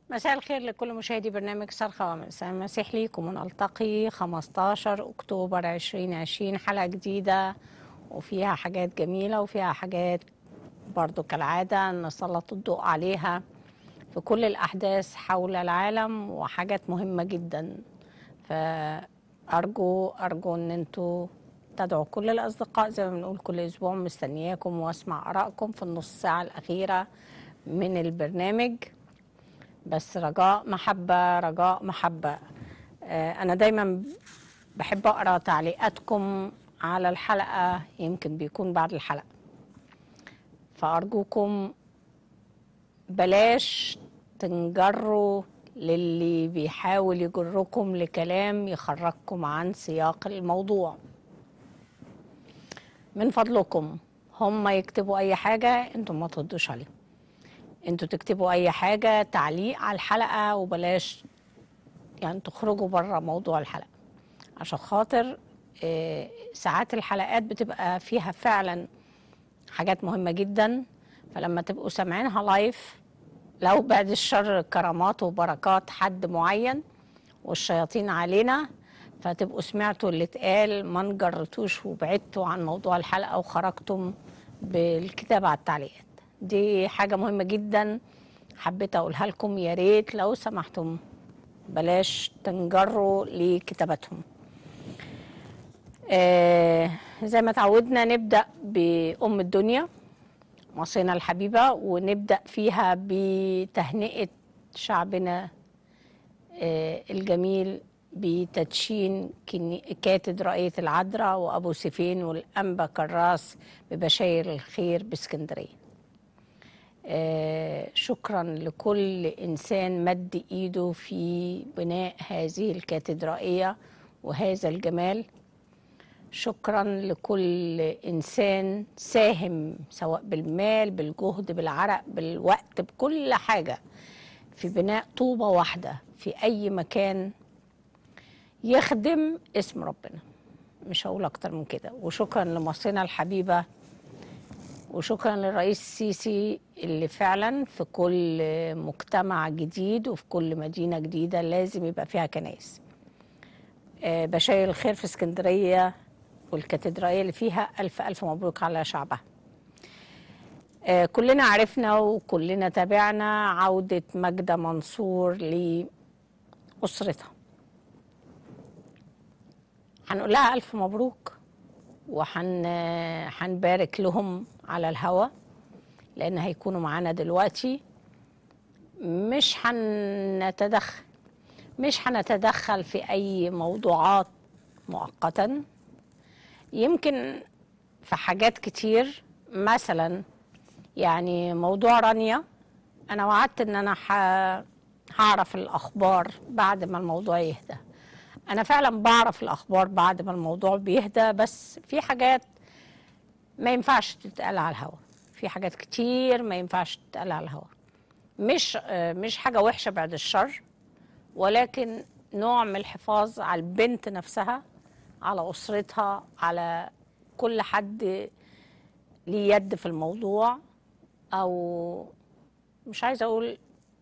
مساء الخير لكل مشاهدي برنامج صرخة ومساء المسيح ليكم ونلتقي 15 أكتوبر 2020 حلقة جديدة وفيها حاجات جميلة وفيها حاجات برضو كالعادة نسلط الضوء عليها في كل الأحداث حول العالم وحاجات مهمة جدا فأرجو أرجو أن انتوا تدعوا كل الأصدقاء زي ما بنقول كل أسبوع مستنياكم وأسمع آرائكم في النص ساعة الأخيرة من البرنامج بس رجاء محبة رجاء محبة آه، أنا دايما بحب أقرأ تعليقاتكم على الحلقة يمكن بيكون بعد الحلقة فأرجوكم بلاش تنجروا للي بيحاول يجركم لكلام يخرجكم عن سياق الموضوع من فضلكم هم يكتبوا أي حاجة انتم ما تردوش عليهم انتوا تكتبوا اي حاجة تعليق على الحلقة وبلاش يعني تخرجوا بره موضوع الحلقة عشان خاطر آه، ساعات الحلقات بتبقى فيها فعلا حاجات مهمة جدا فلما تبقوا سامعينها لايف لو بعد الشر كرامات وبركات حد معين والشياطين علينا فتبقوا سمعتوا اللي اتقال ما نجرتوش وبعدتوا عن موضوع الحلقة وخرجتم بالكتابة على التعليقات دي حاجة مهمة جدا حبيت أقولها لكم يا ريت لو سمحتم بلاش تنجروا لكتاباتهم آه زي ما تعودنا نبدأ بأم الدنيا مصرنا الحبيبة ونبدأ فيها بتهنئة شعبنا آه الجميل بتدشين كني- كاتدرائية العذراء وأبو سيفين والأنبا كراس ببشاير الخير باسكندرية آه، شكرا لكل إنسان مد إيده في بناء هذه الكاتدرائية وهذا الجمال شكرا لكل إنسان ساهم سواء بالمال بالجهد بالعرق بالوقت بكل حاجة في بناء طوبة واحدة في أي مكان يخدم اسم ربنا مش هقول أكتر من كده وشكرا لمصرنا الحبيبة وشكرا للرئيس السيسي اللي فعلا في كل مجتمع جديد وفي كل مدينة جديدة لازم يبقى فيها كنائس آه، بشاير الخير في اسكندرية والكاتدرائية اللي فيها ألف ألف مبروك على شعبها آه، كلنا عرفنا وكلنا تابعنا عودة ماجدة منصور لأسرتها هنقول لها ألف مبروك وحن هنبارك لهم على الهوا لان هيكونوا معانا دلوقتي مش هنتدخل مش هنتدخل في اي موضوعات مؤقتا يمكن في حاجات كتير مثلا يعني موضوع رانيا انا وعدت ان انا ح- هعرف الاخبار بعد ما الموضوع يهدى انا فعلا بعرف الاخبار بعد ما الموضوع بيهدى بس في حاجات ما ينفعش تتقال على الهوا في حاجات كتير ما ينفعش تتقال على الهوا مش آه، مش حاجه وحشه بعد الشر ولكن نوع من الحفاظ على البنت نفسها على اسرتها على كل حد ليه يد في الموضوع او مش عايزه اقول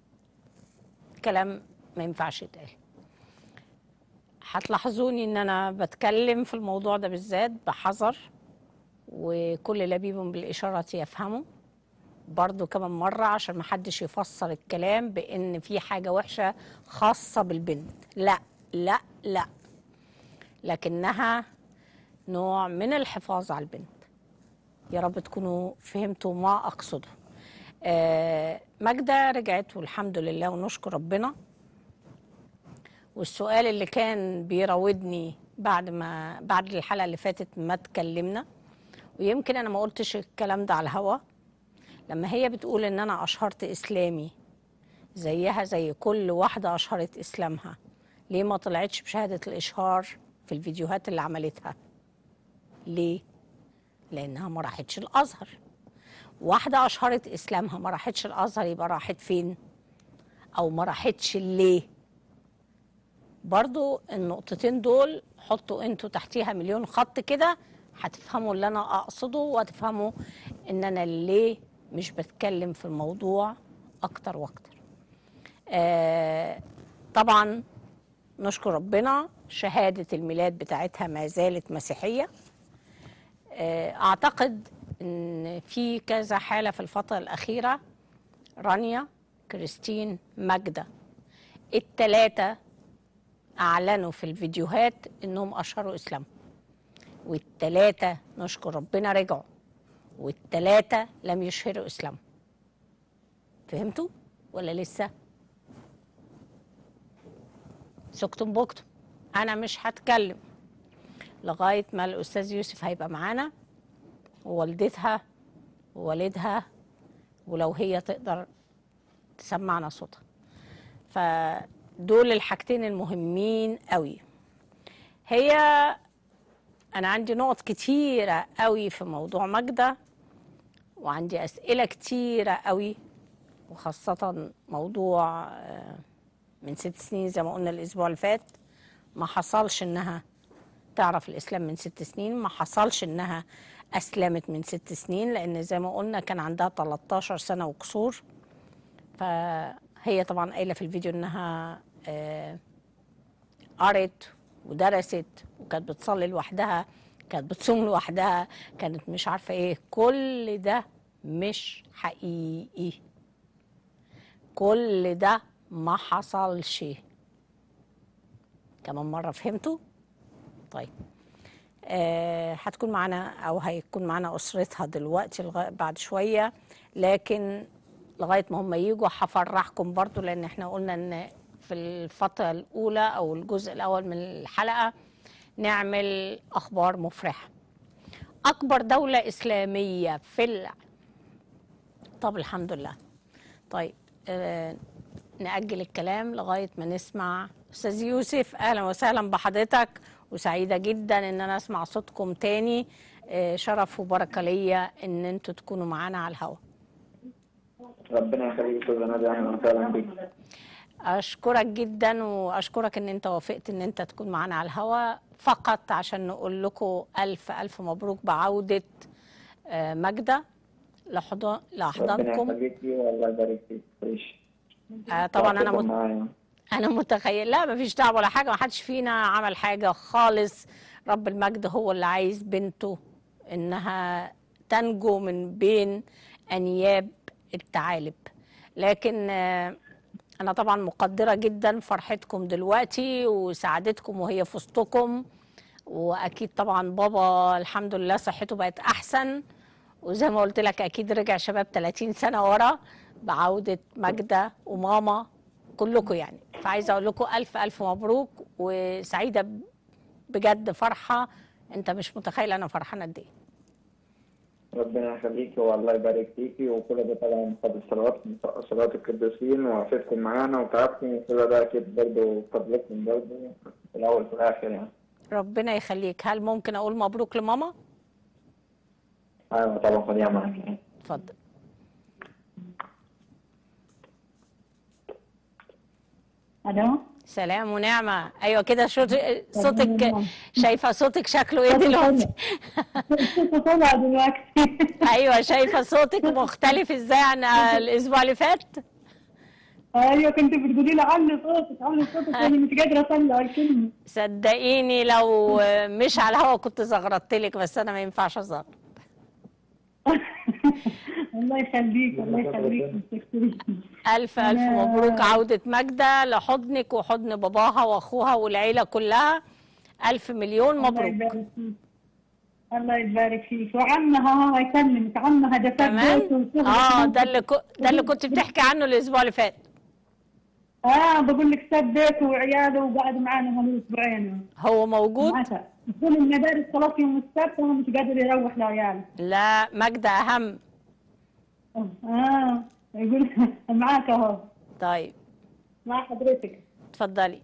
كلام ما ينفعش يتقال هتلاحظوني ان انا بتكلم في الموضوع ده بالذات بحذر وكل لبيب بالإشارة يفهمه برضو كمان مرة عشان محدش يفسر الكلام بأن في حاجة وحشة خاصة بالبنت لا لا لا لكنها نوع من الحفاظ على البنت يا رب تكونوا فهمتوا ما أقصده آه ماجدة رجعت والحمد لله ونشكر ربنا والسؤال اللي كان بيراودني بعد ما بعد الحلقه اللي فاتت ما اتكلمنا ويمكن انا ما قلتش الكلام ده على الهوا لما هي بتقول ان انا اشهرت اسلامي زيها زي كل واحده اشهرت اسلامها ليه ما طلعتش بشهاده الاشهار في الفيديوهات اللي عملتها ليه لانها ما راحتش الازهر واحده اشهرت اسلامها ما راحتش الازهر يبقى راحت فين او ما راحتش ليه برضو النقطتين دول حطوا انتوا تحتيها مليون خط كده هتفهموا اللي انا اقصده وهتفهموا ان انا ليه مش بتكلم في الموضوع اكتر واكتر آه، طبعا نشكر ربنا شهادة الميلاد بتاعتها ما زالت مسيحية آه، أعتقد إن في كذا حالة في الفترة الأخيرة رانيا كريستين ماجدة التلاتة أعلنوا في الفيديوهات إنهم أشهروا إسلام والتلاتة نشكر ربنا رجعوا والتلاتة لم يشهروا إسلام فهمتوا ولا لسه؟ سكتم بكتم أنا مش هتكلم لغاية ما الأستاذ يوسف هيبقى معانا ووالدتها ووالدها ولو هي تقدر تسمعنا صوتها فدول الحاجتين المهمين قوي هي انا عندي نقط كتيره قوي في موضوع ماجده وعندي اسئله كتيره قوي وخاصه موضوع آه، من ست سنين زي ما قلنا الاسبوع اللي فات ما حصلش انها تعرف الاسلام من ست سنين ما حصلش انها اسلمت من ست سنين لان زي ما قلنا كان عندها 13 سنه وكسور فهي طبعا قايله في الفيديو انها آه، قرت ودرست وكانت بتصلي لوحدها كانت بتصوم لوحدها كانت مش عارفه ايه كل ده مش حقيقي كل ده ما حصلش كمان مره فهمتوا طيب آه هتكون معانا او هيكون معانا اسرتها دلوقتي لغايه بعد شويه لكن لغايه ما هم يجوا هفرحكم برضو لان احنا قلنا ان في الفتره الاولى او الجزء الاول من الحلقه نعمل اخبار مفرحه اكبر دوله اسلاميه في الع... طب الحمد لله طيب آه نأجل الكلام لغايه ما نسمع استاذ يوسف اهلا وسهلا بحضرتك وسعيده جدا ان انا اسمع صوتكم تاني آه شرف وبركه ليا ان انتوا تكونوا معانا على الهواء ربنا يخليك استاذ نادي اهلا وسهلا بك اشكرك جدا واشكرك ان انت وافقت ان انت تكون معانا على الهواء فقط عشان نقول لكم الف الف مبروك بعوده آه، ماجده لحضن ربنا لاحضانكم يخليكي والله يبارك فيك عيش آه، طبعا انا تعاطفوا مت... معايا. انا متخيل لا مفيش دعوه ولا حاجه ما حدش فينا عمل حاجه خالص رب المجد هو اللي عايز بنته انها تنجو من بين انياب الثعالب لكن آه، انا طبعا مقدره جدا فرحتكم دلوقتي وسعادتكم وهي في وسطكم واكيد طبعا بابا الحمد لله صحته بقت احسن وزي ما قلت لك اكيد رجع شباب 30 سنه ورا بعوده ماجده وماما كلكم يعني فعايزه اقول لكم الف الف مبروك وسعيده ب- بجد فرحه انت مش متخيل انا فرحانه قد ايه ربنا يخليكي والله يبارك فيكي وكل ده طبعا قد صلوات صلوات القديسين ووقفتكم معانا وتعبكم وكل ده اكيد برضه فضلكم برضه في الاول وفي الاخر يعني ربنا يخليك هل ممكن اقول مبروك لماما ايوه طبعا خليها معاك يعني. اتفضل الو سلام ونعمه ايوه كده شوت- صوتك شايفه صوتك شكله ايه دلوقتي طلع دلوقتي ايوه شايفه صوتك مختلف ازاي عن الاسبوع اللي فات ايوه كنت بتقولي لي علي صوتك علي صوتك انا مش قادره اطلع الكلمه صدقيني لو مش على الهوا كنت زغرطت لك بس انا ما ينفعش ازغرط الله يخليك الله يخليك متشكرين. الف الف أنا- مبروك عوده ماجده لحضنك وحضن باباها واخوها والعيله كلها الف مليون الله مبروك يبارك فيك الله يبارك فيك وعمها ها يكلمك عمها ده كمان اه ده اللي كو... ده اللي كنت بتحكي عنه الاسبوع اللي فات اه بقول لك ساب بيته وعياله وقعد معانا هم اسبوعين هو موجود معاها يقول المدارس خلاص يوم السبت وهو مش قادر يروح لعياله لا ماجده اهم اه يقول معاك اهو طيب مع حضرتك اتفضلي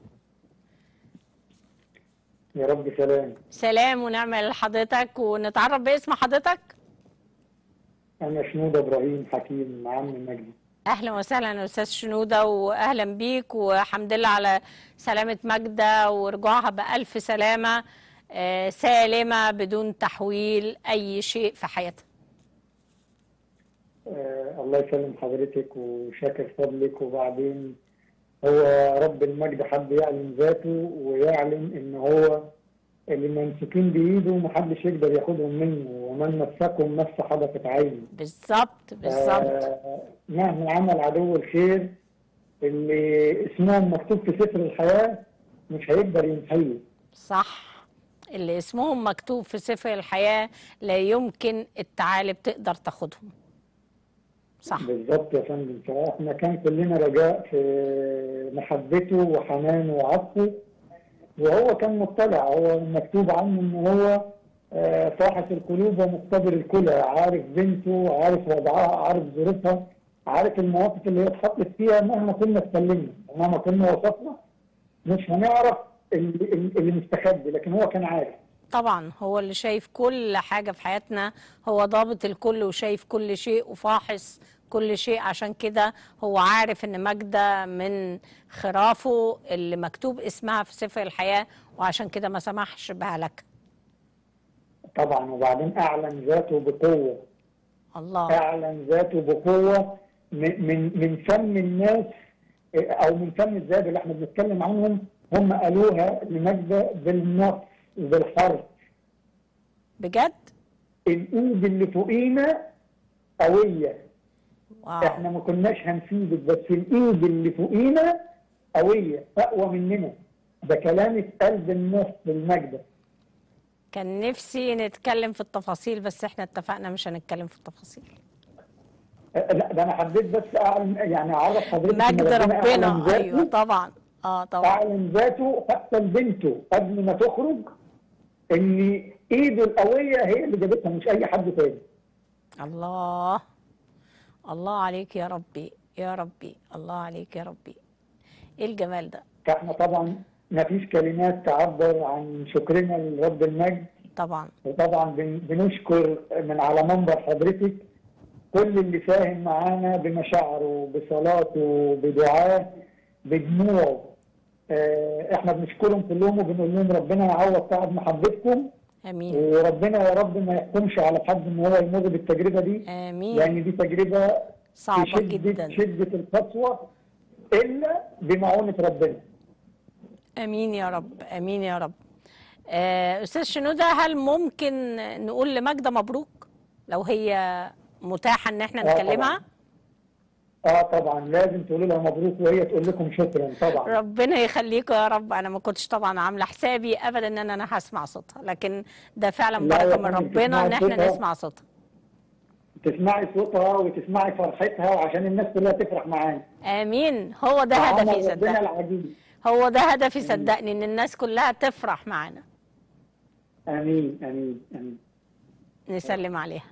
يا رب سلام سلام ونعمة لحضرتك ونتعرف باسم حضرتك انا شنودة ابراهيم حكيم عم مجدي اهلا وسهلا يا استاذ شنوده واهلا بيك وحمد لله على سلامه ماجده ورجوعها بالف سلامه آه، سالمه بدون تحويل اي شيء في حياتها آه، الله يسلم حضرتك وشاكر فضلك وبعدين هو رب المجد حب يعلن ذاته ويعلن ان هو اللي ممسكين بايده محدش يقدر ياخدهم منه ومن مسكهم مس حدثت عينه بالظبط بالظبط آه، مهما عمل عدو الخير اللي اسمهم مكتوب في سفر الحياة مش هيقدر يمحيه صح اللي اسمهم مكتوب في سفر الحياة لا يمكن الثعالب تقدر تاخدهم صح بالظبط يا فندم فاحنا كان كلنا رجاء في محبته وحنانه وعطفه وهو كان مطلع هو مكتوب عنه ان هو آه، فاحص القلوب ومقتدر الكلى عارف بنته عارف وضعها عارف ظروفها عارف المواقف اللي هي اتحطت فيها مهما كنا اتكلمنا ومهما كنا وصفنا مش هنعرف اللي, اللي مستخبي لكن هو كان عارف طبعا هو اللي شايف كل حاجة في حياتنا هو ضابط الكل وشايف كل شيء وفاحص كل شيء عشان كده هو عارف ان ماجدة من خرافه اللي مكتوب اسمها في سفر الحياة وعشان كده ما سمحش بهلك طبعا وبعدين اعلن ذاته بقوه الله اعلن ذاته بقوه من من من فم الناس او من فم الذات اللي احنا بنتكلم عنهم هم قالوها لمجد بالنص وبالحرف بجد الايد اللي فوقينا قويه واو احنا ما كناش هنفيدك بس الايد اللي فوقينا قويه اقوى مننا ده كلام اتقال بالنص بالمجد كان نفسي نتكلم في التفاصيل بس احنا اتفقنا مش هنتكلم في التفاصيل أه، لا ده انا حبيت بس اعلن يعني اعرف حضرتك إن مجد أعلن ربنا ذاته ايوه طبعا اه طبعا اعلن ذاته حتى لبنته قبل ما تخرج ان ايده القويه هي اللي جابتها مش اي حد تاني الله الله عليك يا ربي يا ربي الله عليك يا ربي ايه الجمال ده فاحنا طبعا ما فيش كلمات تعبر عن شكرنا لرب المجد طبعا وطبعا بن- بنشكر من على منبر حضرتك كل اللي فاهم معانا بمشاعره بصلاته بدعاه بدموعه آه، احنا بنشكرهم كلهم وبنقول لهم ربنا يعوض تعب محبتكم امين وربنا يا رب ما يحكمش على حد ان هو يمر بالتجربه دي امين لان دي تجربه في صعبة شده جدا شده القسوه الا بمعونه ربنا امين يا رب امين يا رب آه، استاذ شنودة هل ممكن نقول لماجدة مبروك لو هي متاحة ان احنا آه، طبعاً. نكلمها اه طبعا لازم تقولوا لها مبروك وهي تقول لكم شكرا طبعا ربنا يخليكم يا رب انا ما كنتش طبعا عامله حسابي ابدا ان انا هسمع صوتها لكن ده فعلا لا يا بركه من فندم، ربنا ان تسمعي احنا صوتها. نسمع صوتها تسمعي صوتها وتسمعي فرحتها وعشان الناس كلها تفرح معانا امين هو ده عمل هدفي ربنا صدقني العجيب هو ده هدفي صدقني ان الناس كلها تفرح معانا امين امين امين نسلم عليها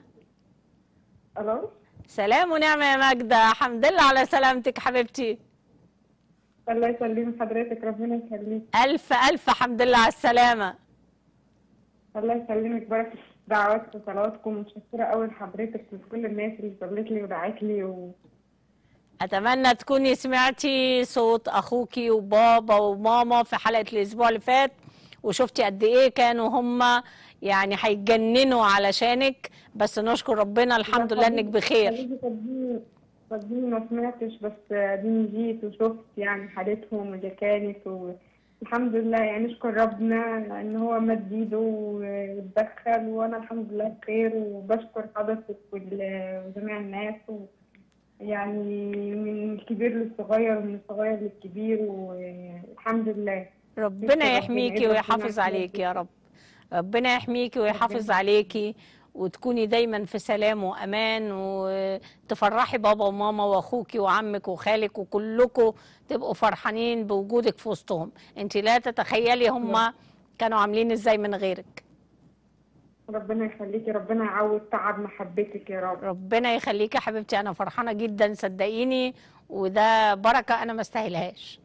الو سلام ونعمه يا ماجده الحمد لله على سلامتك حبيبتي الله يسلم حضرتك ربنا يخليك الف الف حمد لله على السلامه الله يسلمك بركة دعوات وصلواتكم متشكرة أوي لحضرتك ولكل الناس اللي صلت لي ودعت لي و... اتمنى تكوني سمعتي صوت اخوكي وبابا وماما في حلقه الاسبوع اللي فات وشفتي قد ايه كانوا هم يعني هيتجننوا علشانك بس نشكر ربنا الحمد لله انك بخير خليجي صدقيني صدقيني ما سمعتش بس ديني جيت وشفت يعني حالتهم اللي كانت والحمد لله يعني نشكر ربنا ان هو مد ايده واتدخل وانا الحمد لله بخير وبشكر حضرتك وال- وجميع الناس و يعني من الكبير للصغير ومن الصغير للكبير والحمد لله ربنا ربنا يحميكي يبارك ويحافظ فينا عليكي يا رب ربنا يحميكي ويحافظ عليكي وتكوني دايما في سلام وامان وتفرحي بابا وماما واخوكي وعمك وخالك وكلكم تبقوا فرحانين بوجودك في وسطهم انت لا تتخيلي هم كانوا عاملين ازاي من غيرك ربنا يخليكي ربنا يعوض تعب محبتك يا رب ربنا يخليكي يا حبيبتي انا فرحانه جدا صدقيني وده بركه انا ما استاهلهاش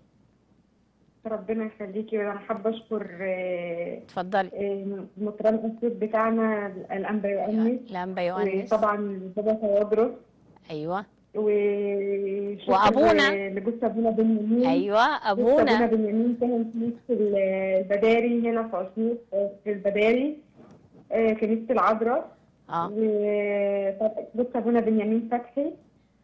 ربنا يخليكي وانا حابه اشكر آه، اتفضلي آه، مطران الصوت بتاعنا الانبا يؤنس لمبا يؤنس وطبعا بابا توادرس ايوه وشكر وأبونا. لجوز ابونا بنيامين ايوه جوز ابونا ابونا بنيامين كان في كنيسه البداري هنا في اسيوط آه، في البداري آه، كنيسه العذراء اه وجوز ابونا بنيامين فتحي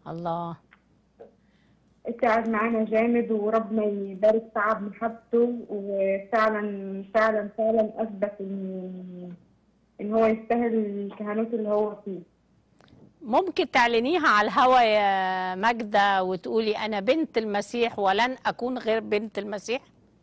الله تعب معانا جامد وربنا يبارك تعب محبته وفعلا فعلا فعلا اثبت ان ان هو يستاهل الكهنوت اللي هو فيه ممكن تعلنيها على الهوا يا ماجدة وتقولي أنا بنت المسيح ولن أكون غير بنت المسيح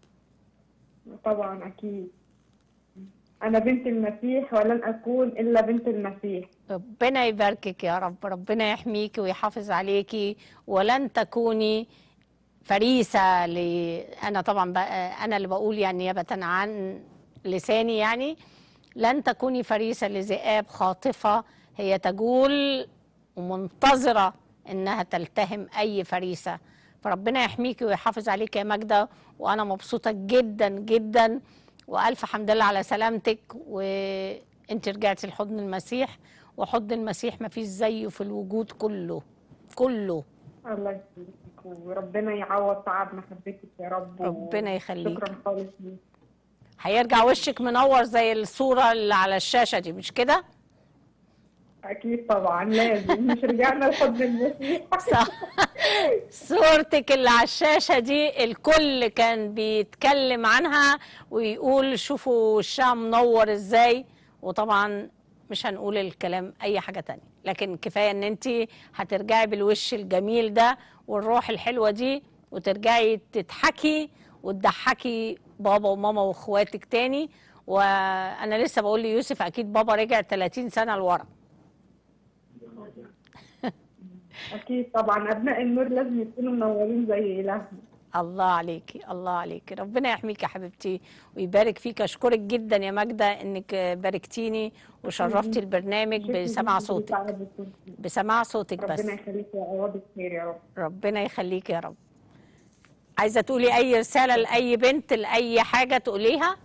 طبعا اكيد انا بنت المسيح ولن اكون الا بنت المسيح ربنا يباركك يا رب ربنا يحميكي ويحافظ عليكي ولن تكوني فريسة ل... أنا طبعا ب... أنا اللي بقول يعني نيابة عن لساني يعني لن تكوني فريسة لذئاب خاطفة هي تجول ومنتظرة إنها تلتهم أي فريسة فربنا يحميكي ويحافظ عليك يا ماجدة وأنا مبسوطة جدا جدا وألف حمد لله على سلامتك وأنت رجعتي لحضن المسيح وحضن المسيح ما فيش زيه في الوجود كله كله الله يخليك وربنا يعوض تعب محبتك يا رب ربنا يخليك. شكرا خالص ليك هيرجع وشك منور زي الصورة اللي على الشاشة دي مش كده؟ اكيد طبعا لازم مش رجعنا لحضن المسيح صح صورتك اللي على الشاشة دي الكل كان بيتكلم عنها ويقول شوفوا وشها منور ازاي وطبعا مش هنقول الكلام اي حاجة تانية لكن كفاية ان انت هترجعي بالوش الجميل ده والروح الحلوة دي وترجعي تضحكي وتضحكي بابا وماما واخواتك تاني وانا لسه بقول ليوسف اكيد بابا رجع 30 سنة لورا اكيد طبعا ابناء النور لازم يكونوا منورين زي الهنا الله عليكي الله عليكي ربنا يحميك يا حبيبتي ويبارك فيك اشكرك جدا يا ماجده انك باركتيني وشرفتي البرنامج شكراً بسماع جداً صوتك لسعادتكم. بسماع صوتك بس ربنا يخليك ويعوضك خير يا رب ربنا يخليك يا رب عايزه تقولي اي رساله لاي بنت لاي حاجه تقوليها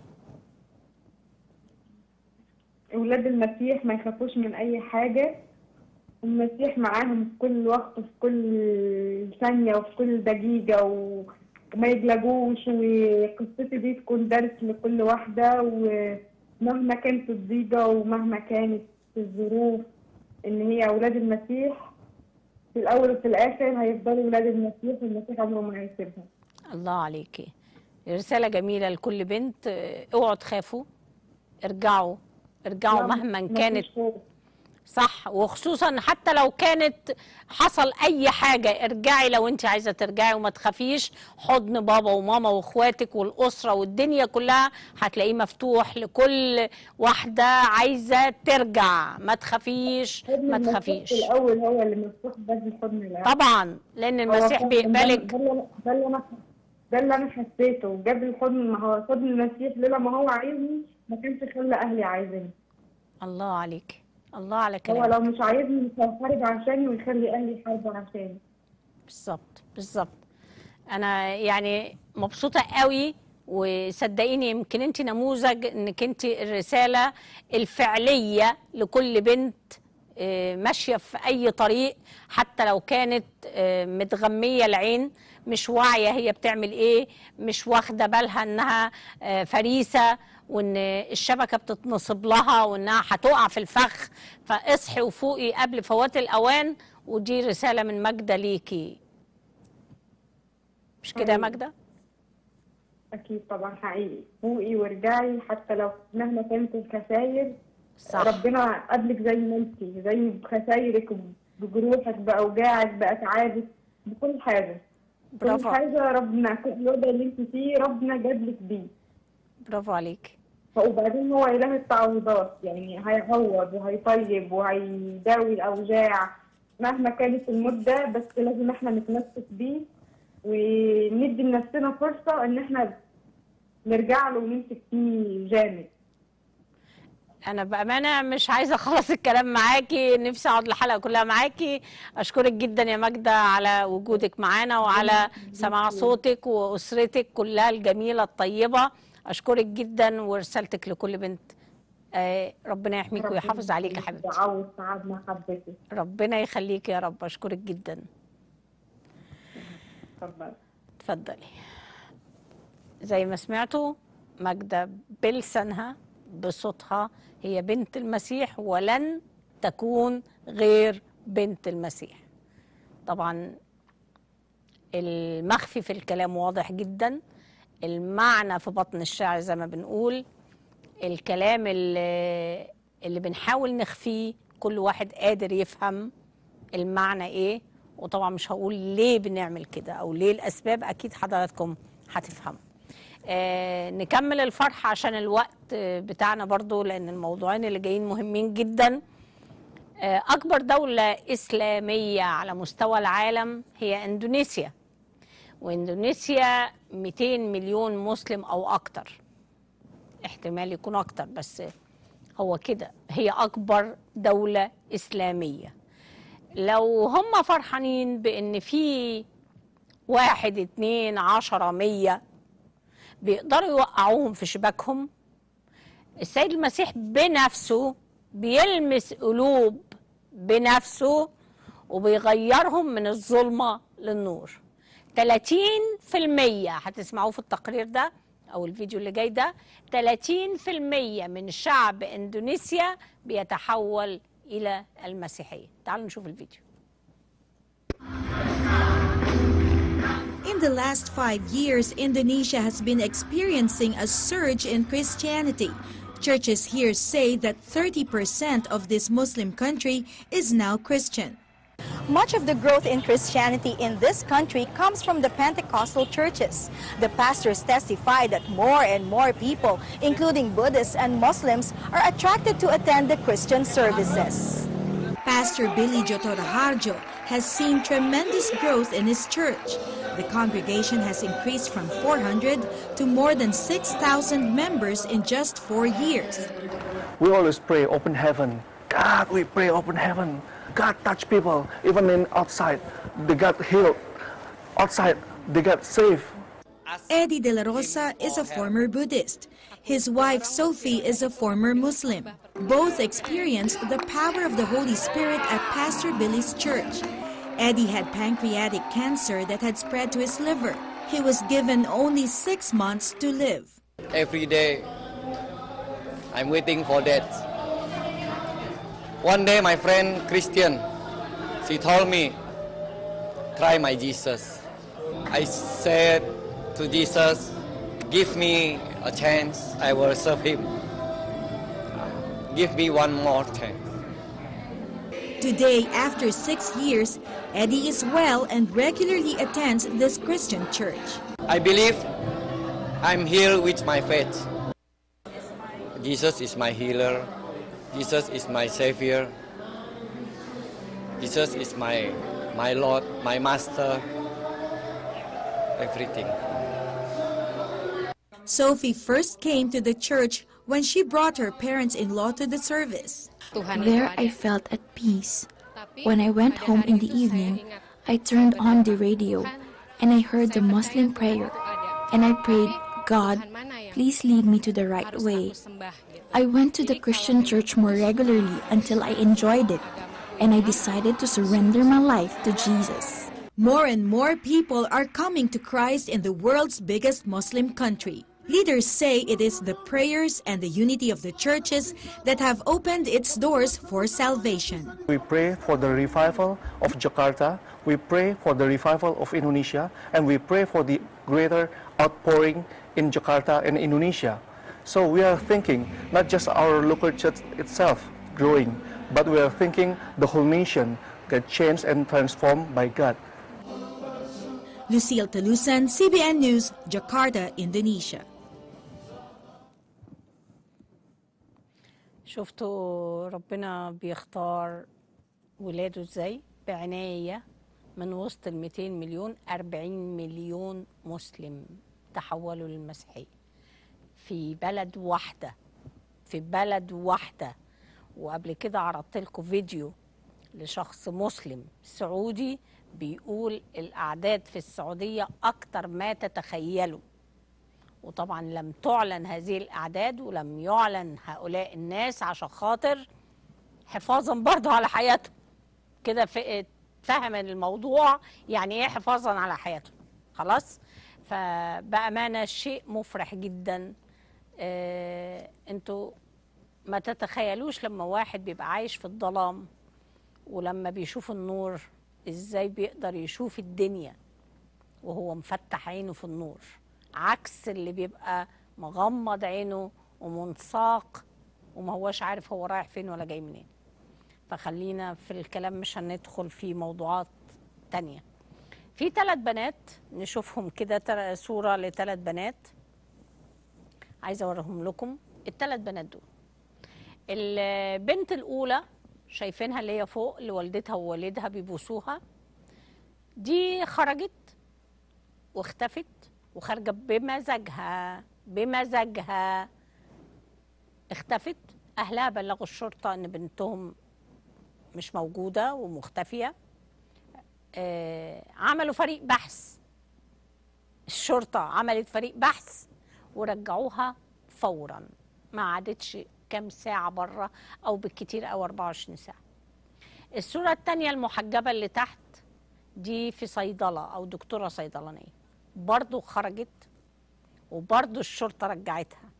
اولاد المسيح ما يخافوش من اي حاجه المسيح معاهم في كل وقت وفي كل ثانيه وفي كل دقيقه و... وما يقلقوش وقصتي دي تكون درس لكل واحده ومهما كانت الضيقه ومهما كانت الظروف ان هي اولاد المسيح في الاول وفي الاخر هيفضلوا اولاد المسيح والمسيح عمره ما هيسيبهم الله عليكي رساله جميله لكل بنت اه، اوعوا تخافوا ارجعوا ارجعوا لا، مهما مفيش كانت خوف. صح وخصوصا حتى لو كانت حصل اي حاجه ارجعي لو انت عايزه ترجعي وما تخافيش حضن بابا وماما واخواتك والاسره والدنيا كلها هتلاقيه مفتوح لكل واحده عايزه ترجع ما تخافيش حضن ما المسيح تخافيش في الاول هو اللي مفتوح بس الحضن الاول طبعا لان المسيح هو بيقبلك ده اللي ده اللي انا ده اللي انا حسيته جاب الحضن ما هو حضن المسيح لولا ما هو عايزني ما كانش خلى اهلي عايزيني الله عليك الله على هو كلامك لو مش عايزني مش هيحارب عشاني ويخلي اهلي يحاربوا عشاني بالظبط بالظبط انا يعني مبسوطه قوي وصدقيني يمكن انت نموذج انك انت الرساله الفعليه لكل بنت آه، ماشيه في اي طريق حتى لو كانت آه، متغميه العين مش واعيه هي بتعمل ايه مش واخده بالها انها آه، فريسه وان الشبكه بتتنصب لها وانها هتقع في الفخ فاصحي وفوقي قبل فوات الاوان ودي رساله من ماجده ليكي مش كده يا أيوة. ماجده اكيد طبعا حقيقي فوقي وارجعي حتى لو مهما كانت الخساير صح ربنا قبلك زي ما انت زي بخسايرك بجروحك باوجاعك باتعابك بكل حاجه كل برافو حاجه ربنا كل الوضع اللي انت فيه ربنا جابلك بيه برافو عليك وبعدين هو إله التعويضات يعني هيعوض وهيطيب وهيداوي الأوجاع مهما كانت المدة بس لازم احنا نتمسك بيه وندي لنفسنا فرصة إن احنا نرجع له ونمسك فيه جامد انا بامانه مش عايزه اخلص الكلام معاكي نفسي اقعد الحلقه كلها معاكي اشكرك جدا يا ماجده على وجودك معانا وعلى سماع صوتك واسرتك كلها الجميله الطيبه اشكرك جدا ورسالتك لكل بنت آه، ربنا يحميك ويحافظ عليك يا حبيبتي يعوض سعاد محبتي ربنا يخليك يا رب اشكرك جدا اتفضل اتفضلي زي ما سمعتوا ماجدة بلسانها بصوتها هي بنت المسيح ولن تكون غير بنت المسيح طبعا المخفي في الكلام واضح جدا المعنى في بطن الشعر زي ما بنقول الكلام اللي, اللي بنحاول نخفيه كل واحد قادر يفهم المعنى ايه وطبعا مش هقول ليه بنعمل كده او ليه الاسباب اكيد حضراتكم هتفهموا آه نكمل الفرح عشان الوقت آه، بتاعنا برضو لان الموضوعين اللي جايين مهمين جدا آه اكبر دولة اسلامية على مستوى العالم هي اندونيسيا واندونيسيا 200 مليون مسلم او اكتر احتمال يكون اكتر بس هو كده هي اكبر دولة اسلامية لو هم فرحانين بان في واحد اتنين عشرة مية بيقدروا يوقعوهم في شباكهم السيد المسيح بنفسه بيلمس قلوب بنفسه وبيغيرهم من الظلمة للنور 30% هتسمعوه في التقرير ده او الفيديو اللي جاي ده 30% من شعب اندونيسيا بيتحول الى المسيحيه تعالوا نشوف الفيديو In the last five years, Indonesia has been experiencing a surge in Christianity. Churches here say that 30% of this Muslim country is now Christian. Much of the growth in Christianity in this country comes from the Pentecostal churches. The pastors testify that more and more people, including Buddhists and Muslims, are attracted to attend the Christian services. Pastor Billy Jotoraharjo has seen tremendous growth in his church. The congregation has increased from 400 to more than 6,000 members in just four years. We always pray open heaven. God, we pray open heaven. God touch people, even in outside. They got healed. Outside, they got saved. Eddie De La Rosa is a former Buddhist. His wife Sophie is a former Muslim. Both experienced the power of the Holy Spirit at Pastor Billy's church. Eddie had pancreatic cancer that had spread to his liver. He was given only six months to live. every day I'm waiting for that. One day my friend Christian, she told me, try my Jesus. I said to Jesus, give me a chance, I will serve him. Give me one more chance. Today, after six years, Eddie is well and regularly attends this Christian church. I believe I'm healed with my faith. Jesus is my healer. Jesus is my savior. Jesus is my my Lord, my master. Everything. Sophie first came to the church when she brought her parents-in-law to the service. There I felt at peace. When I went home in the evening, I turned on the radio and I heard the Muslim prayer and I prayed, God, please lead me to the right way. I went to the Christian church more regularly until I enjoyed it and I decided to surrender my life to Jesus. More and more people are coming to Christ in the world's biggest Muslim country. Leaders say it is the prayers and the unity of the churches that have opened its doors for salvation. We pray for the revival of Jakarta. We pray for the revival of Indonesia. And we pray for the greater outpouring in Jakarta and Indonesia. So we are thinking not just our local church itself growing, but we are thinking the whole nation get changed and transformed by God. Lucille Talusan, CBN News, Jakarta, Indonesia. شفتوا ربنا بيختار ولاده ازاي بعناية من وسط ال 200 مليون 40 مليون مسلم تحولوا للمسيحية في بلد واحدة في بلد واحدة وقبل كده عرضت لكم فيديو لشخص مسلم سعودي بيقول الأعداد في السعودية أكتر ما تتخيلوا وطبعا لم تعلن هذه الأعداد ولم يعلن هؤلاء الناس عشان خاطر حفاظا برضه على حياتهم كده ف- فهم الموضوع يعني ايه حفاظا على حياتهم خلاص فبأمانة شيء مفرح جدا آه انتوا ما تتخيلوش لما واحد بيبقى عايش في الظلام ولما بيشوف النور ازاي بيقدر يشوف الدنيا وهو مفتح عينه في النور عكس اللي بيبقى مغمض عينه ومنساق وما هوش عارف هو رايح فين ولا جاي منين فخلينا في الكلام مش هندخل في موضوعات تانية في ثلاث بنات نشوفهم كده تر- صورة لثلاث بنات عايزة أوريهم لكم الثلاث بنات دول البنت الأولى شايفينها اللي هي فوق اللي والدتها ووالدها بيبوسوها دي خرجت واختفت وخارجة بمزاجها بمزاجها اختفت أهلها بلغوا الشرطة إن بنتهم مش موجودة ومختفية آه عملوا فريق بحث الشرطة عملت فريق بحث ورجعوها فورا ما عادتش كام ساعة بره أو بالكتير أو 24 ساعة الصورة التانية المحجبة اللي تحت دي في صيدلة أو دكتورة صيدلانية برضو خرجت وبرضو الشرطة رجعتها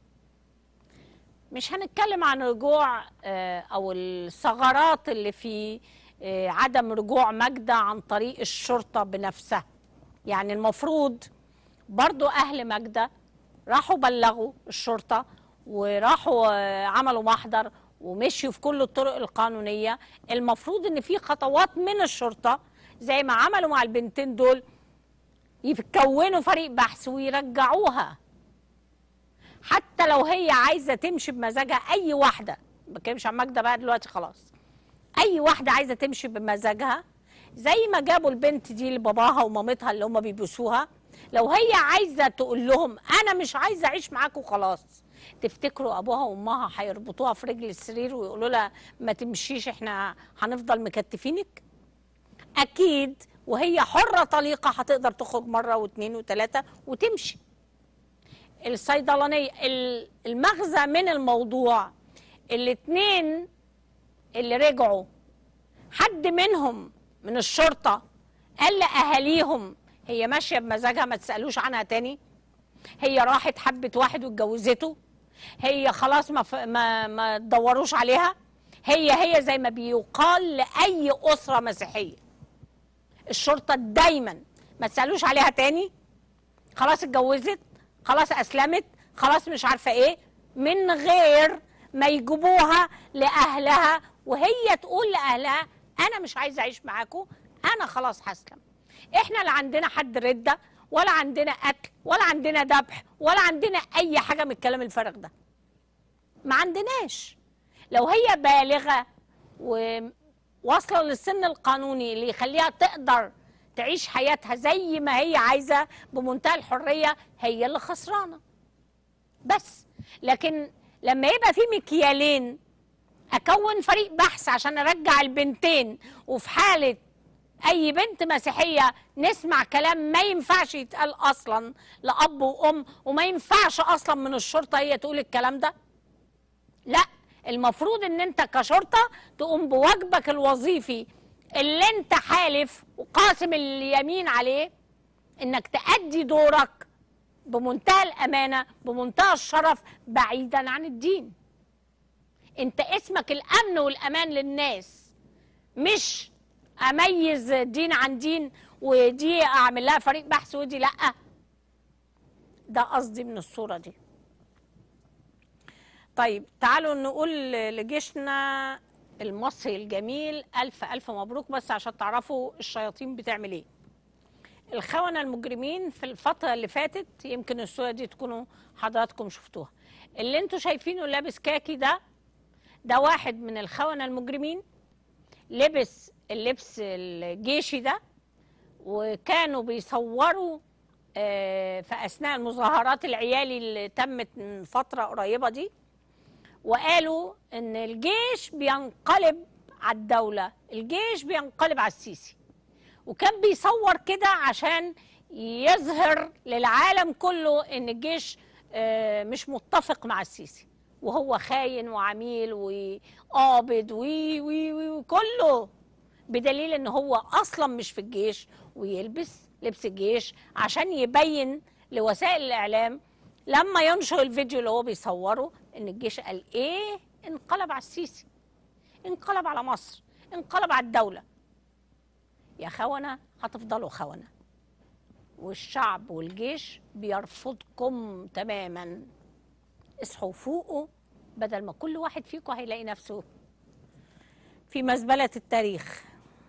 مش هنتكلم عن رجوع آه، أو الثغرات اللي في آه، عدم رجوع ماجدة عن طريق الشرطة بنفسها يعني المفروض برضو أهل ماجدة راحوا بلغوا الشرطة وراحوا آه، عملوا محضر ومشيوا في كل الطرق القانونية المفروض ان في خطوات من الشرطة زي ما عملوا مع البنتين دول يكونوا فريق بحث ويرجعوها حتى لو هي عايزة تمشي بمزاجها أي واحدة ما بتكلمش عن ماجدة بقى دلوقتي خلاص أي واحدة عايزة تمشي بمزاجها زي ما جابوا البنت دي لباباها ومامتها اللي هم بيبوسوها لو هي عايزة تقول لهم أنا مش عايزة أعيش معاكم خلاص تفتكروا أبوها وأمها هيربطوها في رجل السرير ويقولوا لها ما تمشيش إحنا هنفضل مكتفينك أكيد وهي حرة طليقة هتقدر تخرج مرة واثنين وثلاثة وتمشي الصيدلانية ال- المغزى من الموضوع الاتنين اللي رجعوا حد منهم من الشرطة قال لأهاليهم هي ماشية بمزاجها ما تسألوش عنها تاني هي راحت حبت واحد واتجوزته هي خلاص ما, ف... ما ما تدوروش عليها هي هي زي ما بيقال لأي أسرة مسيحية الشرطة دايما ما تسألوش عليها تاني خلاص اتجوزت خلاص أسلمت خلاص مش عارفة إيه من غير ما يجيبوها لأهلها وهي تقول لأهلها أنا مش عايزة أعيش معاكم أنا خلاص هسلم إحنا لا عندنا حد ردة ولا عندنا قتل ولا عندنا ذبح ولا عندنا أي حاجة من الكلام الفارغ ده ما عندناش لو هي بالغة وواصلة للسن القانوني اللي يخليها تقدر تعيش حياتها زي ما هي عايزة بمنتهى الحرية هي اللي خسرانة بس لكن لما يبقى في مكيالين أكون فريق بحث عشان أرجع البنتين وفي حالة أي بنت مسيحية نسمع كلام ما ينفعش يتقال أصلا لأب وأم وما ينفعش أصلا من الشرطة هي تقول الكلام ده لا المفروض ان انت كشرطة تقوم بواجبك الوظيفي اللي انت حالف وقاسم اليمين عليه انك تأدي دورك بمنتهى الامانة بمنتهى الشرف بعيدا عن الدين انت اسمك الامن والامان للناس مش اميز دين عن دين ودي اعمل لها فريق بحث ودي لا ده قصدي من الصورة دي طيب تعالوا نقول لجيشنا المصري الجميل ألف ألف مبروك بس عشان تعرفوا الشياطين بتعمل إيه الخونة المجرمين في الفترة اللي فاتت يمكن الصورة دي تكونوا حضراتكم شفتوها اللي انتوا شايفينه لابس كاكي ده ده واحد من الخونة المجرمين لبس اللبس الجيشي ده وكانوا بيصوروا آه، في أثناء المظاهرات العيالي اللي تمت من فترة قريبة دي وقالوا ان الجيش بينقلب على الدولة الجيش بينقلب على السيسي وكان بيصور كده عشان يظهر للعالم كله ان الجيش آه، مش متفق مع السيسي وهو خاين وعميل وقابض وي وي وي وكله بدليل ان هو اصلا مش في الجيش ويلبس لبس الجيش عشان يبين لوسائل الاعلام لما ينشر الفيديو اللي هو بيصوره ان الجيش قال ايه انقلب على السيسي انقلب على مصر انقلب على الدولة يا خونة هتفضلوا خونة والشعب والجيش بيرفضكم تماما اصحوا فوقوا بدل ما كل واحد فيكم هيلاقي نفسه في مزبلة التاريخ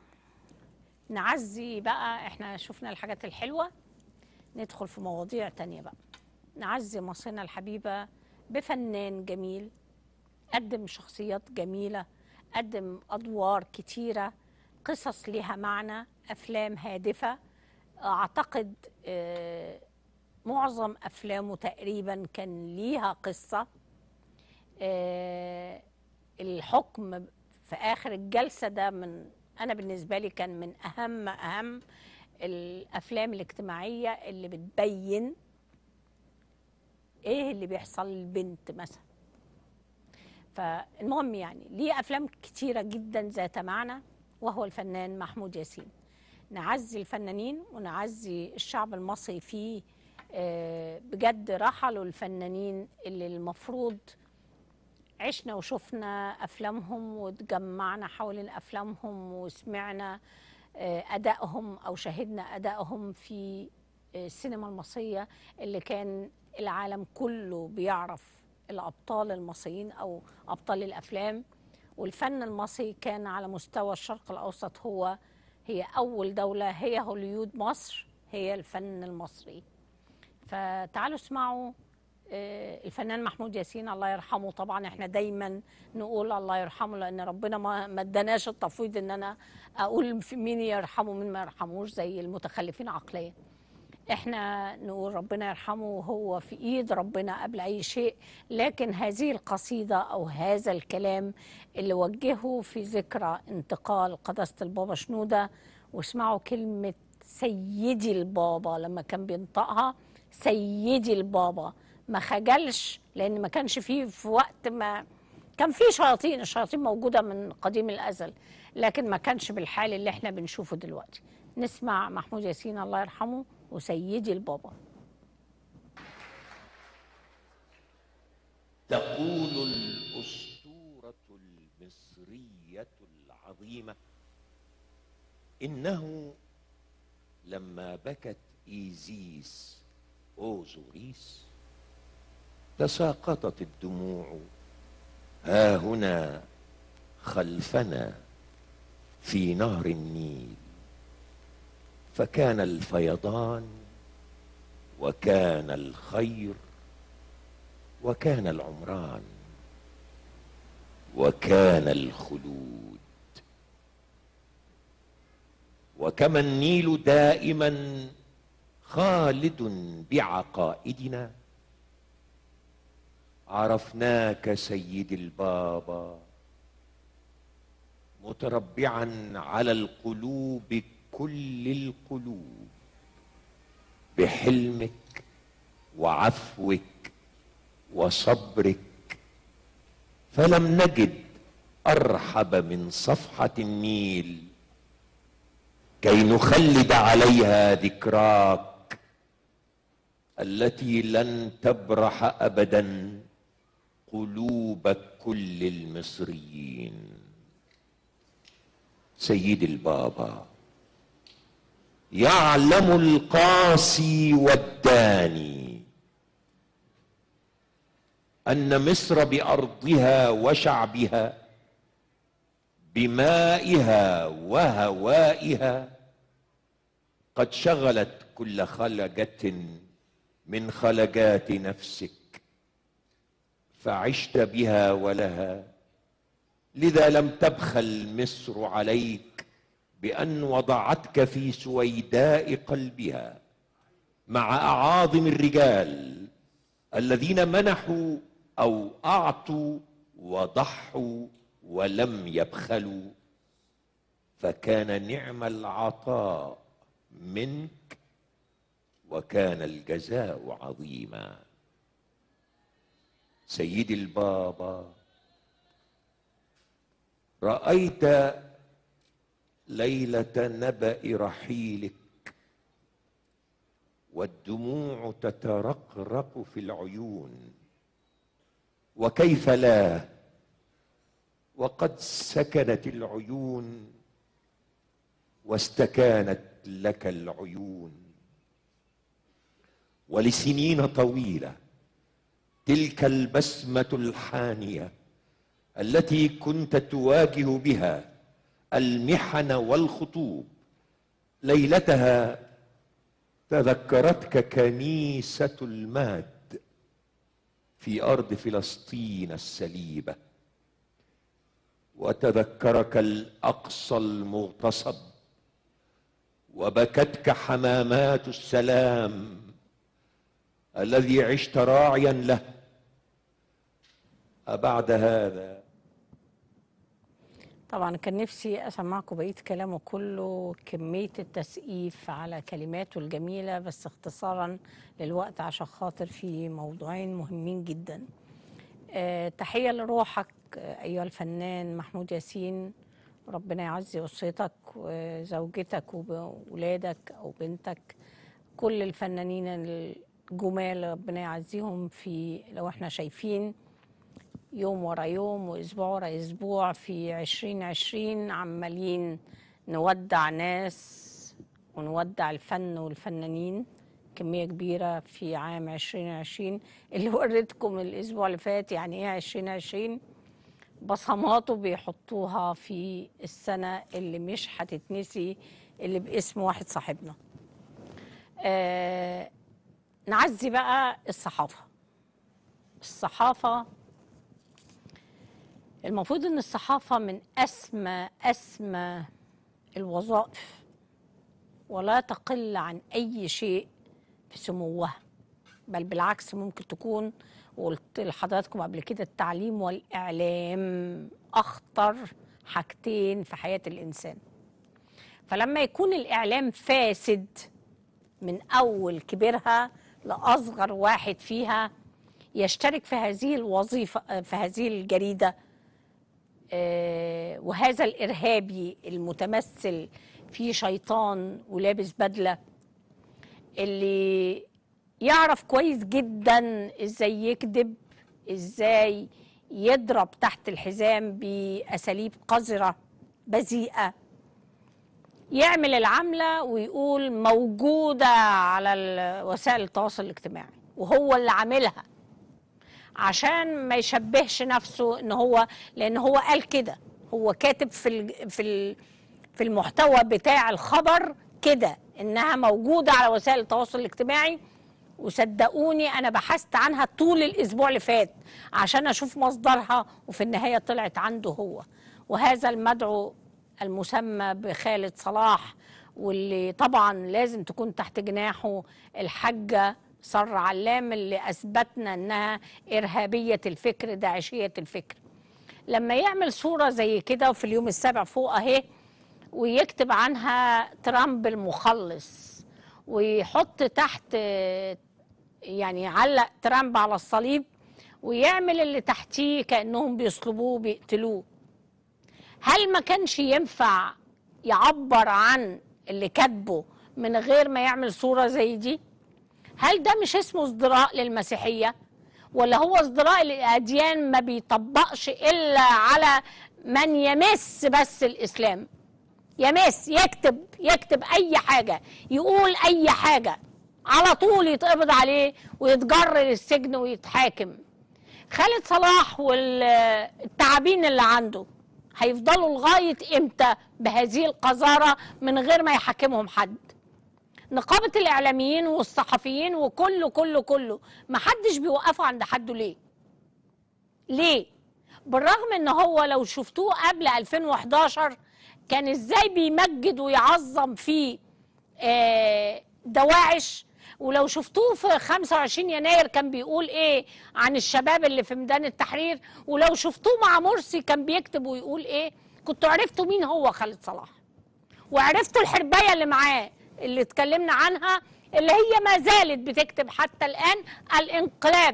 نعزي بقى احنا شفنا الحاجات الحلوة ندخل في مواضيع تانية بقى نعزي مصرنا الحبيبة بفنان جميل قدم شخصيات جميلة قدم أدوار كتيرة قصص لها معنى أفلام هادفة أعتقد آه، معظم أفلامه تقريبا كان ليها قصة آه، الحكم في آخر الجلسة ده من أنا بالنسبة لي كان من أهم أهم الأفلام الاجتماعية اللي بتبين إيه اللي بيحصل للبنت مثلا فالمهم يعني ليه افلام كتيره جدا ذات معنى وهو الفنان محمود ياسين نعزي الفنانين ونعزي الشعب المصري فيه آه، بجد رحلوا الفنانين اللي المفروض عشنا وشفنا افلامهم وتجمعنا حوالين افلامهم وسمعنا آه، ادائهم او شاهدنا ادائهم في آه، السينما المصريه اللي كان العالم كله بيعرف الابطال المصريين او ابطال الافلام والفن المصري كان على مستوى الشرق الاوسط هو هي اول دوله هي هوليود مصر هي الفن المصري فتعالوا اسمعوا آه، الفنان محمود ياسين الله يرحمه طبعا احنا دايما نقول الله يرحمه لان ربنا ما ما اداناش التفويض ان انا اقول في مين يرحمه ومين ما يرحموش زي المتخلفين عقليا احنا نقول ربنا يرحمه وهو في ايد ربنا قبل اي شيء لكن هذه القصيده او هذا الكلام اللي وجهه في ذكرى انتقال قداسه البابا شنوده واسمعوا كلمه سيدي البابا لما كان بينطقها سيدي البابا ما خجلش لان ما كانش فيه في وقت ما كان في شياطين الشياطين موجوده من قديم الازل لكن ما كانش بالحال اللي احنا بنشوفه دلوقتي نسمع محمود ياسين الله يرحمه وسيدي البابا تقول الأسطورة المصرية العظيمة إنه لما بكت إيزيس أوزوريس تساقطت الدموع ها هنا خلفنا في نهر النيل فكان الفيضان وكان الخير وكان العمران وكان الخلود وكما النيل دائما خالد بعقائدنا عرفناك سيد البابا متربعا على القلوب كل القلوب بحلمك وعفوك وصبرك فلم نجد ارحب من صفحه النيل كي نخلد عليها ذكراك التي لن تبرح ابدا قلوب كل المصريين سيد البابا يعلم القاسي والداني ان مصر بارضها وشعبها بمائها وهوائها قد شغلت كل خلقه من خلقات نفسك فعشت بها ولها لذا لم تبخل مصر عليك بان وضعتك في سويداء قلبها مع اعاظم الرجال الذين منحوا او اعطوا وضحوا ولم يبخلوا فكان نعم العطاء منك وكان الجزاء عظيما سيدي البابا رايت ليله نبا رحيلك والدموع تترقرق في العيون وكيف لا وقد سكنت العيون واستكانت لك العيون ولسنين طويله تلك البسمه الحانيه التي كنت تواجه بها المحن والخطوب ليلتها تذكرتك كنيسه الماد في ارض فلسطين السليبه وتذكرك الاقصى المغتصب وبكتك حمامات السلام الذي عشت راعيا له أبعد هذا طبعا كان نفسي اسمعكم بقيه كلامه كله كميه التسقيف على كلماته الجميله بس اختصارا للوقت عشان خاطر في موضوعين مهمين جدا آه تحيه لروحك آه، ايها الفنان محمود ياسين ربنا يعزي اسرتك وزوجتك وولادك او بنتك كل الفنانين الجمال ربنا يعزيهم في لو احنا شايفين يوم ورا يوم واسبوع ورا اسبوع في عشرين عشرين عمالين نودع ناس ونودع الفن والفنانين كمية كبيرة في عام عشرين عشرين اللي وريتكم الأسبوع اللي فات يعني إيه عشرين عشرين بصماته بيحطوها في السنة اللي مش هتتنسي اللي باسم واحد صاحبنا آه نعزي بقى الصحافة الصحافة المفروض ان الصحافة من اسمى اسمى الوظائف ولا تقل عن اي شيء في سموها بل بالعكس ممكن تكون وقلت لحضراتكم قبل كده التعليم والاعلام اخطر حاجتين في حياة الانسان فلما يكون الاعلام فاسد من اول كبرها لاصغر واحد فيها يشترك في هذه الوظيفة في هذه الجريدة آه، وهذا الإرهابي المتمثل في شيطان ولابس بدلة اللي يعرف كويس جدا ازاي يكذب ازاي يضرب تحت الحزام بأساليب قذرة بذيئة يعمل العملة ويقول موجودة على ال- وسائل التواصل الاجتماعي وهو اللي عاملها عشان ما يشبهش نفسه ان هو لان هو قال كده هو كاتب في ال في ال في المحتوى بتاع الخبر كده انها موجوده على وسائل التواصل الاجتماعي وصدقوني انا بحثت عنها طول الاسبوع اللي فات عشان اشوف مصدرها وفي النهايه طلعت عنده هو وهذا المدعو المسمى بخالد صلاح واللي طبعا لازم تكون تحت جناحه الحاجه سر علام اللي اثبتنا انها ارهابيه الفكر داعشيه الفكر لما يعمل صوره زي كده وفي اليوم السابع فوق اهي ويكتب عنها ترامب المخلص ويحط تحت آه، يعني يعلق ترامب على الصليب ويعمل اللي تحتيه كانهم بيصلبوه بيقتلوه هل ما كانش ينفع يعبر عن اللي كاتبه من غير ما يعمل صوره زي دي هل ده مش اسمه ازدراء للمسيحيه ولا هو ازدراء للاديان ما بيطبقش الا على من يمس بس الاسلام يمس يكتب يكتب اي حاجه يقول اي حاجه على طول يتقبض عليه ويتجر للسجن ويتحاكم خالد صلاح والتعابين اللي عنده هيفضلوا لغايه امتى بهذه القذاره من غير ما يحاكمهم حد نقابه الاعلاميين والصحفيين وكله كله كله ما حدش بيوقفوا عند حده ليه ليه بالرغم ان هو لو شفتوه قبل 2011 كان ازاي بيمجد ويعظم في آه، دواعش ولو شفتوه في 25 يناير كان بيقول ايه عن الشباب اللي في ميدان التحرير ولو شفتوه مع مرسي كان بيكتب ويقول ايه كنتوا عرفتوا مين هو خالد صلاح وعرفتوا الحربايه اللي معاه اللي اتكلمنا عنها اللي هي ما زالت بتكتب حتى الان الانقلاب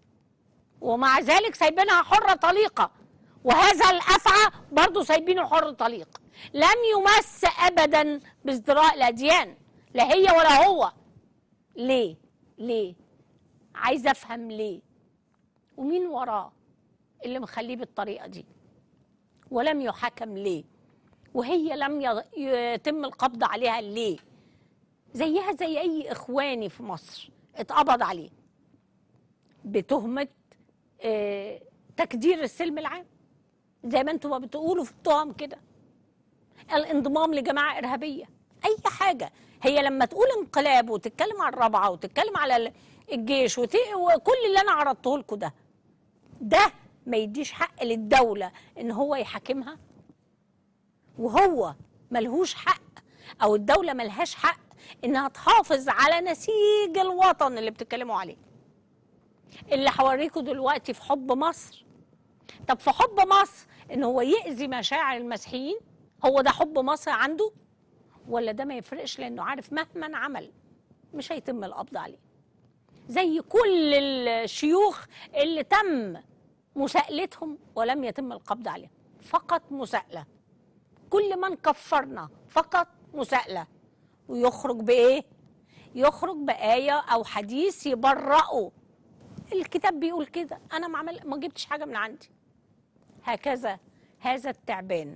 ومع ذلك سايبينها حرة طليقة وهذا الأفعى برضو سايبينه حر طليق لم يمس أبدا بازدراء الأديان لا هي ولا هو ليه ليه عايزة أفهم ليه ومين وراه اللي مخليه بالطريقة دي ولم يحاكم ليه وهي لم يض- يتم القبض عليها ليه زيها زي اي اخواني في مصر اتقبض عليه بتهمه آه، تكدير السلم العام زي ما انتم ما بتقولوا في التهم كده الانضمام لجماعه ارهابيه اي حاجه هي لما تقول انقلاب وتتكلم على الرابعه وتتكلم على ال- الجيش وت... وكل اللي انا عرضته لكم ده ده ما يديش حق للدوله ان هو يحاكمها وهو ملهوش حق او الدوله ملهاش حق انها تحافظ على نسيج الوطن اللي بتتكلموا عليه اللي هوريكم دلوقتي في حب مصر طب في حب مصر ان هو يأذي مشاعر المسيحيين هو ده حب مصر عنده ولا ده ما يفرقش لانه عارف مهما عمل مش هيتم القبض عليه زي كل الشيوخ اللي تم مساءلتهم ولم يتم القبض عليهم فقط مساءله كل من كفرنا فقط مساءله ويخرج بايه يخرج بآية أو حديث يبرئه الكتاب بيقول كده أنا ما عمل ما جبتش حاجة من عندي هكذا هذا التعبان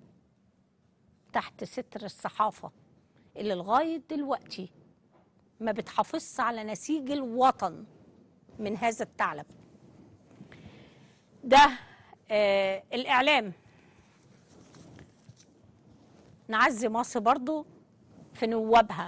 تحت ستر الصحافة اللي لغاية دلوقتي ما بتحافظش على نسيج الوطن من هذا الثعلب ده آه الإعلام نعزي مصر برضو في نوابها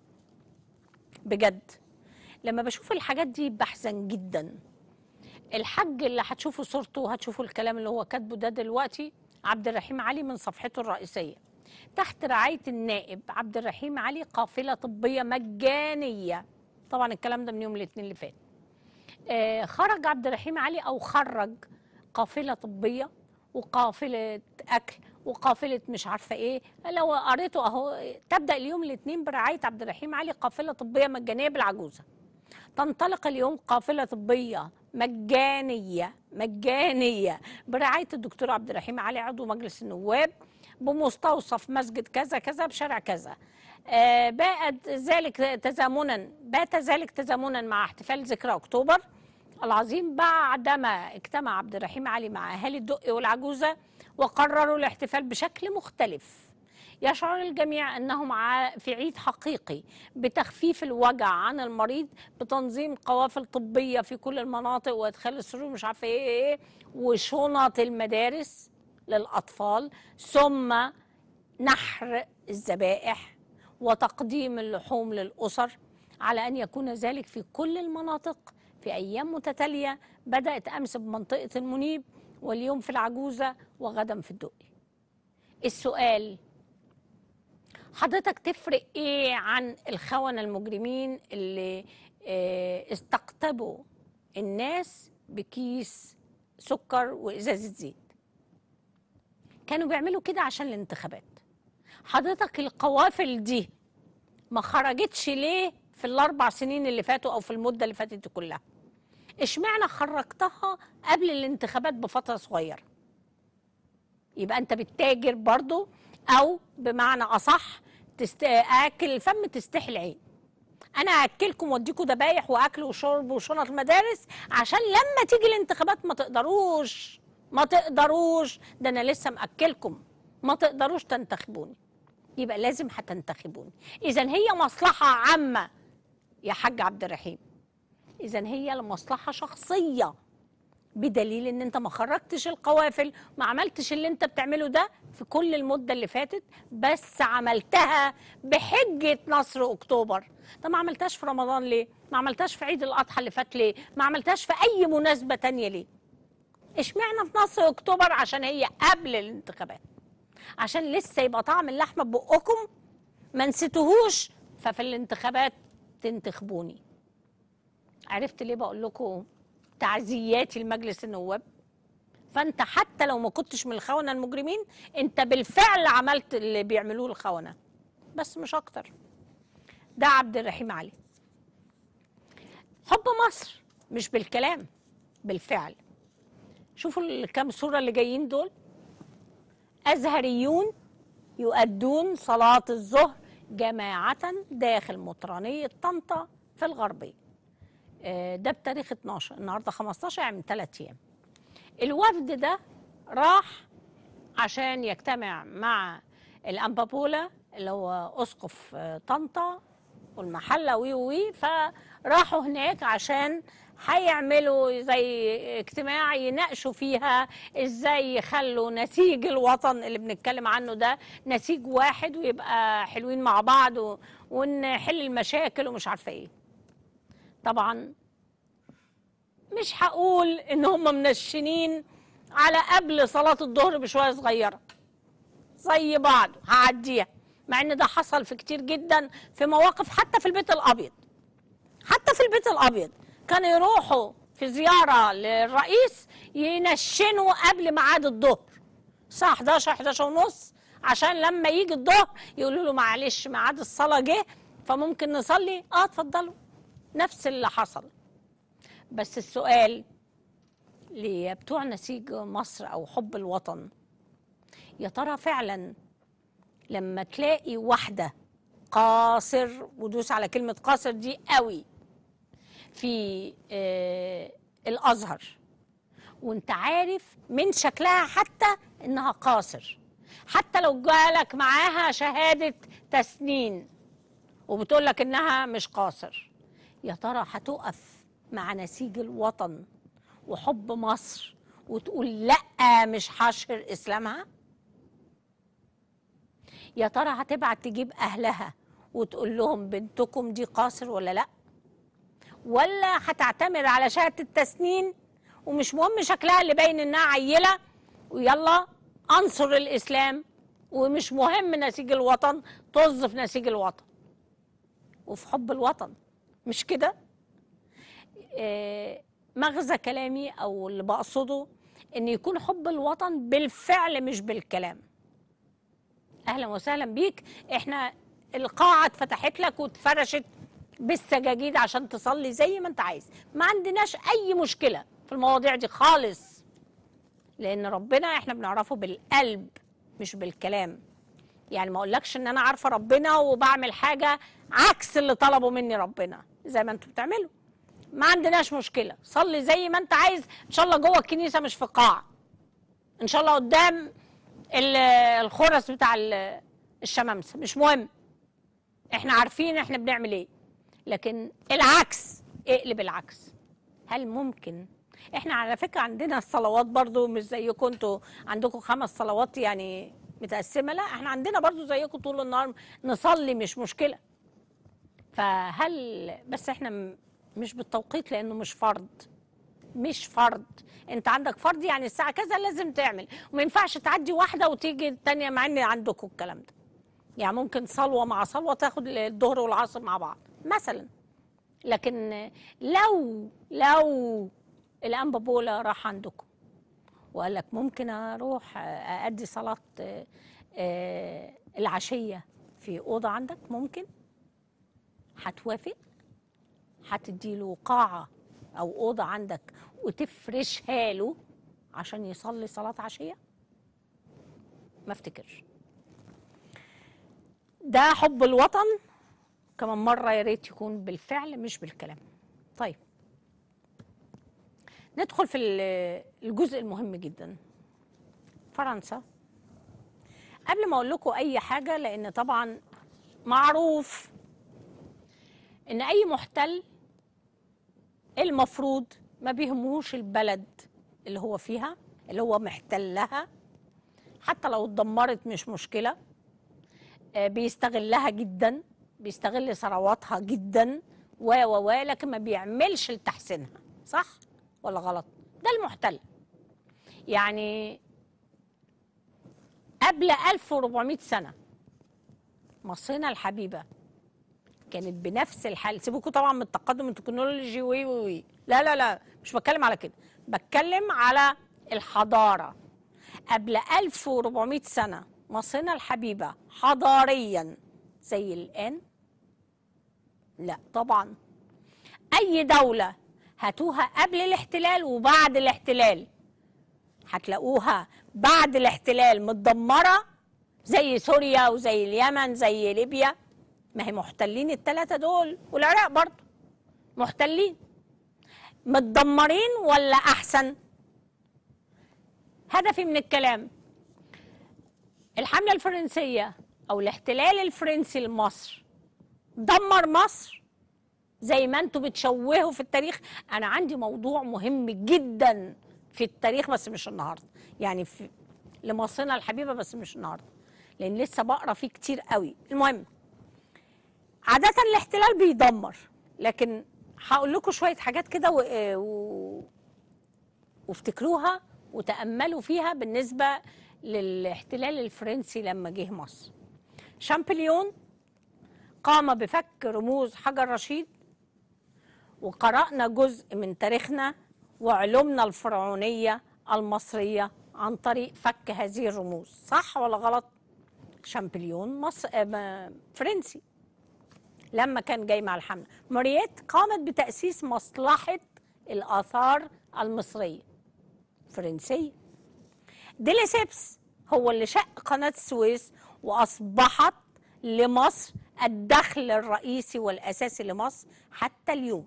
بجد لما بشوف الحاجات دي بحزن جدا الحج اللي هتشوفوا صورته وهتشوفوا الكلام اللي هو كاتبه ده دلوقتي عبد الرحيم علي من صفحته الرئيسيه تحت رعايه النائب عبد الرحيم علي قافله طبيه مجانيه طبعا الكلام ده من يوم الاثنين اللي فات آه خرج عبد الرحيم علي او خرج قافله طبيه وقافله اكل وقافله مش عارفه ايه لو قريته اهو تبدا اليوم الاثنين برعايه عبد الرحيم علي قافله طبيه مجانيه بالعجوزه تنطلق اليوم قافله طبيه مجانيه مجانيه برعايه الدكتور عبد الرحيم علي عضو مجلس النواب بمستوصف مسجد كذا كذا بشارع كذا آه بات ذلك تزامنا بات ذلك تزامنا مع احتفال ذكرى اكتوبر العظيم بعدما اجتمع عبد الرحيم علي مع اهالي الدقي والعجوزه وقرروا الاحتفال بشكل مختلف يشعر الجميع انهم ع- في عيد حقيقي بتخفيف الوجع عن المريض بتنظيم قوافل طبيه في كل المناطق وادخال السرور مش عارفه ايه ايه إيه، وشنط المدارس للاطفال ثم نحر الذبائح وتقديم اللحوم للاسر على ان يكون ذلك في كل المناطق في ايام متتاليه بدات امس بمنطقه المنيب واليوم في العجوزه وغدا في الدقي السؤال حضرتك تفرق ايه عن الخونة المجرمين اللي آه، استقطبوا الناس بكيس سكر وازازة زيت كانوا بيعملوا كده عشان الانتخابات حضرتك القوافل دي ما خرجتش ليه في الاربع سنين اللي فاتوا او في المده اللي فاتت دي كلها اشمعنى خرجتها قبل الانتخابات بفتره صغيره يبقى انت بتتاجر برضو او بمعنى اصح تست... اكل الفم تستحي العين انا اكلكم واديكم ذبايح واكل وشرب وشنط المدارس عشان لما تيجي الانتخابات ما تقدروش ما تقدروش ده انا لسه ماكلكم ما تقدروش تنتخبوني يبقى لازم هتنتخبوني اذا هي مصلحه عامه يا حاج عبد الرحيم اذا هي لمصلحه شخصيه بدليل ان انت ما خرجتش القوافل ما عملتش اللي انت بتعمله ده في كل المده اللي فاتت بس عملتها بحجه نصر اكتوبر طب ما عملتهاش في رمضان ليه ما عملتهاش في عيد الاضحى اللي فات ليه ما عملتهاش في اي مناسبه تانية ليه اشمعنى في نصر اكتوبر عشان هي قبل الانتخابات عشان لسه يبقى طعم اللحمه ببقكم ما نسيتوهوش ففي الانتخابات تنتخبوني عرفت ليه بقول لكم تعزياتي لمجلس النواب فانت حتى لو ما كنتش من الخونه المجرمين انت بالفعل عملت اللي بيعملوه الخونه بس مش اكتر ده عبد الرحيم علي حب مصر مش بالكلام بالفعل شوفوا الكام صوره اللي جايين دول ازهريون يؤدون صلاه الظهر جماعه داخل مطرانيه طنطا في الغربيه آه، ده بتاريخ 12 النهارده 15 يعني من ثلاث ايام الوفد ده راح عشان يجتمع مع الأنبابولا اللي هو أسقف آه، طنطا والمحلة وي وي فراحوا هناك عشان هيعملوا زي اجتماع يناقشوا فيها ازاي يخلوا نسيج الوطن اللي بنتكلم عنه ده نسيج واحد ويبقى حلوين مع بعض و- ونحل المشاكل ومش عارفه ايه طبعا مش هقول ان هم منشنين على قبل صلاة الظهر بشوية صغيرة زي بعض هعديها مع ان ده حصل في كتير جدا في مواقف حتى في البيت الابيض حتى في البيت الابيض كانوا يروحوا في زيارة للرئيس ينشنوا قبل ميعاد الظهر الساعة 11 11 ونص عشان لما يجي الظهر يقولوا له معلش ميعاد الصلاة جه فممكن نصلي اه اتفضلوا نفس اللي حصل بس السؤال لبتوع نسيج مصر او حب الوطن يا ترى فعلا لما تلاقي واحده قاصر ودوس على كلمه قاصر دي قوي في آه الازهر وانت عارف من شكلها حتى انها قاصر حتى لو جالك معاها شهاده تسنين وبتقول لك انها مش قاصر يا ترى هتقف مع نسيج الوطن وحب مصر وتقول لا مش هشهر اسلامها يا ترى هتبعت تجيب اهلها وتقول لهم بنتكم دي قاصر ولا لا ولا هتعتمد على شهاده التسنين ومش مهم شكلها اللي باين انها عيله ويلا انصر الاسلام ومش مهم نسيج الوطن طز في نسيج الوطن وفي حب الوطن مش كده آه، مغزى كلامي او اللي بقصده ان يكون حب الوطن بالفعل مش بالكلام اهلا وسهلا بيك احنا القاعه اتفتحت لك واتفرشت بالسجاجيد عشان تصلي زي ما انت عايز ما عندناش اي مشكله في المواضيع دي خالص لان ربنا احنا بنعرفه بالقلب مش بالكلام يعني ما اقولكش ان انا عارفه ربنا وبعمل حاجه عكس اللي طلبه مني ربنا زي ما انتوا بتعملوا ما عندناش مشكله صلي زي ما انت عايز ان شاء الله جوه الكنيسه مش في قاعه ان شاء الله قدام ال- الخرس بتاع ال- الشمامسه مش مهم احنا عارفين احنا بنعمل ايه لكن العكس اقلب العكس هل ممكن احنا على فكره عندنا الصلوات برضو مش زيكم انتوا عندكم خمس صلوات يعني متقسمه لا احنا عندنا برضو زيكم طول النهار نصلي مش مشكله فهل بس احنا م- مش بالتوقيت لانه مش فرض مش فرض انت عندك فرض يعني الساعه كذا لازم تعمل وما ينفعش تعدي واحده وتيجي التانيه مع ان عندكم الكلام ده يعني ممكن صلوه مع صلوه تاخد الظهر والعصر مع بعض مثلا لكن لو لو الانبا بولا راح عندكم وقال لك ممكن اروح اادي صلاه آه، آه، العشيه في اوضه عندك ممكن هتوافق هتديله قاعه او اوضه عندك وتفرشها له عشان يصلي صلاه عشيه ما افتكرش ده حب الوطن كمان مره يا ريت يكون بالفعل مش بالكلام طيب ندخل في ال- الجزء المهم جدا فرنسا قبل ما اقول لكم اي حاجه لان طبعا معروف ان اي محتل المفروض ما بيهموش البلد اللي هو فيها اللي هو محتلها حتى لو اتدمرت مش مشكله آه، بيستغلها جدا بيستغل ثرواتها جدا و و و لكن ما بيعملش لتحسينها صح ولا غلط ده المحتل يعني قبل 1400 سنة مصرنا الحبيبة كانت بنفس الحال سيبوكوا طبعا من التقدم التكنولوجي وي وي وي لا لا لا مش بتكلم على كده بتكلم على الحضارة قبل 1400 سنة مصرنا الحبيبة حضاريا زي الآن لا طبعا أي دولة هاتوها قبل الاحتلال وبعد الاحتلال هتلاقوها بعد الاحتلال متدمرة زي سوريا وزي اليمن زي ليبيا ما هي محتلين الثلاثة دول والعراق برضه محتلين متدمرين ولا أحسن هدفي من الكلام الحملة الفرنسية أو الاحتلال الفرنسي لمصر دمر مصر زي ما انتوا بتشوهوا في التاريخ أنا عندي موضوع مهم جدا في التاريخ بس مش النهاردة يعني في لمصرنا الحبيبة بس مش النهاردة لأن لسه بقرا فيه كتير قوي المهم عادة الاحتلال بيدمر لكن هقول لكم شوية حاجات كده و... و... وافتكروها وتأملوا فيها بالنسبة للاحتلال الفرنسي لما جه مصر شامبليون قام بفك رموز حجر رشيد وقرأنا جزء من تاريخنا وعلومنا الفرعونية المصرية عن طريق فك هذه الرموز صح ولا غلط شامبليون مصر آه، فرنسي لما كان جاي مع الحملة مارييت قامت بتأسيس مصلحة الآثار المصرية فرنسية ديليسيبس هو اللي شق قناة السويس وأصبحت لمصر الدخل الرئيسي والأساسي لمصر حتى اليوم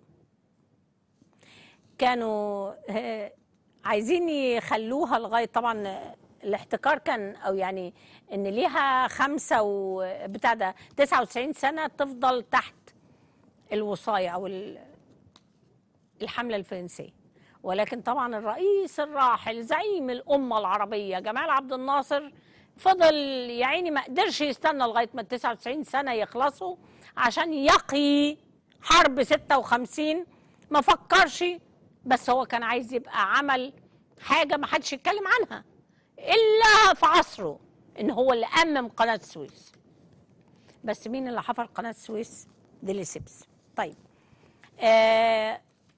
كانوا آه، عايزين يخلوها لغاية طبعا آه، الاحتكار كان او يعني ان ليها خمسة و بتاع ده 99 سنة تفضل تحت الوصاية او ال- الحملة الفرنسية ولكن طبعا الرئيس الراحل زعيم الأمة العربية جمال عبد الناصر فضل يا عيني ما قدرش يستنى لغاية ما ال 99 سنة يخلصوا عشان يقي حرب 56 ما فكرش بس هو كان عايز يبقى عمل حاجة ما حدش يتكلم عنها إلا في عصره إن هو اللي أمم قناة السويس بس مين اللي حفر قناة السويس؟ ديليسيبس طيب آه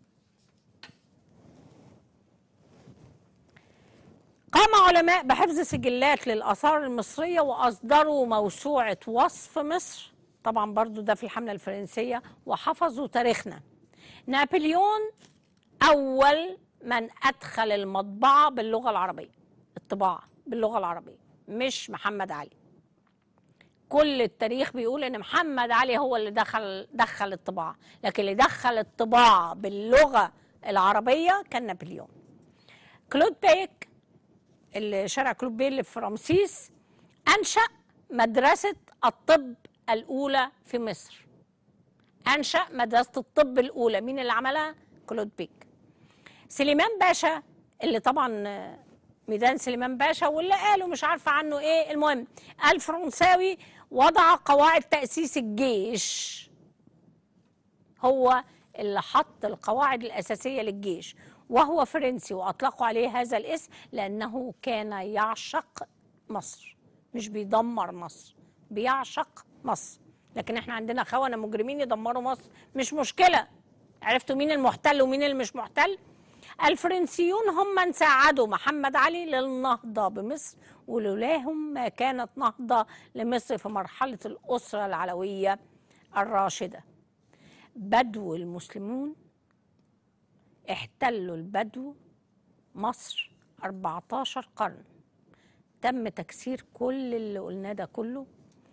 قام علماء بحفظ سجلات للآثار المصرية وأصدروا موسوعة وصف مصر طبعا برضو ده في الحملة الفرنسية وحفظوا تاريخنا نابليون أول من أدخل المطبعة باللغة العربية الطباعة باللغة العربية مش محمد علي كل التاريخ بيقول ان محمد علي هو اللي دخل دخل الطباعة لكن اللي دخل الطباعة باللغة العربية كان نابليون كلود بيك اللي شارع كلوب بيه اللي في رمسيس أنشأ مدرسة الطب الأولى في مصر أنشأ مدرسة الطب الأولى مين اللي عملها؟ كلود بيك سليمان باشا اللي طبعا آه، ميدان سليمان باشا واللي قالوا مش عارفة عنه ايه المهم الفرنساوي وضع قواعد تأسيس الجيش هو اللي حط القواعد الأساسية للجيش وهو فرنسي وأطلقوا عليه هذا الاسم لأنه كان يعشق مصر مش بيدمر مصر بيعشق مصر لكن احنا عندنا خونة مجرمين يدمروا مصر مش مشكلة عرفتوا مين المحتل ومين اللي مش محتل الفرنسيون هم من ساعدوا محمد علي للنهضة بمصر ولولاهم ما كانت نهضة لمصر في مرحلة الأسرة العلوية الراشدة بدو المسلمون احتلوا البدو مصر 14 قرن تم تكسير كل اللي قلناه ده كله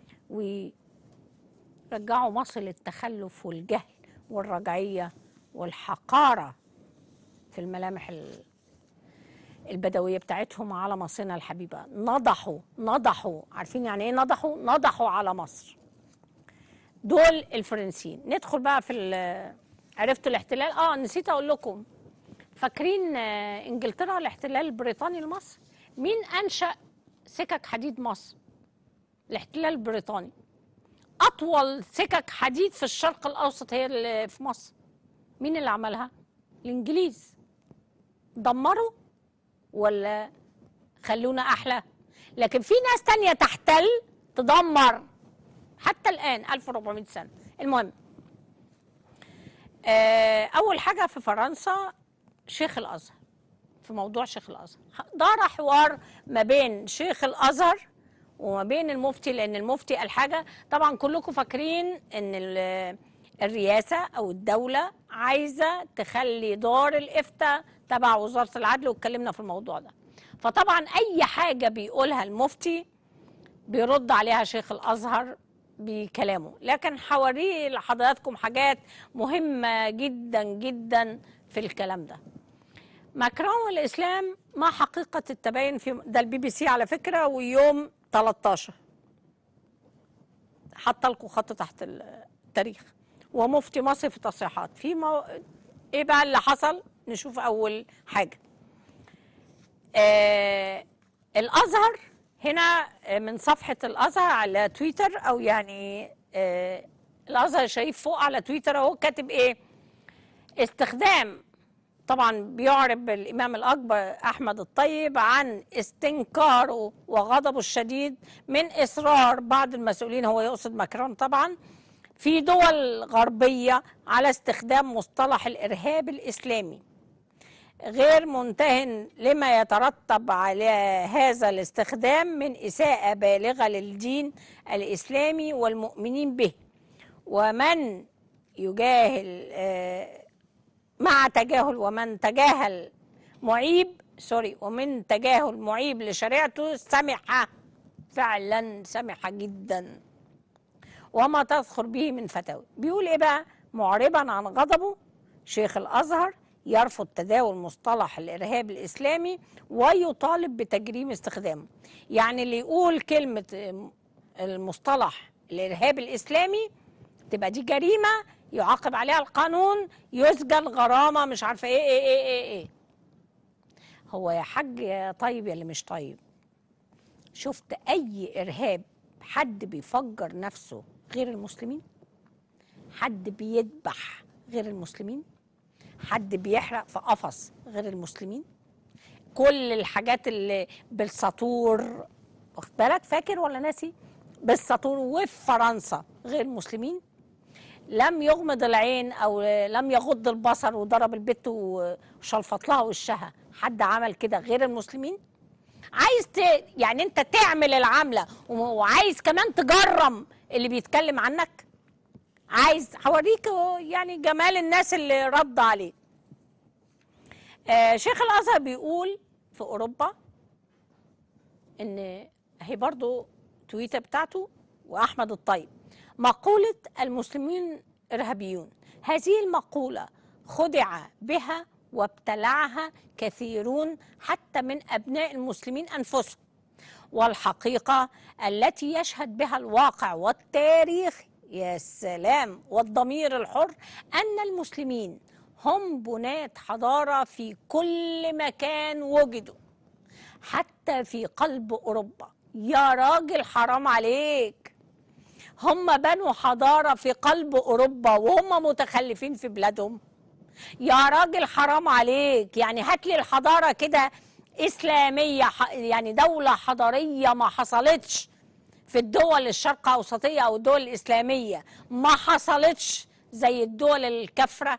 ورجعوا مصر للتخلف والجهل والرجعية والحقارة في الملامح ال- البدوية بتاعتهم على مصرنا الحبيبة نضحوا نضحوا عارفين يعني ايه نضحوا نضحوا على مصر دول الفرنسيين ندخل بقى في ال- عرفتوا الاحتلال اه نسيت اقول لكم فاكرين آه، انجلترا الاحتلال البريطاني لمصر مين انشا سكك حديد مصر الاحتلال البريطاني اطول سكك حديد في الشرق الاوسط هي اللي في مصر مين اللي عملها الانجليز دمروا ولا خلونا احلى لكن في ناس تانية تحتل تدمر حتى الان 1400 سنه المهم آه، اول حاجه في فرنسا شيخ الازهر في موضوع شيخ الازهر دار حوار ما بين شيخ الازهر وما بين المفتي لان المفتي قال حاجه طبعا كلكم فاكرين ان ال- الرئاسه او الدوله عايزه تخلي دار الافتاء تبع وزاره العدل واتكلمنا في الموضوع ده فطبعا اي حاجه بيقولها المفتي بيرد عليها شيخ الازهر بكلامه لكن هوريه لحضراتكم حاجات مهمه جدا جدا في الكلام ده ماكرون والاسلام ما حقيقه التباين في ده البي بي سي على فكره ويوم 13 حاطه لكم خط تحت التاريخ ومفتي مصر في تصريحات في مو... ايه بقى اللي حصل نشوف اول حاجه آه الازهر هنا آه، من صفحه الازهر على تويتر او يعني آه الازهر الشريف فوق على تويتر اهو كاتب ايه استخدام طبعا بيعرب الامام الاكبر احمد الطيب عن استنكاره وغضبه الشديد من اصرار بعض المسؤولين هو يقصد ماكرون طبعا في دول غربيه على استخدام مصطلح الارهاب الاسلامي غير منتهن لما يترتب على هذا الاستخدام من اساءه بالغه للدين الاسلامي والمؤمنين به ومن يجاهل آه، مع تجاهل ومن تجاهل معيب سوري ومن تجاهل معيب لشريعته سمح فعلا سمح جدا وما تذخر به من فتاوى بيقول ايه بقى معربا عن غضبه شيخ الازهر يرفض تداول مصطلح الارهاب الاسلامي ويطالب بتجريم استخدامه يعني اللي يقول كلمه المصطلح الارهاب الاسلامي تبقى دي جريمه يعاقب عليها القانون يسجن غرامه مش عارفه ايه ايه ايه ايه, إيه. هو يا حاج يا طيب يا اللي مش طيب شفت اي ارهاب حد بيفجر نفسه غير المسلمين حد بيذبح غير المسلمين حد بيحرق في قفص غير المسلمين كل الحاجات اللي بالسطور واخد بالك فاكر ولا ناسي بالسطور وفي فرنسا غير مسلمين لم يغمض العين او لم يغض البصر وضرب البت وشلفط لها وشها حد عمل كده غير المسلمين عايز ت... يعني انت تعمل العمله و- وعايز كمان تجرم اللي بيتكلم عنك عايز هوريك يعني جمال الناس اللي رد عليه آه شيخ الازهر بيقول في اوروبا ان هي برضو تويته بتاعته واحمد الطيب مقوله المسلمين ارهابيون هذه المقوله خدع بها وابتلعها كثيرون حتى من ابناء المسلمين انفسهم والحقيقه التي يشهد بها الواقع والتاريخ يا سلام والضمير الحر ان المسلمين هم بناة حضاره في كل مكان وجدوا حتى في قلب اوروبا يا راجل حرام عليك هم بنوا حضاره في قلب اوروبا وهم متخلفين في بلادهم يا راجل حرام عليك يعني هات لي الحضاره كده اسلاميه ح- يعني دوله حضاريه ما حصلتش في الدول الشرق اوسطيه او الدول الاسلاميه ما حصلتش زي الدول الكافره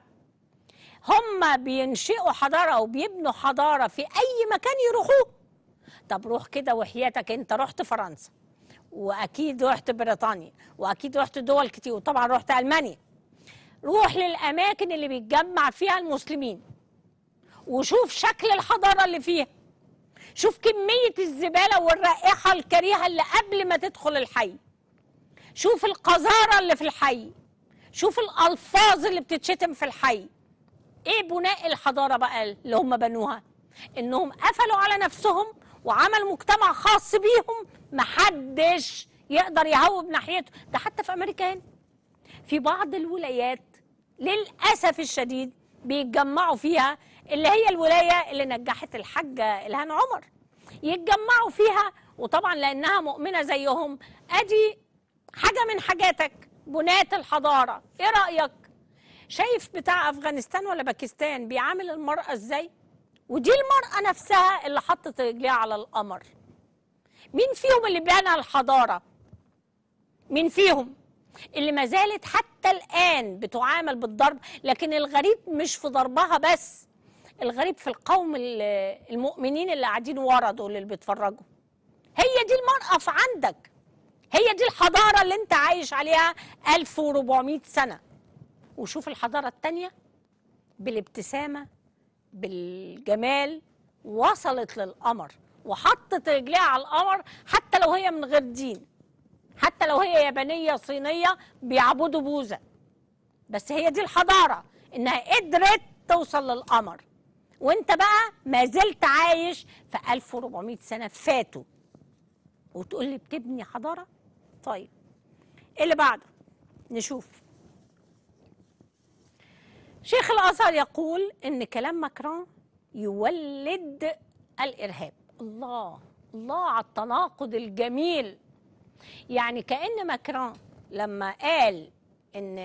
هم بينشئوا حضاره او بيبنوا حضاره في اي مكان يروحوه طب روح كده وحياتك انت رحت فرنسا واكيد رحت بريطانيا واكيد رحت دول كتير وطبعا رحت المانيا روح للاماكن اللي بيتجمع فيها المسلمين وشوف شكل الحضاره اللي فيها شوف كميه الزباله والرائحه الكريهه اللي قبل ما تدخل الحي شوف القذاره اللي في الحي شوف الالفاظ اللي بتتشتم في الحي ايه بناء الحضاره بقى اللي هم بنوها انهم قفلوا على نفسهم وعملوا مجتمع خاص بيهم محدش يقدر يهوب ناحيته ده حتى في امريكا هنا في بعض الولايات للاسف الشديد بيتجمعوا فيها اللي هي الولايه اللي نجحت الحاجه الهان عمر يتجمعوا فيها وطبعا لانها مؤمنه زيهم ادي حاجه من حاجاتك بناة الحضاره ايه رايك شايف بتاع افغانستان ولا باكستان بيعامل المراه ازاي ودي المراه نفسها اللي حطت رجليها على القمر مين فيهم اللي بنى الحضاره مين فيهم اللي ما زالت حتى الآن بتعامل بالضرب لكن الغريب مش في ضربها بس الغريب في القوم ال- المؤمنين اللي قاعدين ورا دول اللي بيتفرجوا هي دي المرأة في عندك هي دي الحضارة اللي انت عايش عليها 1400 سنة وشوف الحضارة التانية بالابتسامة بالجمال وصلت للقمر وحطت رجليها على القمر حتى لو هي من غير دين حتى لو هي يابانية صينية بيعبدوا بوذا بس هي دي الحضارة انها قدرت توصل للقمر وانت بقى ما زلت عايش في 1400 سنة فاتوا وتقول لي بتبني حضاره طيب ايه اللي بعده نشوف شيخ الازهر يقول ان كلام ماكرون يولد الارهاب الله الله على التناقض الجميل يعني كان ماكرون لما قال ان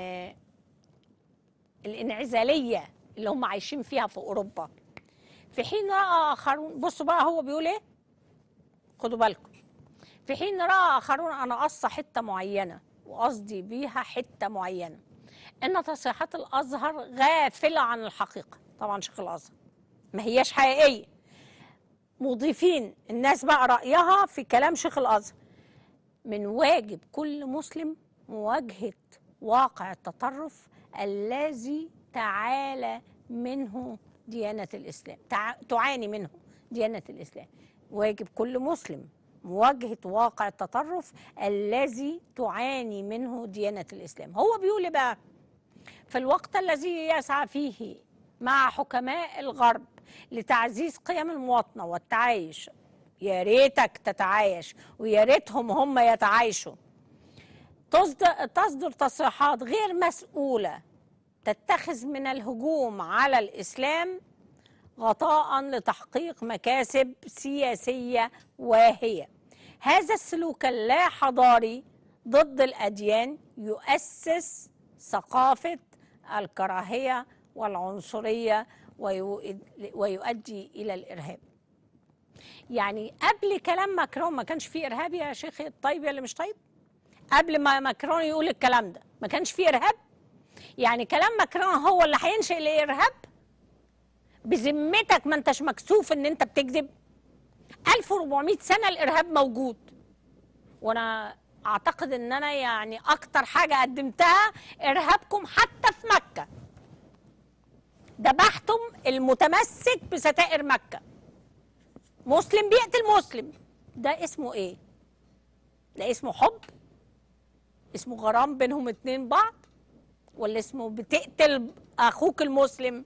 الانعزاليه اللي هم عايشين فيها في اوروبا في حين راى اخرون بصوا بقى هو بيقول ايه خدوا بالكم في حين راى اخرون انا قص حته معينه وقصدي بيها حته معينه ان تصريحات الازهر غافله عن الحقيقه طبعا شيخ الازهر ما هياش حقيقيه مضيفين الناس بقى رايها في كلام شيخ الازهر من واجب كل مسلم مواجهه واقع التطرف الذي تعالى منه ديانه الاسلام تع... تعاني منه ديانه الاسلام واجب كل مسلم مواجهه واقع التطرف الذي تعاني منه ديانه الاسلام هو بيقول إيه بقى في الوقت الذي يسعى فيه مع حكماء الغرب لتعزيز قيم المواطنه والتعايش يا ريتك تتعايش ويا ريتهم هم يتعايشوا تصدر, تصدر تصريحات غير مسؤوله تتخذ من الهجوم على الاسلام غطاء لتحقيق مكاسب سياسيه واهيه هذا السلوك اللا حضاري ضد الاديان يؤسس ثقافه الكراهيه والعنصريه ويؤد- ويؤدي الى الارهاب يعني قبل كلام ماكرون ما كانش فيه ارهاب يا شيخ الطيب يا اللي مش طيب قبل ما ماكرون يقول الكلام ده ما كانش فيه ارهاب يعني كلام ماكرون هو اللي هينشئ الارهاب بذمتك ما انتش مكسوف ان انت بتكذب 1400 سنه الارهاب موجود وانا اعتقد ان انا يعني اكتر حاجه قدمتها ارهابكم حتى في مكه ذبحتم المتمسك بستائر مكه مسلم بيقتل مسلم ده اسمه ايه ده اسمه حب اسمه غرام بينهم اتنين بعض ولا اسمه بتقتل اخوك المسلم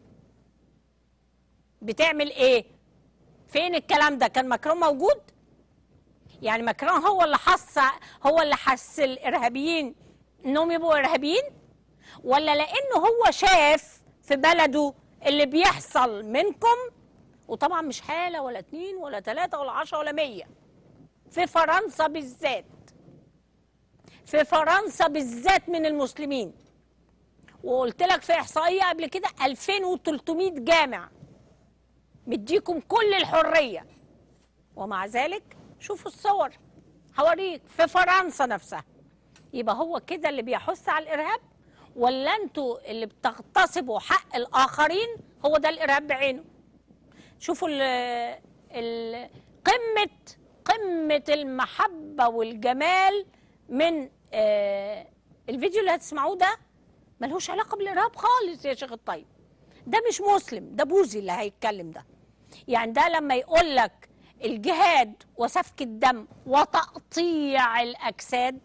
بتعمل ايه فين الكلام ده كان ماكرون موجود يعني ماكرون هو اللي حس هو اللي حس الارهابيين انهم يبقوا ارهابيين ولا لانه هو شاف في بلده اللي بيحصل منكم وطبعا مش حاله ولا اتنين ولا تلاته ولا عشرة ولا مية في فرنسا بالذات في فرنسا بالذات من المسلمين وقلت لك في احصائيه قبل كده 2300 جامع مديكم كل الحريه ومع ذلك شوفوا الصور هوريك في فرنسا نفسها يبقى هو كده اللي بيحث على الارهاب ولا انتوا اللي بتغتصبوا حق الاخرين هو ده الارهاب بعينه شوفوا ال ال قمه قمه المحبه والجمال من آه الفيديو اللي هتسمعوه ده ملهوش علاقه بالارهاب خالص يا شيخ الطيب ده مش مسلم ده بوذي اللي هيتكلم ده يعني ده لما يقول لك الجهاد وسفك الدم وتقطيع الاجساد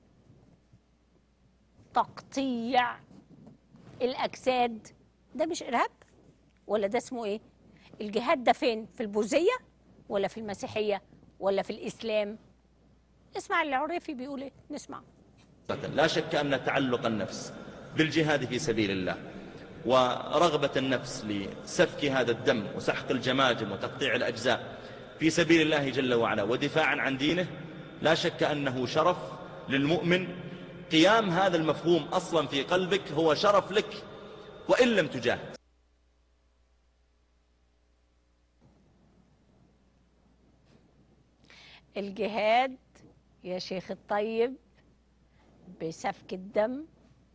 تقطيع الاجساد ده مش ارهاب ولا ده اسمه ايه الجهاد ده فين في البوذيه ولا في المسيحيه ولا في الاسلام اسمع العريفي بيقول ايه نسمع لا شك أن تعلق النفس بالجهاد في سبيل الله ورغبة النفس لسفك هذا الدم وسحق الجماجم وتقطيع الأجزاء في سبيل الله جل وعلا ودفاعا عن دينه لا شك أنه شرف للمؤمن قيام هذا المفهوم أصلا في قلبك هو شرف لك وإن لم تجاهد الجهاد يا شيخ الطيب بسفك الدم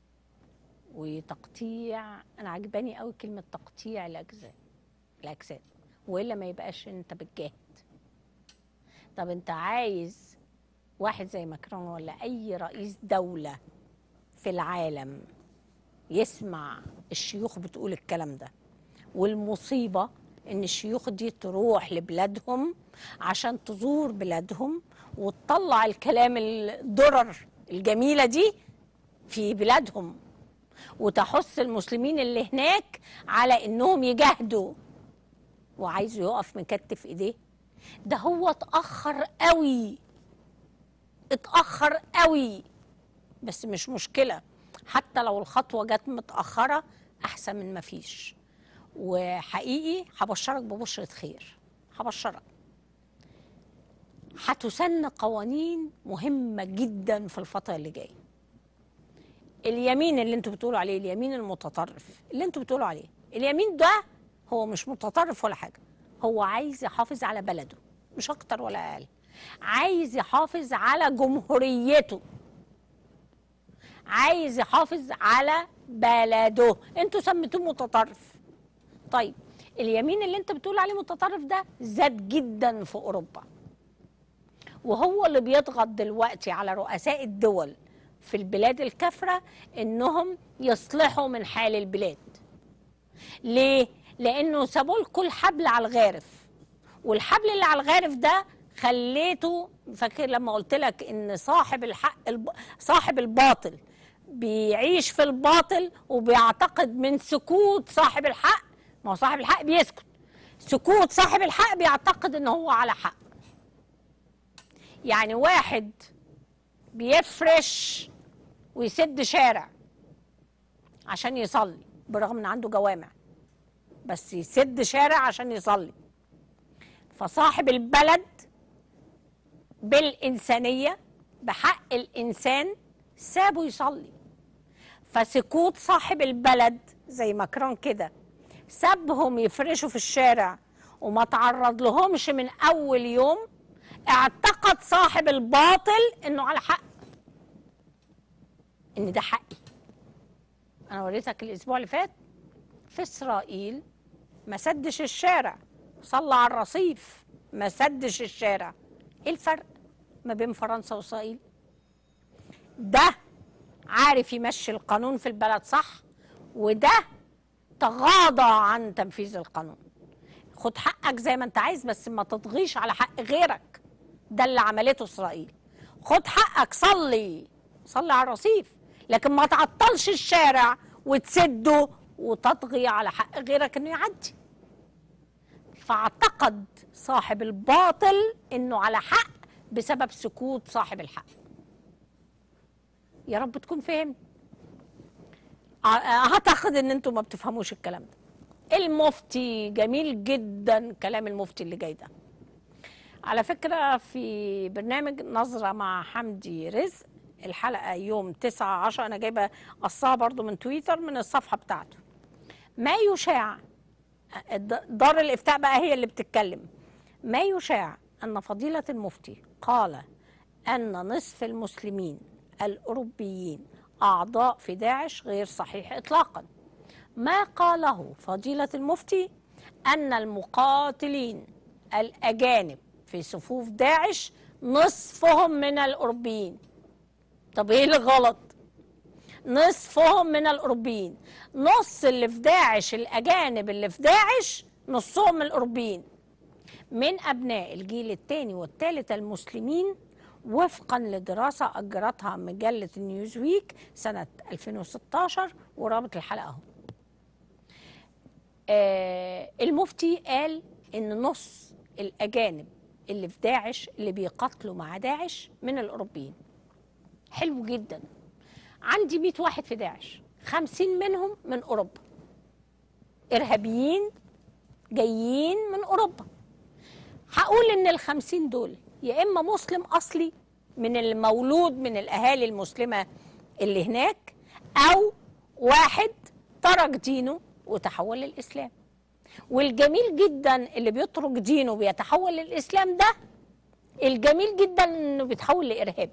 وتقطيع انا عجباني قوي كلمه تقطيع الاجزاء الاجساد والا ما يبقاش انت بتجاهد طب انت عايز واحد زي ماكرون ولا اي رئيس دوله في العالم يسمع الشيوخ بتقول الكلام ده والمصيبه ان الشيوخ دي تروح لبلادهم عشان تزور بلادهم وتطلع الكلام الدرر الجميله دي في بلادهم وتحث المسلمين اللي هناك على انهم يجاهدوا وعايزه يقف مكتف ايديه ده هو اتاخر قوي اتاخر قوي بس مش مشكله حتى لو الخطوه جت متاخره احسن من ما فيش وحقيقي هبشرك ببشره خير هبشرك هتسن قوانين مهمه جدا في الفتره اللي جايه اليمين اللي انتوا بتقولوا عليه اليمين المتطرف اللي انتوا بتقولوا عليه اليمين ده هو مش متطرف ولا حاجه هو عايز يحافظ على بلده مش اكتر ولا اقل عايز يحافظ على جمهوريته عايز يحافظ على بلده انتوا سميتوه متطرف طيب اليمين اللي انت بتقول عليه متطرف ده زاد جدا في اوروبا وهو اللي بيضغط دلوقتي على رؤساء الدول في البلاد الكافره انهم يصلحوا من حال البلاد ليه لانه سابوا لكم الحبل على الغارف والحبل اللي على الغارف ده خليته فاكر لما قلت لك ان صاحب الحق الب... صاحب الباطل بيعيش في الباطل وبيعتقد من سكوت صاحب الحق ما هو صاحب الحق بيسكت سكوت صاحب الحق بيعتقد ان هو على حق يعني واحد بيفرش ويسد شارع عشان يصلي برغم ان عنده جوامع بس يسد شارع عشان يصلي فصاحب البلد بالإنسانية بحق الإنسان سابه يصلي فسكوت صاحب البلد زي ماكرون كده سابهم يفرشوا في الشارع وما تعرض لهمش من أول يوم اعتقد صاحب الباطل انه على حق ان ده حقي انا وريتك الاسبوع اللي فات في اسرائيل ما سدش الشارع صلى على الرصيف ما سدش الشارع ايه الفرق ما بين فرنسا واسرائيل ده عارف يمشي القانون في البلد صح وده تغاضى عن تنفيذ القانون خد حقك زي ما انت عايز بس ما تطغيش على حق غيرك ده اللي عملته اسرائيل خد حقك صلي صلي على الرصيف لكن ما تعطلش الشارع وتسده وتطغي على حق غيرك انه يعدي فاعتقد صاحب الباطل انه على حق بسبب سكوت صاحب الحق يا رب تكون فهمت اعتقد ان انتم ما بتفهموش الكلام ده المفتي جميل جدا كلام المفتي اللي جاي ده على فكرة في برنامج نظرة مع حمدي رزق الحلقة يوم 9 10 أنا جايبة قصها برضو من تويتر من الصفحة بتاعته ما يشاع دار الإفتاء بقى هي اللي بتتكلم ما يشاع أن فضيلة المفتي قال أن نصف المسلمين الأوروبيين أعضاء في داعش غير صحيح إطلاقا ما قاله فضيلة المفتي أن المقاتلين الأجانب في صفوف داعش نصفهم من الأوروبيين طب إيه اللي غلط؟ نصفهم من الأوروبيين نص اللي في داعش الأجانب اللي في داعش نصهم من الأوروبيين من أبناء الجيل الثاني والثالث المسلمين وفقا لدراسة أجرتها مجلة نيوزويك سنة 2016 ورابط الحلقة أهو آه المفتي قال إن نص الأجانب اللي في داعش اللي بيقاتلوا مع داعش من الأوروبيين حلو جدا عندي 100 واحد في داعش 50 منهم من أوروبا إرهابيين جايين من أوروبا هقول إن الخمسين دول يا إما مسلم أصلي من المولود من الأهالي المسلمة اللي هناك أو واحد ترك دينه وتحول للإسلام والجميل جدا اللي بيترك دينه بيتحول للإسلام ده الجميل جدا إنه بيتحول لإرهابي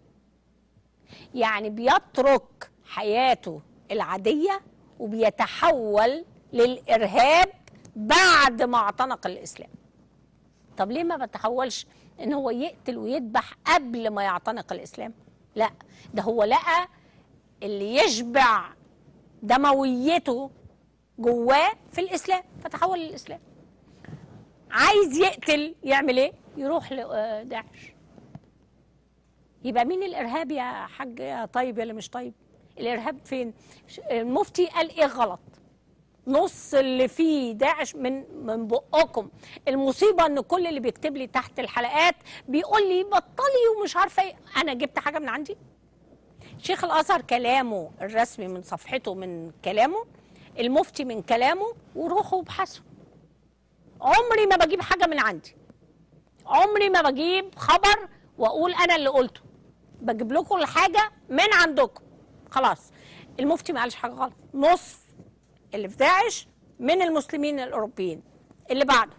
يعني بيترك حياته العادية وبيتحول للإرهاب بعد ما اعتنق الإسلام طب ليه ما بتحولش ان هو يقتل ويذبح قبل ما يعتنق الاسلام لا ده هو لقى اللي يشبع دمويته جواه في الاسلام فتحول للاسلام عايز يقتل يعمل ايه يروح لداعش يبقى مين الارهاب يا حاج يا طيب يا اللي مش طيب الارهاب فين المفتي قال ايه غلط نص اللي فيه داعش من من بقكم المصيبه ان كل اللي بيكتب لي تحت الحلقات بيقول لي بطلي ومش عارفه ايه انا جبت حاجه من عندي شيخ الازهر كلامه الرسمي من صفحته من كلامه المفتي من كلامه وروحوا ابحثوا عمري ما بجيب حاجه من عندي عمري ما بجيب خبر واقول انا اللي قلته بجيب لكم الحاجه من عندكم خلاص المفتي ما قالش حاجه غلط نصف اللي في داعش من المسلمين الاوروبيين اللي بعده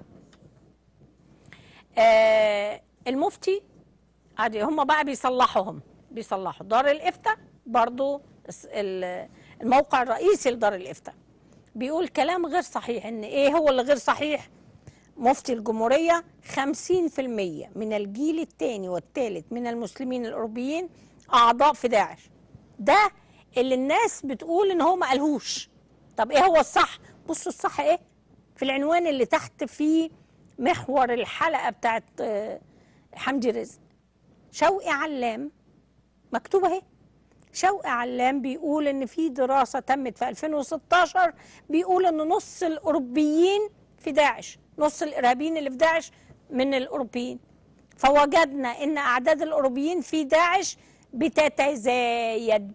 آه المفتي ادي هم بقى بيصلحوهم بيصلحوا دار الافتاء برضو الس- ال- الموقع الرئيسي لدار الافتاء بيقول كلام غير صحيح ان ايه هو اللي غير صحيح مفتي الجمهورية 50% من الجيل الثاني والثالث من المسلمين الأوروبيين أعضاء في داعش ده اللي الناس بتقول إن هو ما قالهوش طب إيه هو الصح بصوا الصح إيه في العنوان اللي تحت فيه محور الحلقة بتاعت آه، حمدي رزق شوقي علام مكتوب اهي شوقي علام بيقول ان في دراسه تمت في 2016 بيقول ان نص الاوروبيين في داعش نص الارهابيين اللي في داعش من الاوروبيين فوجدنا ان اعداد الاوروبيين في داعش بتتزايد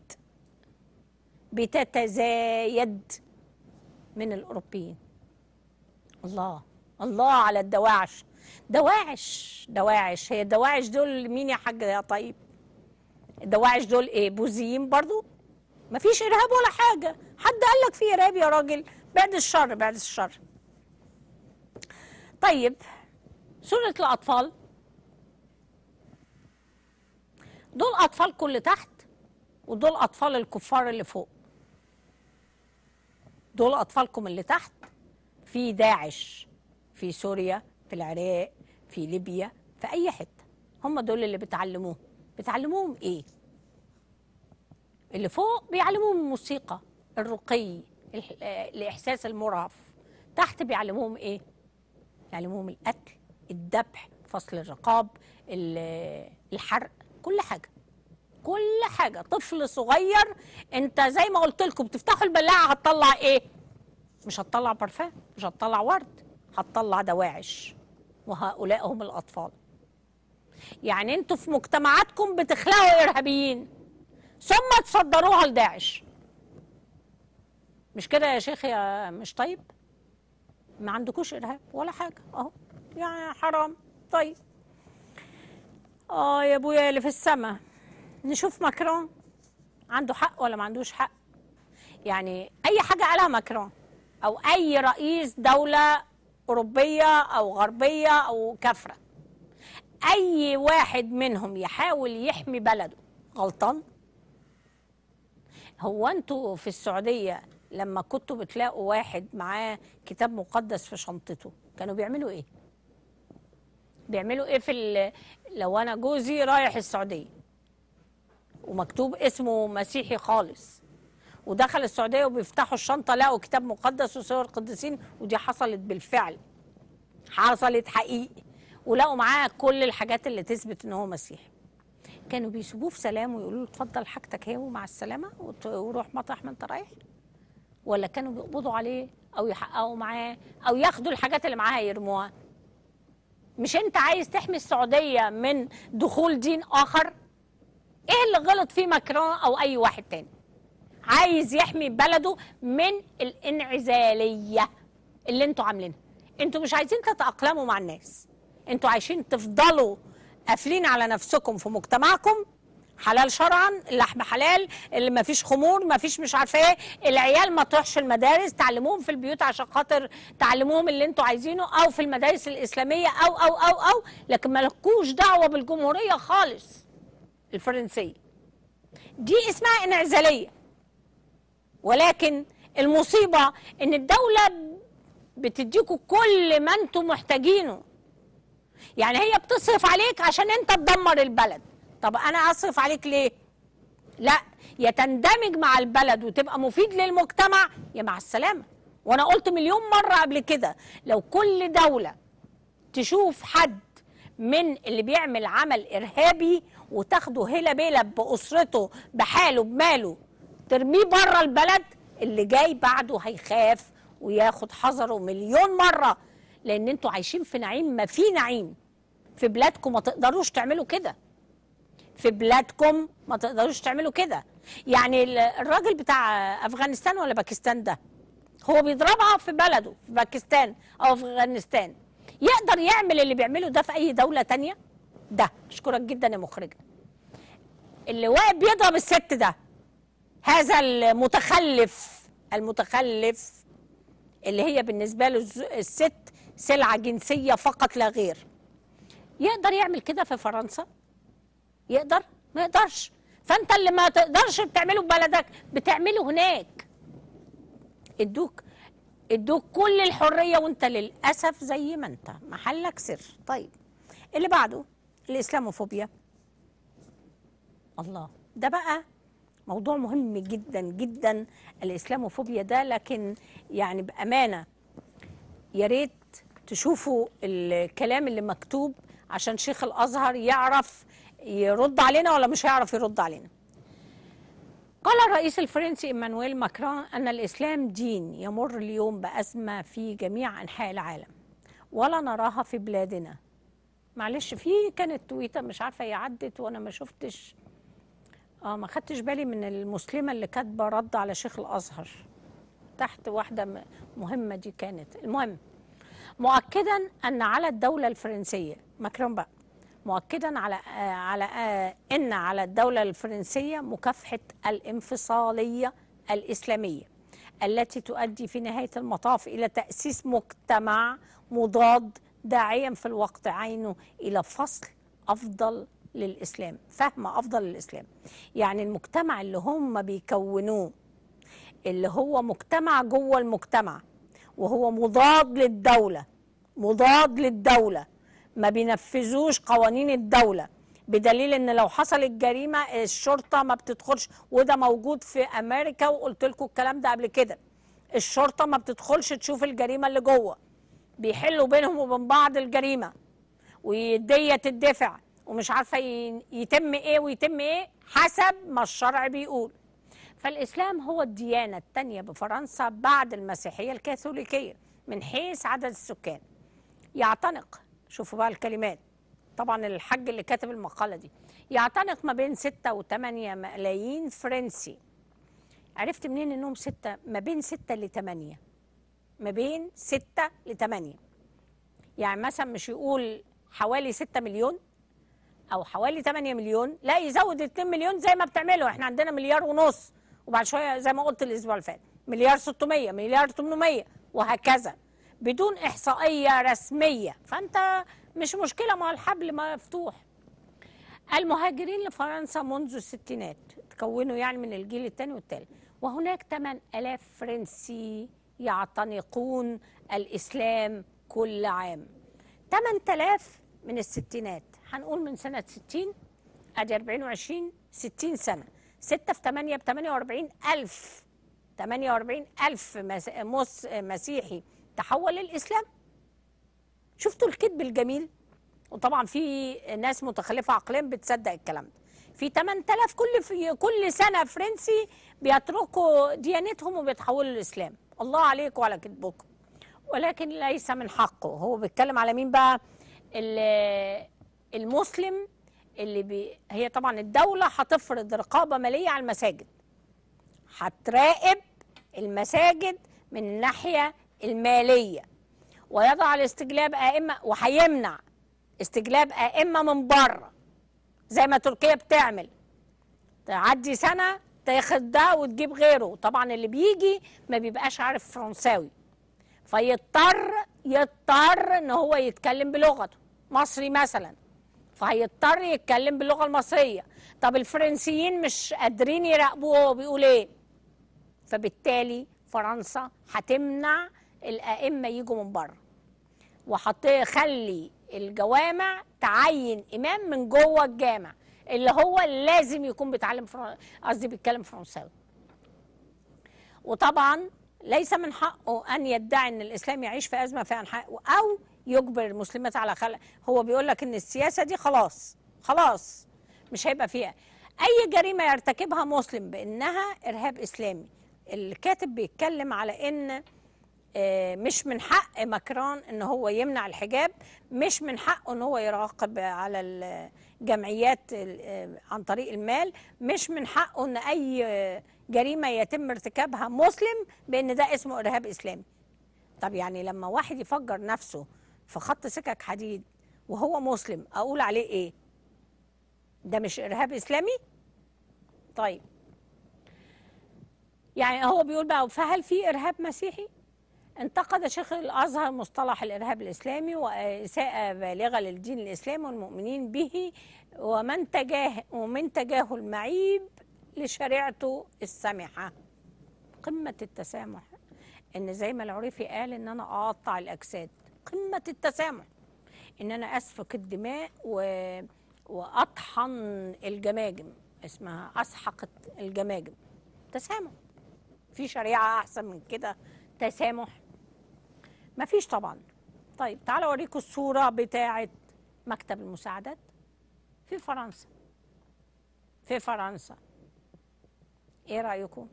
بتتزايد من الاوروبيين الله الله على الدواعش دواعش دواعش هي الدواعش دول مين يا حاج يا طيب الدواعش دول ايه بوذيين برضو مفيش ارهاب ولا حاجه حد قال لك في ارهاب يا راجل بعد الشر بعد الشر طيب سوره الاطفال دول اطفالكم اللي تحت ودول اطفال الكفار اللي فوق دول اطفالكم اللي تحت في داعش في سوريا في العراق في ليبيا في اي حته هم دول اللي بتعلموه بتعلموهم ايه اللي فوق بيعلموهم الموسيقى الرقي الح- آه، الاحساس المرهف تحت بيعلموهم ايه يعلموهم القتل الذبح فصل الرقاب ال- الحرق كل حاجه كل حاجه طفل صغير انت زي ما قلت لكم بتفتحوا البلاعه هتطلع ايه مش هتطلع برفان مش هتطلع ورد هتطلع دواعش وهؤلاء هم الاطفال يعني انتوا في مجتمعاتكم بتخلقوا ارهابيين ثم تصدروها لداعش مش كده يا شيخ يا مش طيب ما عندكوش ارهاب ولا حاجه اهو يعني حرام طيب اه يا ابويا اللي في السماء نشوف ماكرون عنده حق ولا ما عندوش حق يعني اي حاجه قالها ماكرون او اي رئيس دوله اوروبيه او غربيه او كافره اي واحد منهم يحاول يحمي بلده غلطان هو انتوا في السعوديه لما كنتوا بتلاقوا واحد معاه كتاب مقدس في شنطته كانوا بيعملوا ايه بيعملوا ايه في ال- لو انا جوزي رايح السعوديه ومكتوب اسمه مسيحي خالص ودخل السعوديه وبيفتحوا الشنطه لقوا كتاب مقدس وصور قديسين ودي حصلت بالفعل حصلت حقيقي ولقوا معاه كل الحاجات اللي تثبت ان هو مسيحي كانوا بيسيبوه في سلام ويقولوا له اتفضل حاجتك اهي ومع السلامه وت- وروح مطرح ما انت رايح ولا كانوا بيقبضوا عليه او يحققوا معاه او ياخدوا الحاجات اللي معاها يرموها مش انت عايز تحمي السعوديه من دخول دين اخر ايه اللي غلط فيه ماكرون او اي واحد تاني عايز يحمي بلده من الانعزاليه اللي انتوا عاملينها انتوا مش عايزين تتاقلموا مع الناس انتوا عايشين تفضلوا قافلين على نفسكم في مجتمعكم حلال شرعا اللحم حلال اللي ما فيش خمور ما فيش مش عارفه ايه العيال ما تروحش المدارس تعلموهم في البيوت عشان خاطر تعلموهم اللي انتوا عايزينه او في المدارس الاسلاميه او او او او لكن ما لكوش دعوه بالجمهوريه خالص الفرنسيه دي اسمها انعزاليه ولكن المصيبه ان الدوله بتديكوا كل ما انتم محتاجينه يعني هي بتصرف عليك عشان انت تدمر البلد طب انا اصرف عليك ليه لا يا تندمج مع البلد وتبقى مفيد للمجتمع يا مع السلامه وانا قلت مليون مره قبل كده لو كل دوله تشوف حد من اللي بيعمل عمل ارهابي وتاخده هلا بيلا باسرته بحاله بماله ترميه بره البلد اللي جاي بعده هيخاف وياخد حذره مليون مره لان انتوا عايشين في نعيم ما في نعيم في بلادكم ما تقدروش تعملوا كده في بلادكم ما تقدروش تعملوا كده يعني ال- الراجل بتاع افغانستان ولا باكستان ده هو بيضربها في بلده في باكستان او في افغانستان يقدر يعمل اللي بيعمله ده في اي دوله تانية ده اشكرك جدا يا مخرجه اللي واقف بيضرب الست ده هذا المتخلف المتخلف اللي هي بالنسبه له الز- الست سلعه جنسيه فقط لا غير يقدر يعمل كده في فرنسا يقدر ما يقدرش فانت اللي ما تقدرش بتعمله في بلدك بتعمله هناك ادوك ادوك كل الحريه وانت للاسف زي ما انت محلك سر طيب اللي بعده الاسلاموفوبيا الله ده بقى موضوع مهم جدا جدا الاسلاموفوبيا ده لكن يعني بامانه يا ريت تشوفوا الكلام اللي مكتوب عشان شيخ الازهر يعرف يرد علينا ولا مش هيعرف يرد علينا قال الرئيس الفرنسي ايمانويل ماكرون ان الاسلام دين يمر اليوم بازمه في جميع انحاء العالم ولا نراها في بلادنا معلش في كانت تويته مش عارفه هي عدت وانا ما شفتش اه ما خدتش بالي من المسلمه اللي كاتبه رد على شيخ الازهر تحت واحده م- مهمه دي كانت المهم مؤكدا ان على الدوله الفرنسيه ماكرون بقى مؤكدا على آه على آه ان على الدوله الفرنسيه مكافحه الانفصاليه الاسلاميه التي تؤدي في نهايه المطاف الى تاسيس مجتمع مضاد داعيا في الوقت عينه الى فصل افضل للاسلام فهم افضل للاسلام يعني المجتمع اللي هم بيكونوه اللي هو مجتمع جوه المجتمع وهو مضاد للدولة مضاد للدولة ما بينفذوش قوانين الدولة بدليل ان لو حصلت جريمة الشرطة ما بتدخلش وده موجود في امريكا وقلت لكم الكلام ده قبل كده الشرطة ما بتدخلش تشوف الجريمة اللي جوه بيحلوا بينهم وبين بعض الجريمة ودية تدفع ومش عارفة ي- يتم ايه ويتم ايه حسب ما الشرع بيقول فالإسلام هو الديانة الثانية بفرنسا بعد المسيحية الكاثوليكية من حيث عدد السكان يعتنق شوفوا بقى الكلمات طبعا الحج اللي كاتب المقالة دي يعتنق ما بين ستة وثمانية ملايين فرنسي عرفت منين انهم ستة ما بين ستة لثمانية ما بين ستة لثمانية يعني مثلا مش يقول حوالي ستة مليون او حوالي 8 مليون لا يزود 2 مليون زي ما بتعمله احنا عندنا مليار ونص وبعد شويه زي ما قلت الاسبوع اللي فات مليار 600 مليار 800 وهكذا بدون احصائيه رسميه فانت مش مشكله مع الحبل مفتوح المهاجرين لفرنسا منذ الستينات تكونوا يعني من الجيل الثاني والثالث وهناك 8000 فرنسي يعتنقون الإسلام كل عام 8000 من الستينات هنقول من سنة 60 ادي 40 و20 60 سنة 6 في 8 ب 48 ألف 48 ألف مس- مس مسيحي تحول للإسلام شفتوا الكذب الجميل وطبعا في ناس متخلفة عقليا بتصدق الكلام ده في 8000 كل في كل سنة فرنسي بيتركوا ديانتهم وبيتحولوا للإسلام الله عليكم وعلى كذبكم ولكن ليس من حقه هو بيتكلم على مين بقى ال- المسلم اللي بي هي طبعا الدولة هتفرض رقابة مالية على المساجد هتراقب المساجد من الناحية المالية ويضع الاستجلاب أئمة وهيمنع استجلاب أئمة من بره زي ما تركيا بتعمل تعدي سنة تاخد ده وتجيب غيره طبعا اللي بيجي ما بيبقاش عارف فرنساوي فيضطر يضطر ان هو يتكلم بلغته مصري مثلا فهيضطر يتكلم باللغه المصريه طب الفرنسيين مش قادرين يراقبوه هو بيقول ايه فبالتالي فرنسا هتمنع الائمه يجوا من بره وهتخلي الجوامع تعين امام من جوه الجامع اللي هو لازم يكون بيتعلم فرن- قصدي بيتكلم فرنساوي وطبعا ليس من حقه ان يدعي ان الاسلام يعيش في ازمه في انحاء او يجبر المسلمات على خلق هو بيقول لك ان السياسه دي خلاص خلاص مش هيبقى فيها اي جريمه يرتكبها مسلم بانها ارهاب اسلامي الكاتب بيتكلم على ان آه، مش من حق مكران ان هو يمنع الحجاب مش من حقه ان هو يراقب على الجمعيات ال- آه، عن طريق المال مش من حقه ان اي آه، جريمه يتم ارتكابها مسلم بان ده اسمه ارهاب اسلامي طب يعني لما واحد يفجر نفسه في خط سكك حديد وهو مسلم اقول عليه ايه ده مش ارهاب اسلامي طيب يعني هو بيقول بقى فهل في ارهاب مسيحي انتقد شيخ الازهر مصطلح الارهاب الاسلامي واساءه بالغه للدين الاسلامي والمؤمنين به ومن تجاه ومن تجاهل معيب لشريعته السامحه قمه التسامح ان زي ما العريفي قال ان انا اقطع الاجساد قمه التسامح ان انا اسفك الدماء و... واطحن الجماجم اسمها اسحق الجماجم تسامح في شريعه احسن من كده تسامح مفيش طبعا طيب تعالوا اوريكم الصوره بتاعه مكتب المساعدات في فرنسا في فرنسا ايه رايكم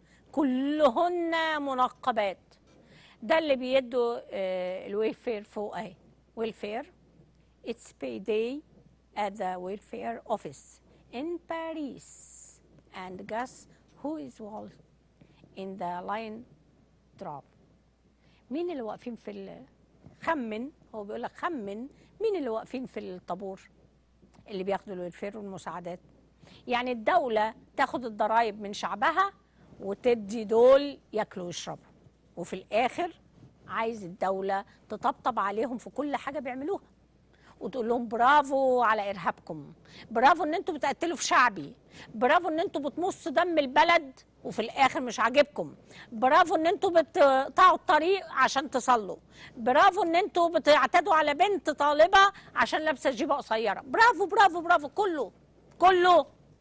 كلهن منقبات ده اللي بيدوا آه، الويلفير فوق اهي ويلفير اتس باي داي at the welfare office in Paris and guess who is was in the line drop مين اللي واقفين في ال- خمن هو بيقول لك خمن مين اللي واقفين في الطابور اللي بياخدوا الويلفير والمساعدات يعني الدولة تاخد الضرائب من شعبها وتدي دول ياكلوا ويشربوا وفي الآخر عايز الدولة تطبطب عليهم في كل حاجة بيعملوها وتقول لهم برافو على ارهابكم برافو ان انتوا بتقتلوا في شعبي برافو ان انتوا بتمصوا دم البلد وفي الاخر مش عاجبكم برافو ان انتوا بتقطعوا الطريق عشان تصلوا برافو ان انتوا بتعتدوا على بنت طالبه عشان لابسه جيبه قصيره برافو برافو برافو كله كله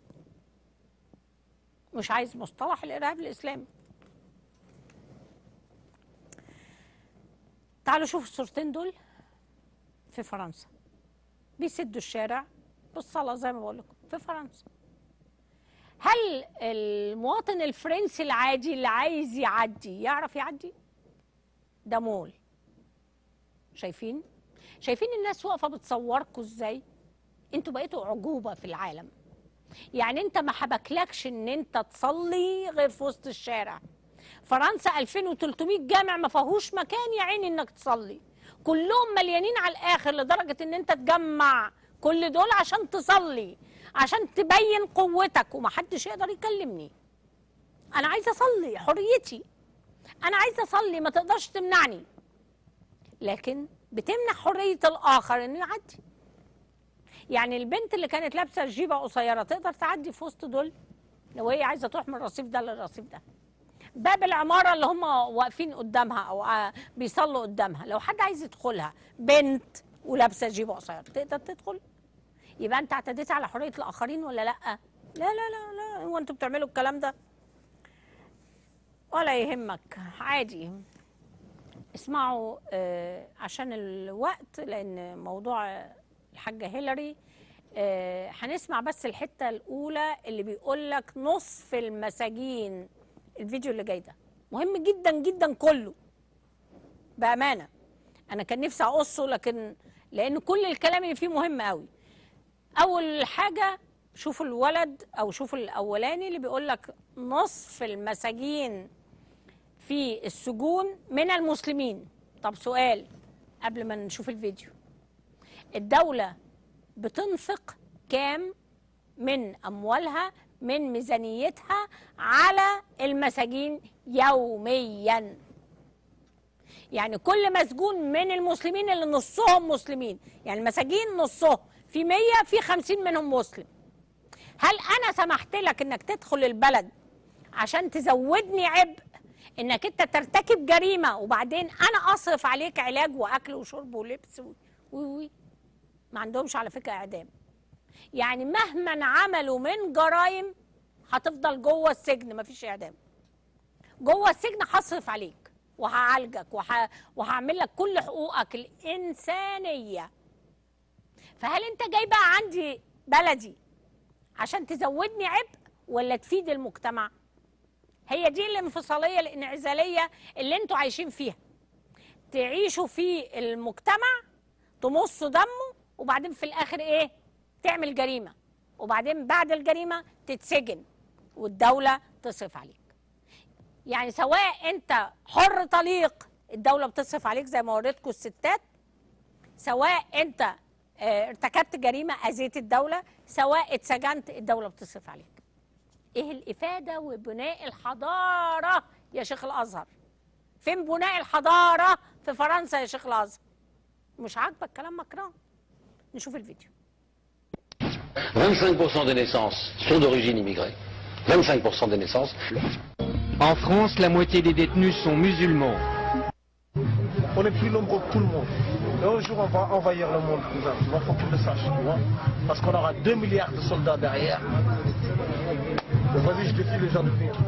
مش عايز مصطلح الارهاب الاسلامي تعالوا شوفوا الصورتين دول في فرنسا بيسدوا الشارع بالصلاة زي ما بقول لكم في فرنسا هل المواطن الفرنسي العادي اللي عايز يعدي يعرف يعدي ده مول شايفين شايفين الناس واقفة بتصوركوا ازاي انتوا بقيتوا عجوبة في العالم يعني انت ما حبكلكش ان انت تصلي غير في وسط الشارع فرنسا 2300 جامع ما فيهوش مكان يا عيني انك تصلي كلهم مليانين على الاخر لدرجه ان انت تجمع كل دول عشان تصلي عشان تبين قوتك ومحدش يقدر يكلمني انا عايزه اصلي حريتي انا عايزه اصلي ما تقدرش تمنعني لكن بتمنع حريه الاخر انه يعدي يعني البنت اللي كانت لابسه جيبه قصيره تقدر تعدي في وسط دول لو هي عايزه تروح من الرصيف ده للرصيف ده باب العماره اللي هم واقفين قدامها او آه بيصلوا قدامها لو حد عايز يدخلها بنت ولابسه جيبه قصيره تقدر تدخل يبقى انت اعتديت على حريه الاخرين ولا لا لا لا لا لا هو انتوا بتعملوا الكلام ده ولا يهمك عادي اسمعوا آه عشان الوقت لان موضوع الحاجه هيلاري آه هنسمع بس الحته الاولى اللي بيقول لك نصف المساجين الفيديو اللي جاي ده مهم جدا جدا كله بامانه انا كان نفسي اقصه لكن لان كل الكلام اللي فيه مهم قوي اول حاجه شوفوا الولد او شوفوا الاولاني اللي بيقول لك نصف المساجين في السجون من المسلمين طب سؤال قبل ما نشوف الفيديو الدوله بتنفق كام من اموالها من ميزانيتها على المساجين يوميا يعني كل مسجون من المسلمين اللي نصهم مسلمين يعني المساجين نصهم في مية في خمسين منهم مسلم هل أنا سمحت لك إنك تدخل البلد عشان تزودني عبء إنك أنت ترتكب جريمة وبعدين أنا أصرف عليك علاج وأكل وشرب ولبس و و ما عندهمش على فكرة إعدام يعني مهما عملوا من جرائم هتفضل جوه السجن مفيش اعدام جوه السجن هصرف عليك وهعالجك وه... وهعمل لك كل حقوقك الانسانيه فهل انت جاي بقى عندي بلدي عشان تزودني عبء ولا تفيد المجتمع هي دي الانفصاليه الانعزاليه اللي انتوا عايشين فيها تعيشوا في المجتمع تمصوا دمه وبعدين في الاخر ايه تعمل جريمه وبعدين بعد الجريمه تتسجن والدوله تصرف عليك يعني سواء انت حر طليق الدوله بتصرف عليك زي ما وريتكم الستات سواء انت آه، ارتكبت جريمه اذيت الدوله سواء اتسجنت الدوله بتصرف عليك ايه الافاده وبناء الحضاره يا شيخ الازهر فين بناء الحضاره في فرنسا يا شيخ الازهر مش عاجبك كلام مكران نشوف الفيديو 25% des naissances sont d'origine immigrée. 25% des naissances. En France, la moitié des détenus sont musulmans. On est plus nombreux que tout le monde. Et un jour, on va envahir le monde, cousin. Tu vois, faut que tu le saches, tu vois. Parce qu'on aura 2 milliards de soldats derrière. Donc, Vas-y, je défie les gens de pays.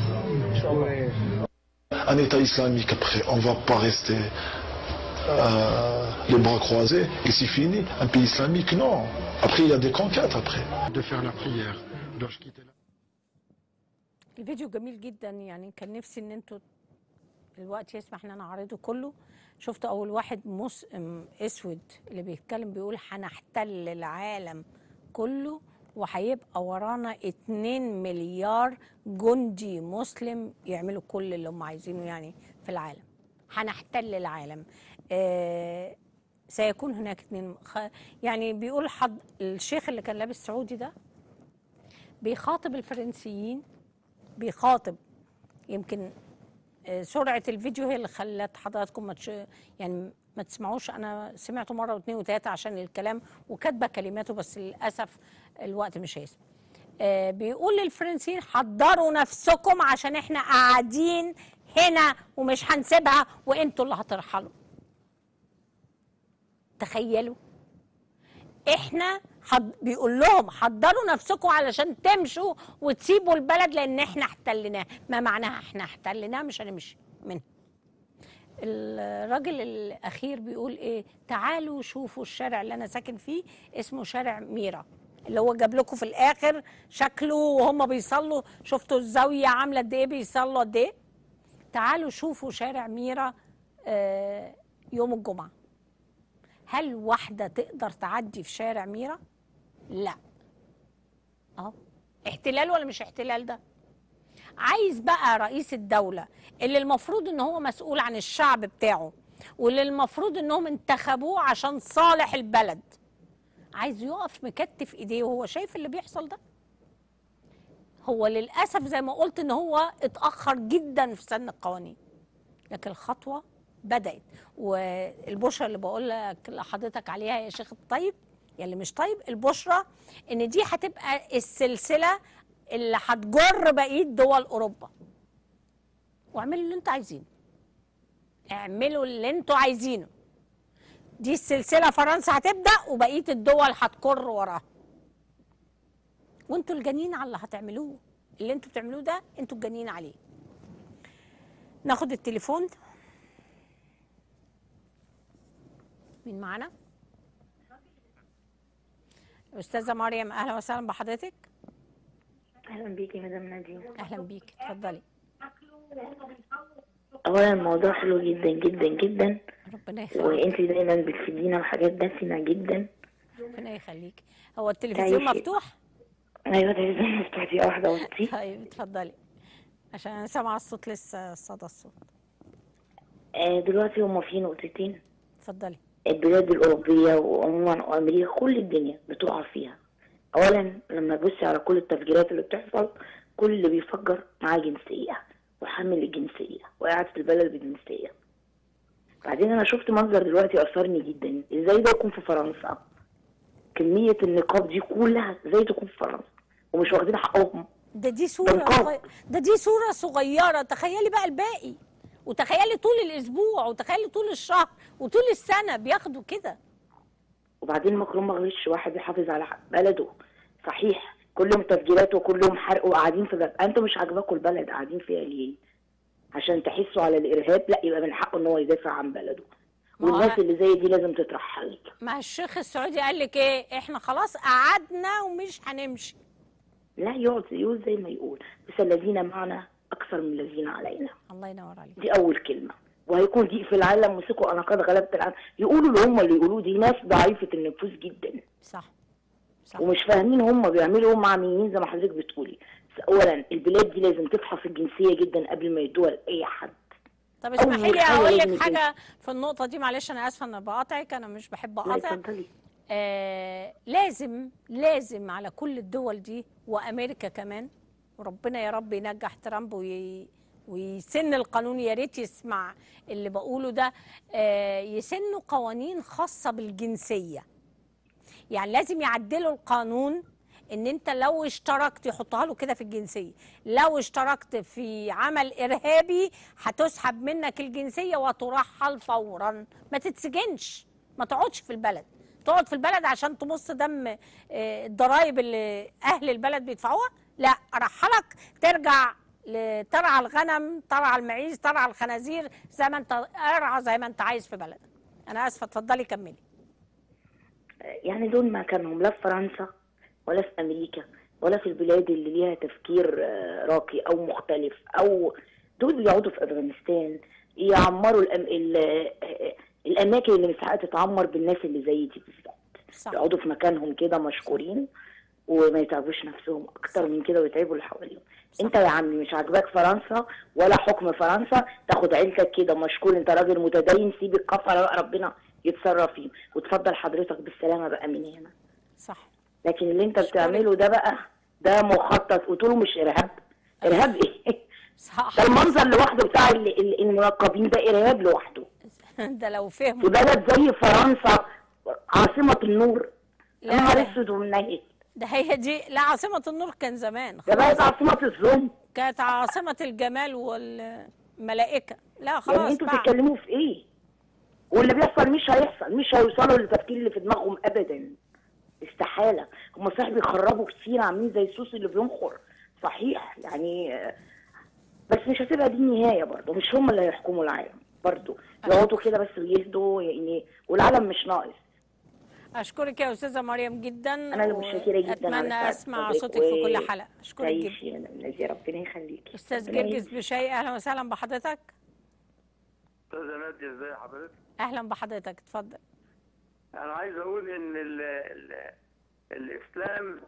Un État islamique après, on va pas rester euh, les bras croisés et c'est fini. Un pays islamique, non. Après, il y a des conquêtes après. De faire la prière. Dois-je quitter la... الفيديو جميل جدا يعني كان نفسي ان انتوا الوقت يسمح ان انا اعرضه كله شفت اول واحد مس... ام- اسود اللي بيتكلم بيقول هنحتل العالم كله وهيبقى ورانا 2 مليار جندي مسلم يعملوا كل اللي هم عايزينه يعني في العالم هنحتل العالم آه سيكون هناك اتنين خ... يعني بيقول حد الشيخ اللي كان لابس سعودي ده بيخاطب الفرنسيين بيخاطب يمكن آه، سرعه الفيديو هي اللي خلت حضراتكم ما تش... يعني ما تسمعوش انا سمعته مره واثنين وثلاثه عشان الكلام وكاتبه كلماته بس للاسف الوقت مش هيسمع آه، بيقول للفرنسيين حضروا نفسكم عشان احنا قاعدين هنا ومش هنسيبها وانتوا اللي هترحلوا تخيلوا احنا حض... بيقول لهم حضروا نفسكم علشان تمشوا وتسيبوا البلد لان احنا احتلناه ما معناها احنا احتلناه مش هنمشي منه الراجل الاخير بيقول ايه تعالوا شوفوا الشارع اللي انا ساكن فيه اسمه شارع ميرا اللي هو جاب لكم في الاخر شكله وهم بيصلوا شفتوا الزاويه عامله قد ايه بيصلوا قد ايه تعالوا شوفوا شارع ميرا آه، يوم الجمعه هل واحده تقدر تعدي في شارع ميرا لا اهو احتلال ولا مش احتلال ده عايز بقى رئيس الدولة اللي المفروض ان هو مسؤول عن الشعب بتاعه واللي المفروض انهم انتخبوه عشان صالح البلد عايز يقف مكتف ايديه وهو شايف اللي بيحصل ده هو للأسف زي ما قلت ان هو اتأخر جدا في سن القوانين لكن الخطوة بدأت والبشرة اللي بقول لك لحضرتك عليها يا شيخ الطيب يا اللي مش طيب البشرة ان دي هتبقى السلسلة اللي هتجر بقية دول أوروبا واعملوا اللي انتوا عايزينه اعملوا اللي انتوا عايزينه دي السلسلة فرنسا هتبدأ وبقية الدول هتكر وراها وانتوا الجنين على اللي هتعملوه اللي انتوا بتعملوه ده انتوا الجنين عليه ناخد التليفون مين معانا استاذه مريم اهلا وسهلا بحضرتك اهلا بيكي مدام نادين اهلا بيك اتفضلي اولا الموضوع حلو جدا جدا جدا ربنا يخليك وانت دايما بتفيدينا بحاجات دسمه جدا ربنا يخليك هو التلفزيون تعيشي. مفتوح ايوه تلفزيون مفتوح دي واحده وطي طيب اتفضلي عشان انا سامعه الصوت لسه صدى الصوت آه دلوقتي هما في نقطتين اتفضلي البلاد الأوروبية وعموما وأمريكا كل الدنيا بتقع فيها أولا لما تبصي على كل التفجيرات اللي بتحصل كل اللي بيفجر معاه جنسية وحامل الجنسية وقاعد في البلد بجنسية بعدين أنا شفت منظر دلوقتي أثرني جدا إزاي ده يكون في فرنسا كمية النقاب دي كلها إزاي تكون في فرنسا ومش واخدين حقهم ده دي صوره صغيرة ده دي صوره صغيره تخيلي بقى الباقي وتخيلي طول الاسبوع وتخيلي طول الشهر وطول السنه بياخدوا كده وبعدين مكرون ما غلطش واحد يحافظ على حق بلده صحيح كلهم تفجيرات وكلهم حرق وقاعدين في بلد انتوا مش عاجباكم البلد قاعدين فيها ليه عشان تحسوا على الارهاب لا يبقى من حقه ان هو يدافع عن بلده ما هو والناس أنا- اللي زي دي لازم تترحل ما الشيخ السعودي قال لك ايه احنا خلاص قعدنا ومش هنمشي لا يقعد يقول زي ما يقول بس الذين معنا اكثر من الذين علينا الله ينور عليك دي اول كلمه وهيكون ضيق في العالم وثقوا انا قد غلبت العالم يقولوا اللي هم اللي يقولوه دي ناس ضعيفه النفوس جدا صح ومش فاهمين هم بيعملوا هم عاملين زي ما حضرتك بتقولي اولا البلاد دي لازم تفحص الجنسيه جدا قبل ما يدوها لاي حد طب أول اسمحي لي حاجة اقول لازم لك يكون- حاجه في النقطه دي معلش انا اسفه ان بقاطعك انا مش بحب لا اقاطع اتفضلي آه لازم لازم على كل الدول دي وامريكا كمان وربنا يا رب ينجح ترامب وي ويسن القانون يا ريت يسمع اللي بقوله ده آه يسنوا قوانين خاصه بالجنسيه يعني لازم يعدلوا القانون ان انت لو اشتركت يحطها له كده في الجنسيه لو اشتركت في عمل ارهابي هتسحب منك الجنسيه وترحل فورا ما تتسجنش ما تقعدش في البلد تقعد في البلد عشان تمص دم آه، الضرايب اللي اهل البلد بيدفعوها لا ارحلك ترجع ل- ترعى الغنم ترعى المعيز ترعى الخنازير زي ما انت ارعى زي ما انت عايز في بلدك انا اسفه اتفضلي كملي يعني دول مكانهم لا في فرنسا ولا في امريكا ولا في البلاد اللي ليها تفكير آه، راقي او مختلف او دول بيقعدوا في افغانستان يعمروا الأم... ال... آه، الاماكن اللي مساحتها تتعمر بالناس اللي زي دي بالظبط يقعدوا في مكانهم كده مشكورين وما يتعبوش نفسهم اكتر من كده ويتعبوا اللي حواليهم انت يا عمي مش عاجباك فرنسا ولا حكم فرنسا تاخد عيلتك كده مشكور انت راجل متدين سيب الكفره بقى ربنا يتصرف فيهم وتفضل حضرتك بالسلامه بقى من هنا صح لكن اللي انت بتعمله ده بقى ده مخطط قلت له مش ارهاب ارهاب ايه صح ده المنظر لوحده بتاع ال- ال- المنقبين ده ارهاب لوحده ده لو فهموا في بلد زي فرنسا عاصمه النور لا. يا نهار اسود ومنيل ده هي دي لا عاصمة النور كان زمان ده بقت خلاص عاصمه الظلم كانت عاصمة الجمال والملائكة لا يعني خلاص انتوا بقى بتتكلموا في ايه واللي بيحصل مش هيحصل مش هيوصلوا للتفكير اللي في دماغهم ابدا استحاله هم صحيح بيخربوا كتير عاملين زي السوس اللي بينخر صحيح يعني آه، بس مش هتبقى دي النهايه برضه مش هم اللي هيحكموا العالم برضه يقعدوا كده بس ويهدوا يعني والعالم مش ناقص أشكرك يا أستاذة مريم جدا انا اللي متشكره جدا على أتمنى سعادة أسمع حضرتك صوتك في و- كل حلقة أشكرك جدا تعيشي يا نادية ربنا يخليكي أستاذ ربنا جرجس بشاي أهلا وسهلا بحضرتك استاذه ناديه ازي حضرتك أهلا بحضرتك اتفضل انا عايز اقول ان ال ال الاسلام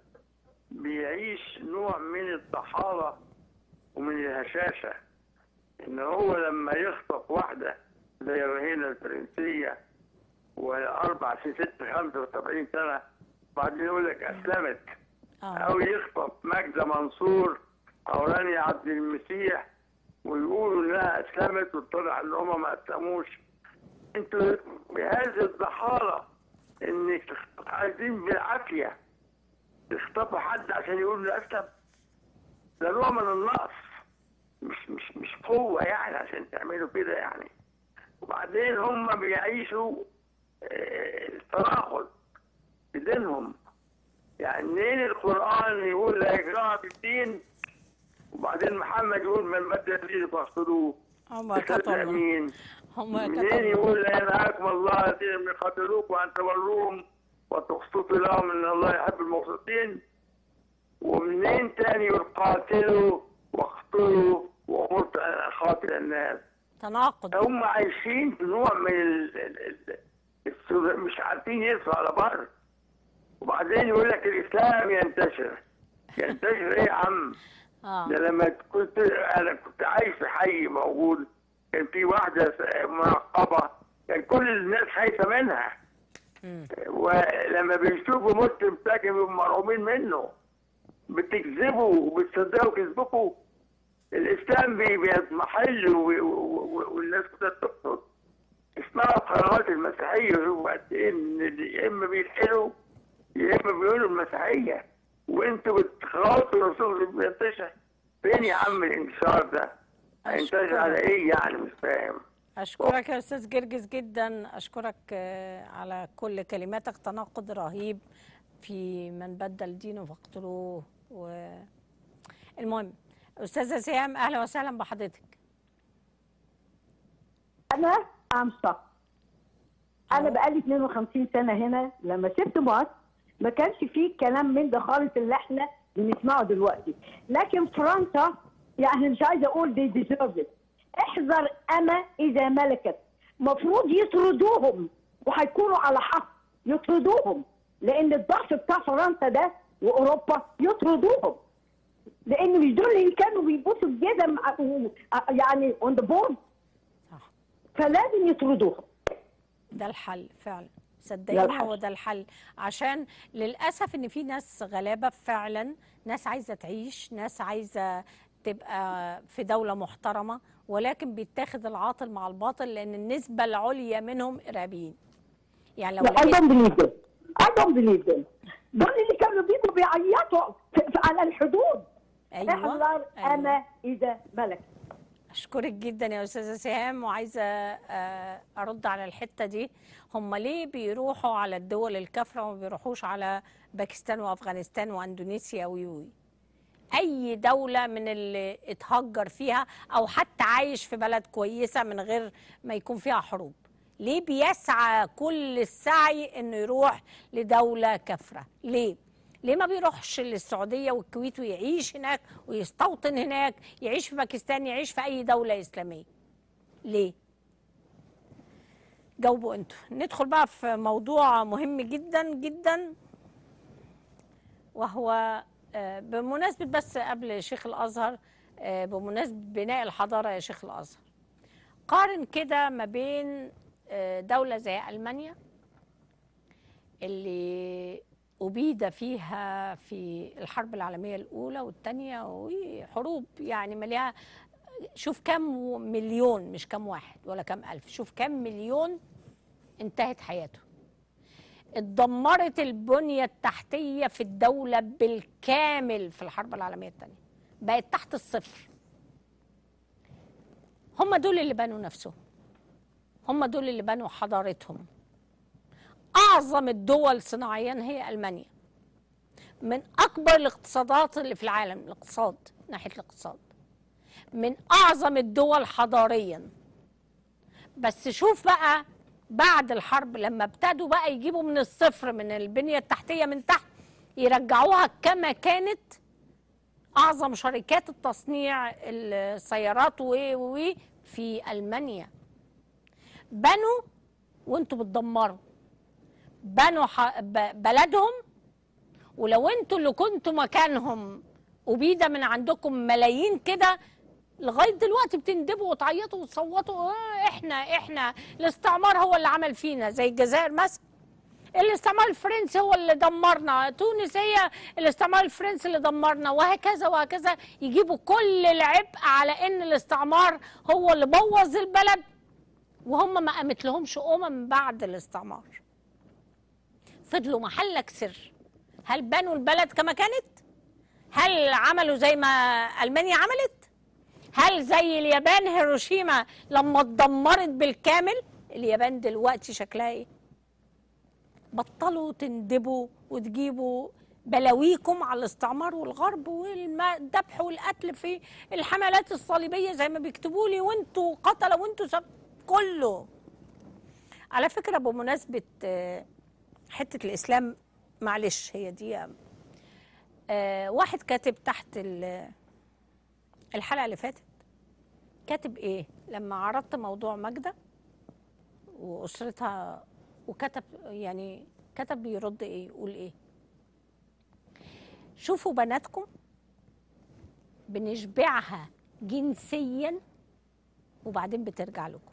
بيعيش نوع من الضحاله ومن الهشاشه ان هو لما يخطف واحده زي رهينه الفرنسيه واربع سنين ست خمسه وسبعين سنه بعدين يقول لك اسلمت او يخطف ماجده منصور او رانيا عبد المسيح ويقولوا انها اسلمت وطلع ان هم ما اسلموش انتوا بهذه الضحاله انك عايزين بالعافيه تخطفوا حد عشان يقول له اسلم ده نوع من النقص مش مش مش قوه يعني عشان تعملوا كده يعني وبعدين هم بيعيشوا آه، التناقض في دينهم يعني منين القران يقول لا اكراه في الدين وبعدين محمد يقول من بدل دينه فاقتلوه هم بكلام كتبوا مين هم منين كتبوا يقول لا ينهاكم الله الذين يقاتلوكم ان تولوهم وتقسطوا لهم ان الله يحب المقسطين ومنين تاني يقول قاتلوا واقتلوا وامرت ان اقاتل الناس تناقض هم عايشين في نوع من ال... ال... ال... السوء- مش عارفين يرسوا على بر وبعدين يقول لك الاسلام ينتشر ينتشر ايه يا عم؟ آه. ده لما كنت انا كنت عايش في حي موجود كان في واحده منقبه كان كل الناس خايفه منها ولما بيشوفوا مسلم ساكن بيبقوا مرعوبين منه بتكذبوا وبتصدقوا كذبكم الاسلام بي- بيضمحل و- و- و- والناس كلها تقصد اسمعوا القنوات المسيحيه شوفوا قد ايه إن اللي يا اما بيلحقوا يا اما بيقولوا المسيحيه وانتوا بتخلصوا الرسول اللي بينتشر فين يا عم الانتشار ده؟ هينتشر على ايه يعني مش فاهم أشكرك يا أستاذ جرجس جدا أشكرك آه، على كل كلماتك تناقض رهيب في من بدل دينه فاقتلوه و... المهم أستاذة سهام أهلا وسهلا بحضرتك انا امشى انا بقالي 52 سنه هنا لما سبت مصر ما كانش فيه كلام من ده خالص اللي احنا بنسمعه دلوقتي لكن فرنسا يعني مش عايزه اقول دي ديزيرف احذر أما إذا ملكت مفروض يطردوهم وهيكونوا على حق يطردوهم لأن الضعف بتاع فرنسا ده وأوروبا يطردوهم لأن مش دول اللي كانوا بيبصوا الجزم يعني اون ذا بورد فلازم يطردوهم ده الحل فعلا ده صدقيني الحل. هو ده الحل عشان للاسف ان في ناس غلابه فعلا ناس عايزه تعيش ناس عايزه تبقى في دوله محترمه ولكن بيتاخد العاطل مع الباطل لان النسبه العليا منهم ارهابيين يعني لو لا I لقيت don't believe them. I don't believe them. دول اللي كانوا بيجوا بيعيطوا في- في- على الحدود أيوة، احذر أيوة. أما إذا ملكت اشكرك جدا يا استاذه سهام وعايزه آه، ارد على الحته دي هم ليه بيروحوا على الدول الكافره وما بيروحوش على باكستان وافغانستان واندونيسيا ويوي اي دوله من اللي اتهجر فيها او حتى عايش في بلد كويسه من غير ما يكون فيها حروب ليه بيسعى كل السعي انه يروح لدوله كافره ليه ليه ما بيروحش للسعوديه والكويت ويعيش هناك ويستوطن هناك يعيش في باكستان يعيش في اي دوله اسلاميه ليه جاوبوا انتوا ندخل بقى في موضوع مهم جدا جدا وهو آه، بمناسبة بس قبل شيخ الأزهر آه، بمناسبة بناء الحضارة يا شيخ الأزهر قارن كده ما بين آه، دولة زي ألمانيا اللي أبيد فيها في الحرب العالمية الأولى والثانية وحروب يعني مليها شوف كم مليون مش كم واحد ولا كم ألف شوف كم مليون انتهت حياته اتدمرت البنية التحتية في الدولة بالكامل في الحرب العالمية الثانية بقت تحت الصفر هم دول اللي بنوا نفسهم هم دول اللي بنوا حضارتهم أعظم الدول صناعيا هي ألمانيا من أكبر الاقتصادات اللي في العالم الاقتصاد ناحية الاقتصاد من أعظم الدول حضاريا بس شوف بقى بعد الحرب لما ابتدوا بقى يجيبوا من الصفر من البنية التحتية من تحت يرجعوها كما كانت أعظم شركات التصنيع السيارات و و في ألمانيا بنوا وانتوا بتدمروا بنوا ح- ب- بلدهم ولو انتوا اللي كنتوا مكانهم أبيد من عندكم ملايين كده لغايه دلوقتي بتندبوا وتعيطوا وتصوتوا آه احنا احنا الاستعمار هو اللي عمل فينا زي الجزائر مثلا الاستعمار الفرنسي هو اللي دمرنا تونس هي الاستعمار الفرنسي اللي دمرنا وهكذا وهكذا يجيبوا كل العبء على ان الاستعمار هو اللي بوظ البلد وهم ما قامت لهمش امم بعد الاستعمار فضلوا محلك سر هل بنوا البلد كما كانت هل عملوا زي ما المانيا عملت هل زي اليابان هيروشيما لما اتدمرت بالكامل اليابان دلوقتي شكلها ايه بطلوا تندبوا وتجيبوا بلاويكم على الاستعمار والغرب والذبح والقتل في الحملات الصليبيه زي ما بيكتبوا لي وانتوا قتله وانتوا سب كله على فكره بمناسبه آه، حته الاسلام معلش هي دي آه، واحد كاتب تحت ال- الحلقه اللي فاتت كاتب ايه لما عرضت موضوع ماجده واسرتها وكتب يعني كتب بيرد ايه يقول ايه شوفوا بناتكم بنشبعها جنسيا وبعدين بترجع لكم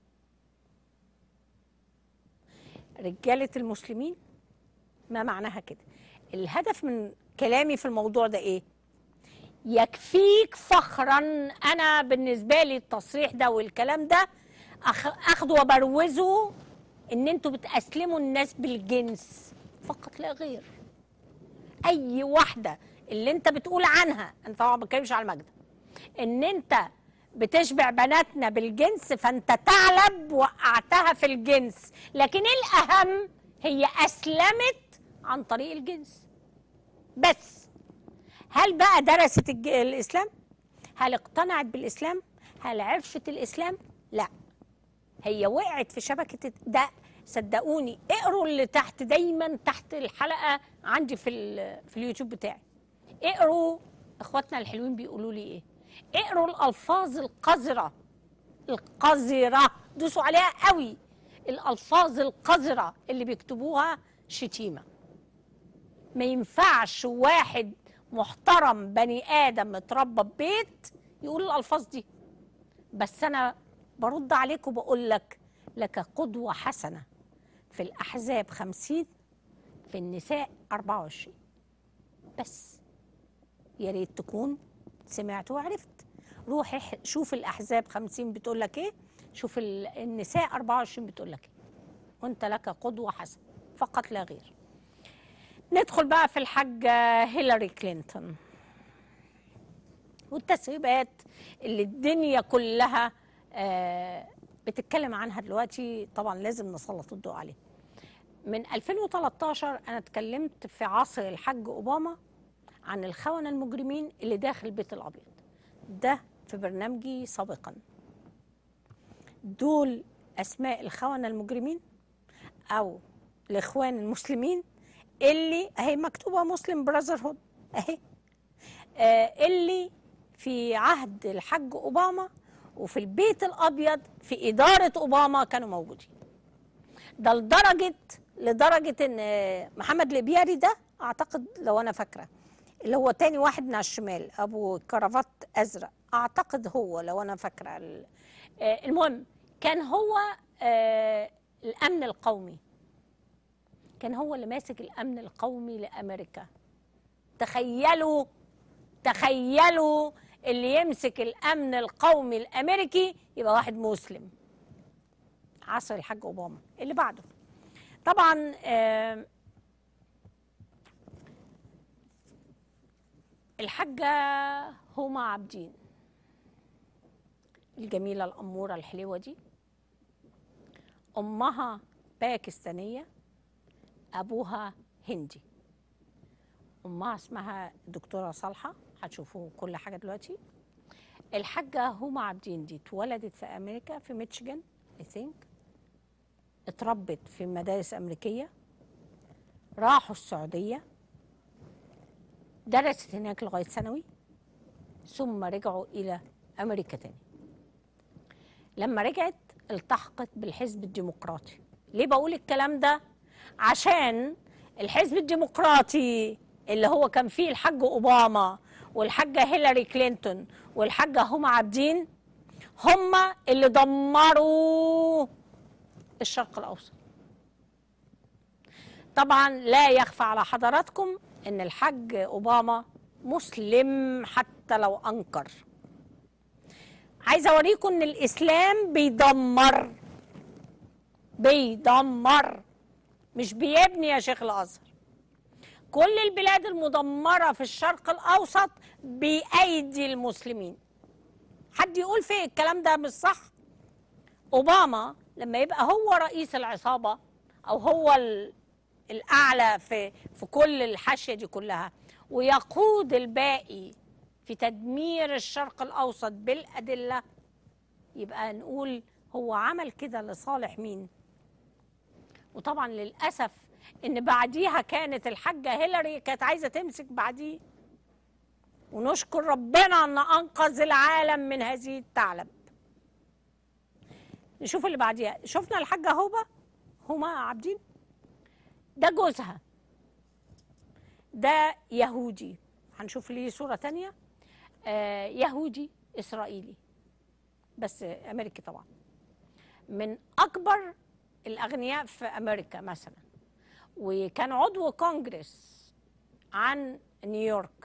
رجاله المسلمين ما معناها كده الهدف من كلامي في الموضوع ده ايه يكفيك فخرا انا بالنسبه لي التصريح ده والكلام ده أخ- اخده وبروزه ان انتوا بتأسلموا الناس بالجنس فقط لا غير اي واحده اللي انت بتقول عنها انا طبعا ما بتكلمش على المجد ان انت بتشبع بناتنا بالجنس فانت تعلب وقعتها في الجنس لكن الاهم هي اسلمت عن طريق الجنس بس هل بقى درست الج- الاسلام هل اقتنعت بالاسلام هل عرفت الاسلام لا هي وقعت في شبكه الت- ده صدقوني اقروا اللي تحت دايما تحت الحلقه عندي في ال- في اليوتيوب بتاعي اقروا اخواتنا الحلوين بيقولوا لي ايه اقروا الالفاظ القذره القذرة دوسوا عليها قوي الألفاظ القذرة اللي بيكتبوها شتيمة ما ينفعش واحد محترم بني آدم متربى ببيت يقول الألفاظ دي بس أنا برد عليك وبقول لك لك قدوة حسنة في الأحزاب خمسين في النساء أربعة وعشرين بس يا ريت تكون سمعت وعرفت روح اح- شوف الأحزاب خمسين بتقول لك إيه شوف ال- النساء 24 بتقول لك إيه وأنت لك قدوة حسنة فقط لا غير ندخل بقى في الحاجة هيلاري كلينتون والتسريبات اللي الدنيا كلها آه، بتتكلم عنها دلوقتي طبعا لازم نسلط الضوء عليها من 2013 انا اتكلمت في عصر الحاج اوباما عن الخونة المجرمين اللي داخل البيت الابيض ده في برنامجي سابقا دول اسماء الخونة المجرمين او الاخوان المسلمين اللي اهي مكتوبه مسلم براذر هود اهي آه اللي في عهد الحاج اوباما وفي البيت الابيض في اداره اوباما كانوا موجودين ده لدرجه لدرجه ان آه، محمد الابياري ده اعتقد لو انا فاكره اللي هو تاني واحد من على الشمال ابو كرافات ازرق اعتقد هو لو انا فاكره ال- آه، المهم كان هو آه، الامن القومي كان هو اللي ماسك الامن القومي لامريكا تخيلوا تخيلوا اللي يمسك الامن القومي الامريكي يبقى واحد مسلم عصر الحاج اوباما اللي بعده طبعا آه، الحاجه هما عابدين الجميله الاموره الحلوه دي امها باكستانيه ابوها هندي امها اسمها دكتوره صالحه هتشوفوا كل حاجه دلوقتي الحاجه هما عابدين دي اتولدت في امريكا في ميتشيجان اي ثينك اتربت في مدارس امريكيه راحوا السعوديه درست هناك لغايه ثانوي ثم رجعوا الى امريكا تاني لما رجعت التحقت بالحزب الديمقراطي ليه بقول الكلام ده عشان الحزب الديمقراطي اللي هو كان فيه الحاج اوباما والحاجه هيلاري كلينتون والحاجه هما عابدين هما اللي دمروا الشرق الاوسط طبعا لا يخفى على حضراتكم ان الحاج اوباما مسلم حتى لو انكر عايزه اوريكم ان الاسلام بيدمر بيدمر مش بيبني يا شيخ الازهر كل البلاد المدمره في الشرق الاوسط بايدي المسلمين حد يقول في الكلام ده مش صح اوباما لما يبقى هو رئيس العصابه او هو ال- الاعلى في في كل الحاشيه دي كلها ويقود الباقي في تدمير الشرق الاوسط بالادله يبقى نقول هو عمل كده لصالح مين وطبعا للاسف ان بعديها كانت الحاجه هيلاري كانت عايزه تمسك بعديه ونشكر ربنا ان انقذ العالم من هذه الثعلب نشوف اللي بعديها شفنا الحاجه هوبه هما عابدين ده جوزها ده يهودي هنشوف ليه صوره تانية آه يهودي اسرائيلي بس امريكي طبعا من اكبر الاغنياء في امريكا مثلا وكان عضو كونجرس عن نيويورك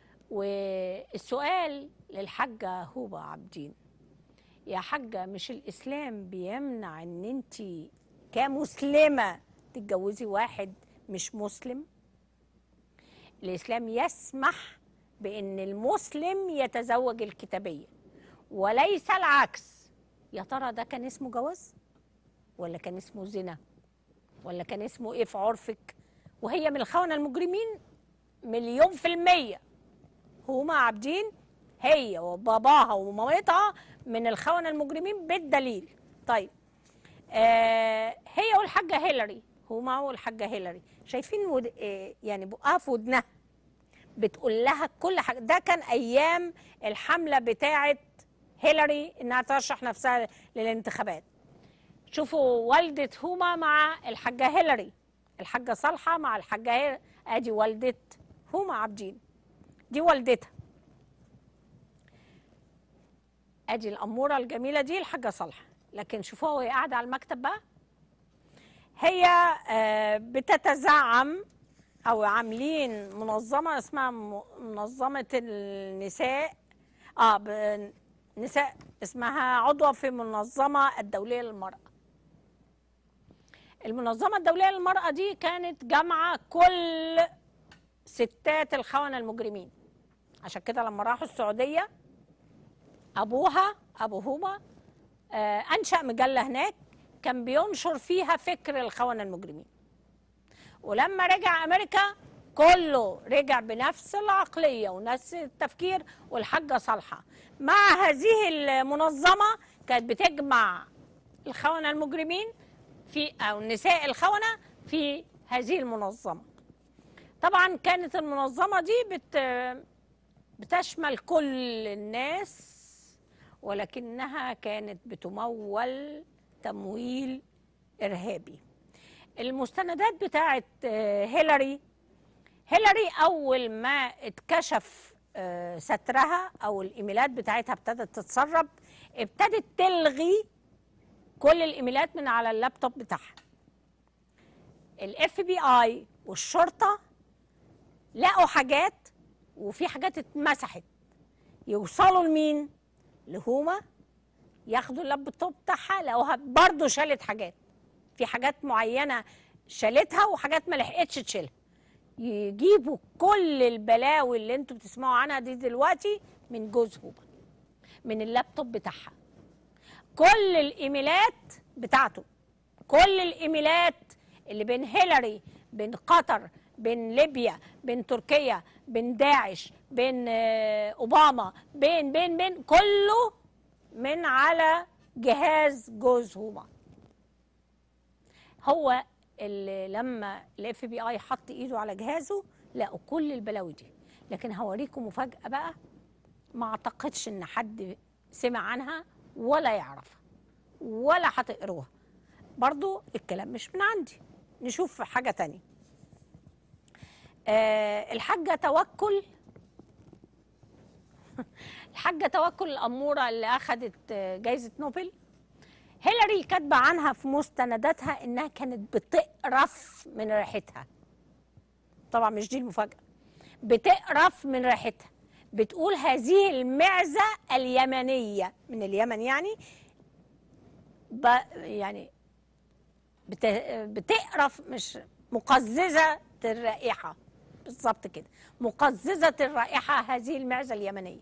والسؤال للحاجة هوبة عابدين يا حاجة مش الإسلام بيمنع إن أنت كمسلمة تتجوزي واحد مش مسلم الإسلام يسمح بأن المسلم يتزوج الكتابية وليس العكس يا ترى ده كان اسمه جواز ولا كان اسمه زنا ولا كان اسمه ايه في عرفك وهي من الخونة المجرمين مليون في المية هما عابدين هي وباباها ومامتها من الخونة المجرمين بالدليل طيب آه هي والحاجة هيلاري هما والحاجة هيلاري شايفين ود... آه يعني بقها في ودنها بتقول لها كل حاجة ده كان أيام الحملة بتاعة هيلاري انها ترشح نفسها للانتخابات شوفوا والدة هوما مع الحاجة هيلاري الحاجة صالحة مع الحاجة هيلاري ادي والدة هوما عابدين دي والدتها ادي الاموره الجميله دي الحاجه صالحه لكن شوفوها وهي قاعده على المكتب بقى هي آه، بتتزعم او عاملين منظمه اسمها م- منظمه النساء اه ب- نساء اسمها عضوه في المنظمه الدوليه للمراه المنظمه الدوليه للمراه دي كانت جامعه كل ستات الخونه المجرمين عشان كده لما راحوا السعوديه ابوها ابو هما آه، انشا مجله هناك كان بينشر فيها فكر الخونه المجرمين ولما رجع امريكا كله رجع بنفس العقليه ونفس التفكير والحاجه صالحه مع هذه المنظمه كانت بتجمع الخونه المجرمين في او نساء الخونه في هذه المنظمه طبعا كانت المنظمه دي بت بتشمل كل الناس ولكنها كانت بتمول تمويل ارهابي المستندات بتاعت آه، هيلاري هيلاري اول ما اتكشف آه، سترها او الايميلات بتاعتها ابتدت تتسرب ابتدت تلغي كل الايميلات من على اللابتوب بتاعها الاف بي اي والشرطه لقوا حاجات وفي حاجات اتمسحت يوصلوا لمين لهوما ياخدوا اللابتوب بتاعها لقوها برضه شالت حاجات في حاجات معينه شالتها وحاجات ما لحقتش تشيلها يجيبوا كل البلاوي اللي انتوا بتسمعوا عنها دي دلوقتي من جوز هوما من اللابتوب بتاعها كل الايميلات بتاعته كل الايميلات اللي بين هيلاري بين قطر بين ليبيا بين تركيا بين داعش بين آه، اوباما بين بين بين كله من على جهاز جوز هوما هو اللي لما الاف بي اي حط ايده على جهازه لقوا كل البلاوي دي لكن هوريكم مفاجاه بقى ما اعتقدش ان حد سمع عنها ولا يعرفها ولا هتقروها برضو الكلام مش من عندي نشوف حاجه تانية آه الحاجه توكل الحاجه توكل الاموره اللي اخذت آه، جائزه نوبل هيلاري كاتبه عنها في مستنداتها انها كانت بتقرف من ريحتها طبعا مش دي المفاجاه بتقرف من ريحتها بتقول هذه المعزه اليمنيه من اليمن يعني ب يعني بت بتقرف مش مقززه الرائحه بالظبط كده مقززه الرائحه هذه المعزه اليمنيه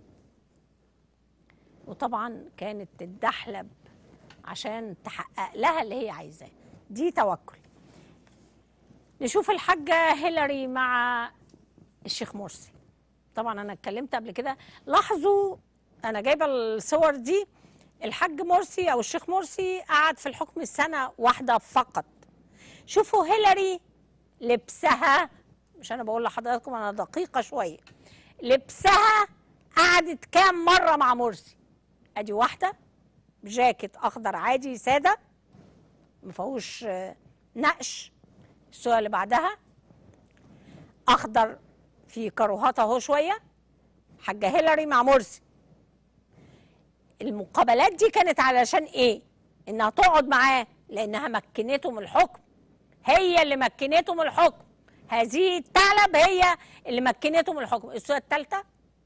وطبعا كانت تتدحلب عشان تحقق لها اللي هي عايزاه دي توكل نشوف الحاجة هيلاري مع الشيخ مرسي طبعا انا اتكلمت قبل كده لاحظوا انا جايبه الصور دي الحاج مرسي او الشيخ مرسي قعد في الحكم السنه واحده فقط شوفوا هيلاري لبسها مش انا بقول لحضراتكم انا دقيقه شويه لبسها قعدت كام مره مع مرسي ادي واحده جاكيت اخضر عادي ساده ما فيهوش آه، نقش الصوره اللي بعدها اخضر في كروهات اهو شويه حاجه هيلاري مع مرسي المقابلات دي كانت علشان ايه انها تقعد معاه لانها مكنته من الحكم هي اللي مكنته من الحكم هذه الثعلب هي اللي مكنته من الحكم الصوره الثالثه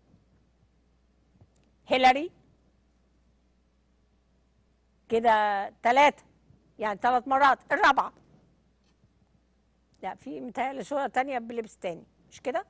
هيلاري كده ثلاثة يعني ثلاث مرات الرابعة لا في متهيألي صورة تانية بلبس تاني مش كده؟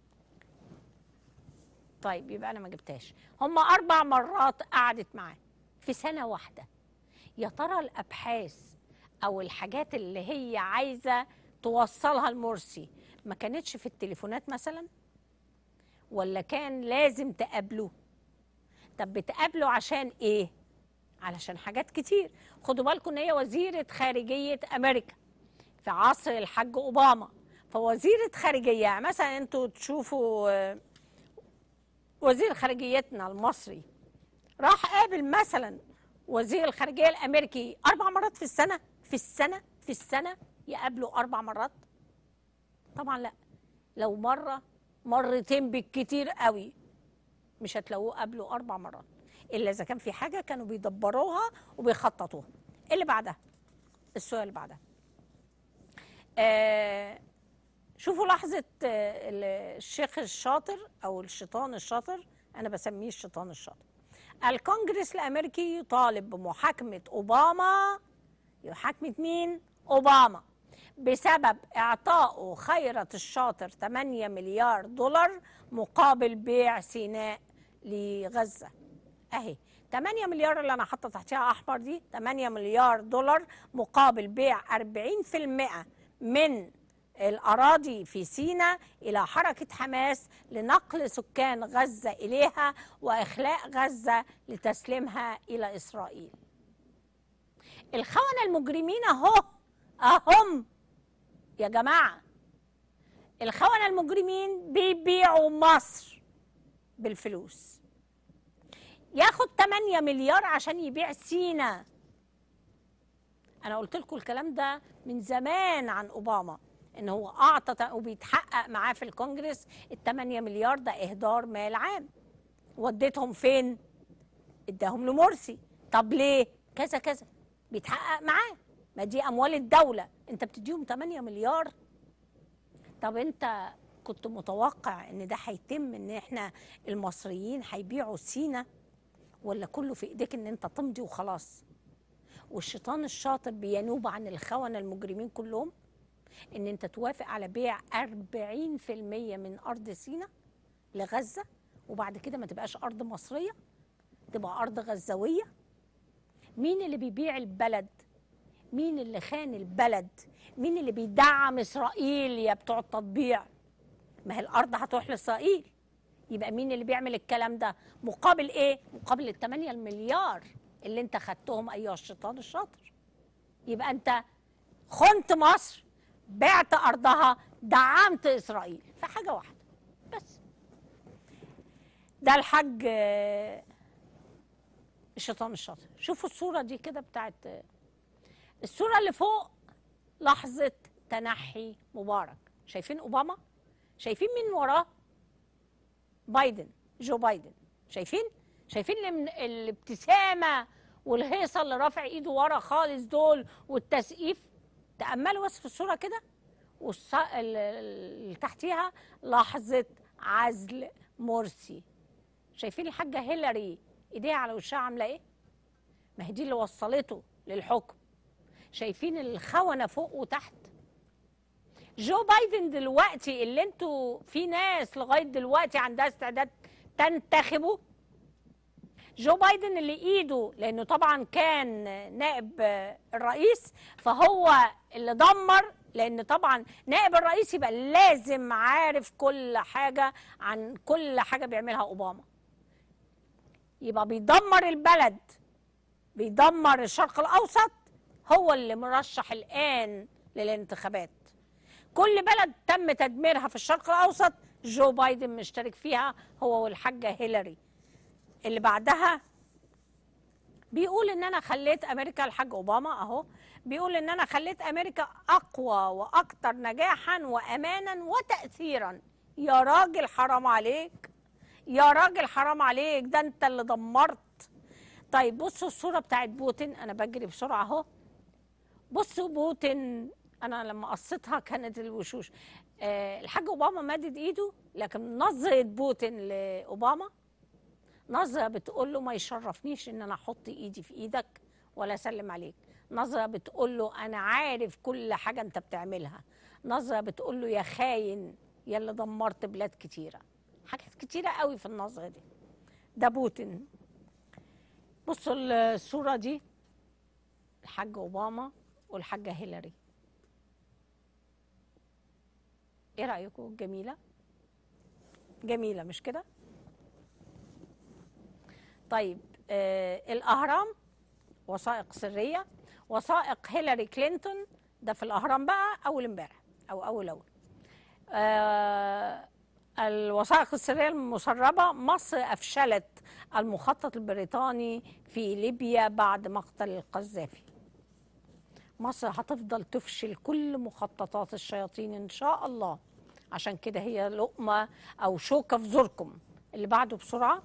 طيب يبقى أنا ما جبتهاش هم أربع مرات قعدت معاه في سنة واحدة يا ترى الأبحاث أو الحاجات اللي هي عايزة توصلها لمرسي ما كانتش في التليفونات مثلا ولا كان لازم تقابلوه طب بتقابله عشان ايه علشان حاجات كتير خدوا بالكم ان هي وزيره خارجيه امريكا في عصر الحاج اوباما فوزيره خارجيه يعني مثلا انتوا تشوفوا آه، وزير خارجيتنا المصري راح قابل مثلا وزير الخارجيه الامريكي اربع مرات في السنه في السنه في السنه يقابله اربع مرات طبعا لا لو مره مرتين بالكتير قوي مش هتلاقوه قابله اربع مرات الا اذا كان في حاجه كانوا بيدبروها وبيخططوها اللي بعدها السؤال اللي بعدها آه شوفوا لحظه آه ال- الشيخ الشاطر او الشيطان الشاطر انا بسميه الشيطان الشاطر الكونجرس الامريكي يطالب بمحاكمه اوباما محاكمه مين اوباما بسبب اعطائه خيرة الشاطر 8 مليار دولار مقابل بيع سيناء لغزة اهي 8 مليار اللي انا حاطه تحتها احمر دي 8 مليار دولار مقابل بيع 40% من الأراضي في سيناء إلى حركة حماس لنقل سكان غزة إليها وإخلاء غزة لتسليمها إلى إسرائيل الخونة المجرمين أهو أهم يا جماعة الخونة المجرمين بيبيعوا مصر بالفلوس ياخد 8 مليار عشان يبيع سينا انا قلت لكم الكلام ده من زمان عن اوباما ان هو اعطى وبيتحقق معاه في الكونجرس ال 8 مليار ده اهدار مال عام وديتهم فين اداهم لمرسي طب ليه كذا كذا بيتحقق معاه ما دي اموال الدوله انت بتديهم 8 مليار طب انت كنت متوقع ان ده هيتم ان احنا المصريين هيبيعوا سينا ولا كله في ايديك ان انت تمضي وخلاص والشيطان الشاطر بينوب عن الخونة المجرمين كلهم ان انت توافق على بيع 40% من ارض سينا لغزة وبعد كده ما تبقاش ارض مصرية تبقى ارض غزاوية مين اللي بيبيع البلد مين اللي خان البلد مين اللي بيدعم اسرائيل يا بتوع التطبيع ما هي الارض هتروح لاسرائيل يبقى مين اللي بيعمل الكلام ده مقابل ايه مقابل ال 8 المليار اللي انت خدتهم ايها الشيطان الشاطر يبقى انت خنت مصر بعت ارضها دعمت اسرائيل في حاجه واحده بس ده الحاج آه، الشيطان الشاطر شوفوا الصوره دي كده بتاعت آه، الصوره اللي فوق لحظه تنحي مبارك شايفين اوباما شايفين مين وراه بايدن جو بايدن شايفين شايفين الم- الابتسامه والهيصه اللي رافع ايده ورا خالص دول والتسقيف تاملوا بس في الصوره كده والص... ال- ال- اللي تحتيها لحظه عزل مرسي شايفين الحاجه هيلاري ايديها على وشها عامله ايه ما هي دي اللي وصلته للحكم شايفين الخونه فوق وتحت جو بايدن دلوقتي اللي انتوا في ناس لغايه دلوقتي عندها استعداد تنتخبه جو بايدن اللي ايده لانه طبعا كان نائب آه، الرئيس فهو اللي دمر لان طبعا نائب الرئيس يبقى لازم عارف كل حاجه عن كل حاجه بيعملها اوباما يبقى بيدمر البلد بيدمر الشرق الاوسط هو اللي مرشح الان للانتخابات كل بلد تم تدميرها في الشرق الاوسط جو بايدن مشترك فيها هو والحاجه هيلاري اللي بعدها بيقول ان انا خليت امريكا الحاج اوباما اهو بيقول ان انا خليت امريكا اقوى واكثر نجاحا وامانا وتاثيرا يا راجل حرام عليك يا راجل حرام عليك ده انت اللي دمرت طيب بصوا الصوره بتاعت بوتين انا بجري بسرعه اهو بصوا بوتين انا لما قصيتها كانت الوشوش آه الحاج اوباما مدد ايده لكن نظره بوتين لاوباما نظره بتقول له ما يشرفنيش ان انا احط ايدي في ايدك ولا اسلم عليك نظره بتقول له انا عارف كل حاجه انت بتعملها نظره بتقول له يا خاين يا اللي دمرت بلاد كتيره حاجات كتيره قوي في النظره دي ده بوتين بصوا الصوره دي الحاج اوباما والحاجه هيلاري ايه رايكم جميله جميله مش كده طيب آه الاهرام وثائق سريه وثائق هيلاري كلينتون ده في الاهرام بقى اول امبارح او اول اول آه الوثائق السرية المسربة مصر أفشلت المخطط البريطاني في ليبيا بعد مقتل القذافي مصر هتفضل تفشل كل مخططات الشياطين إن شاء الله عشان كده هي لقمة أو شوكة في زوركم اللي بعده بسرعة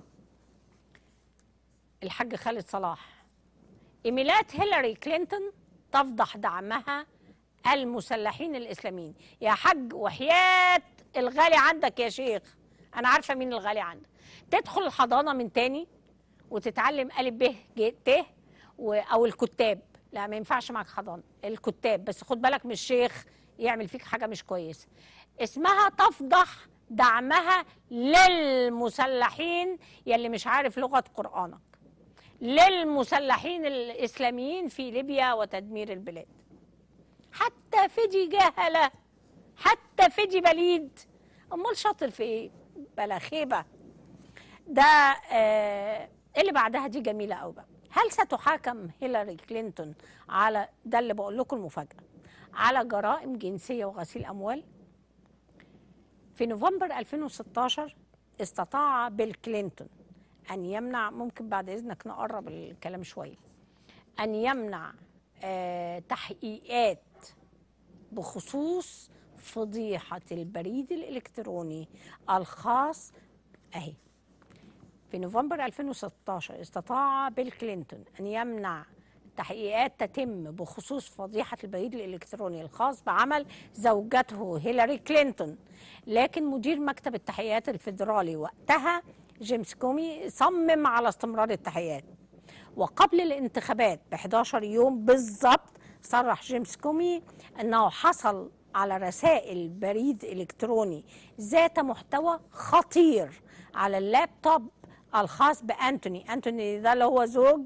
الحاج خالد صلاح إيميلات هيلاري كلينتون تفضح دعمها المسلحين الإسلاميين يا حاج وحياة الغالي عندك يا شيخ أنا عارفة مين الغالي عندك تدخل الحضانة من تاني وتتعلم ألف ب ج ت و- أو الكتاب لا ما ينفعش معك حضانة الكتاب بس خد بالك من الشيخ يعمل فيك حاجة مش كويسة اسمها تفضح دعمها للمسلحين يلي مش عارف لغة قرآنك للمسلحين الإسلاميين في ليبيا وتدمير البلاد حتى فدي جهلة حتى فدي بليد أمال شاطر في إيه بلا خيبة ده آه اللي بعدها دي جميلة أوي بقى هل ستحاكم هيلاري كلينتون على ده اللي بقول لكم المفاجأة على جرائم جنسية وغسيل أموال في نوفمبر 2016 استطاع بيل كلينتون أن يمنع ممكن بعد إذنك نقرب الكلام شوية أن يمنع آه تحقيقات بخصوص فضيحة البريد الإلكتروني الخاص أهي في نوفمبر 2016 استطاع بيل كلينتون أن يمنع تحقيقات تتم بخصوص فضيحة البريد الإلكتروني الخاص بعمل زوجته هيلاري كلينتون لكن مدير مكتب التحقيقات الفيدرالي وقتها جيمس كومي صمم على استمرار التحقيقات وقبل الانتخابات ب 11 يوم بالضبط صرح جيمس كومي أنه حصل على رسائل بريد إلكتروني ذات محتوى خطير على اللابتوب الخاص بأنتوني أنتوني ده اللي هو زوج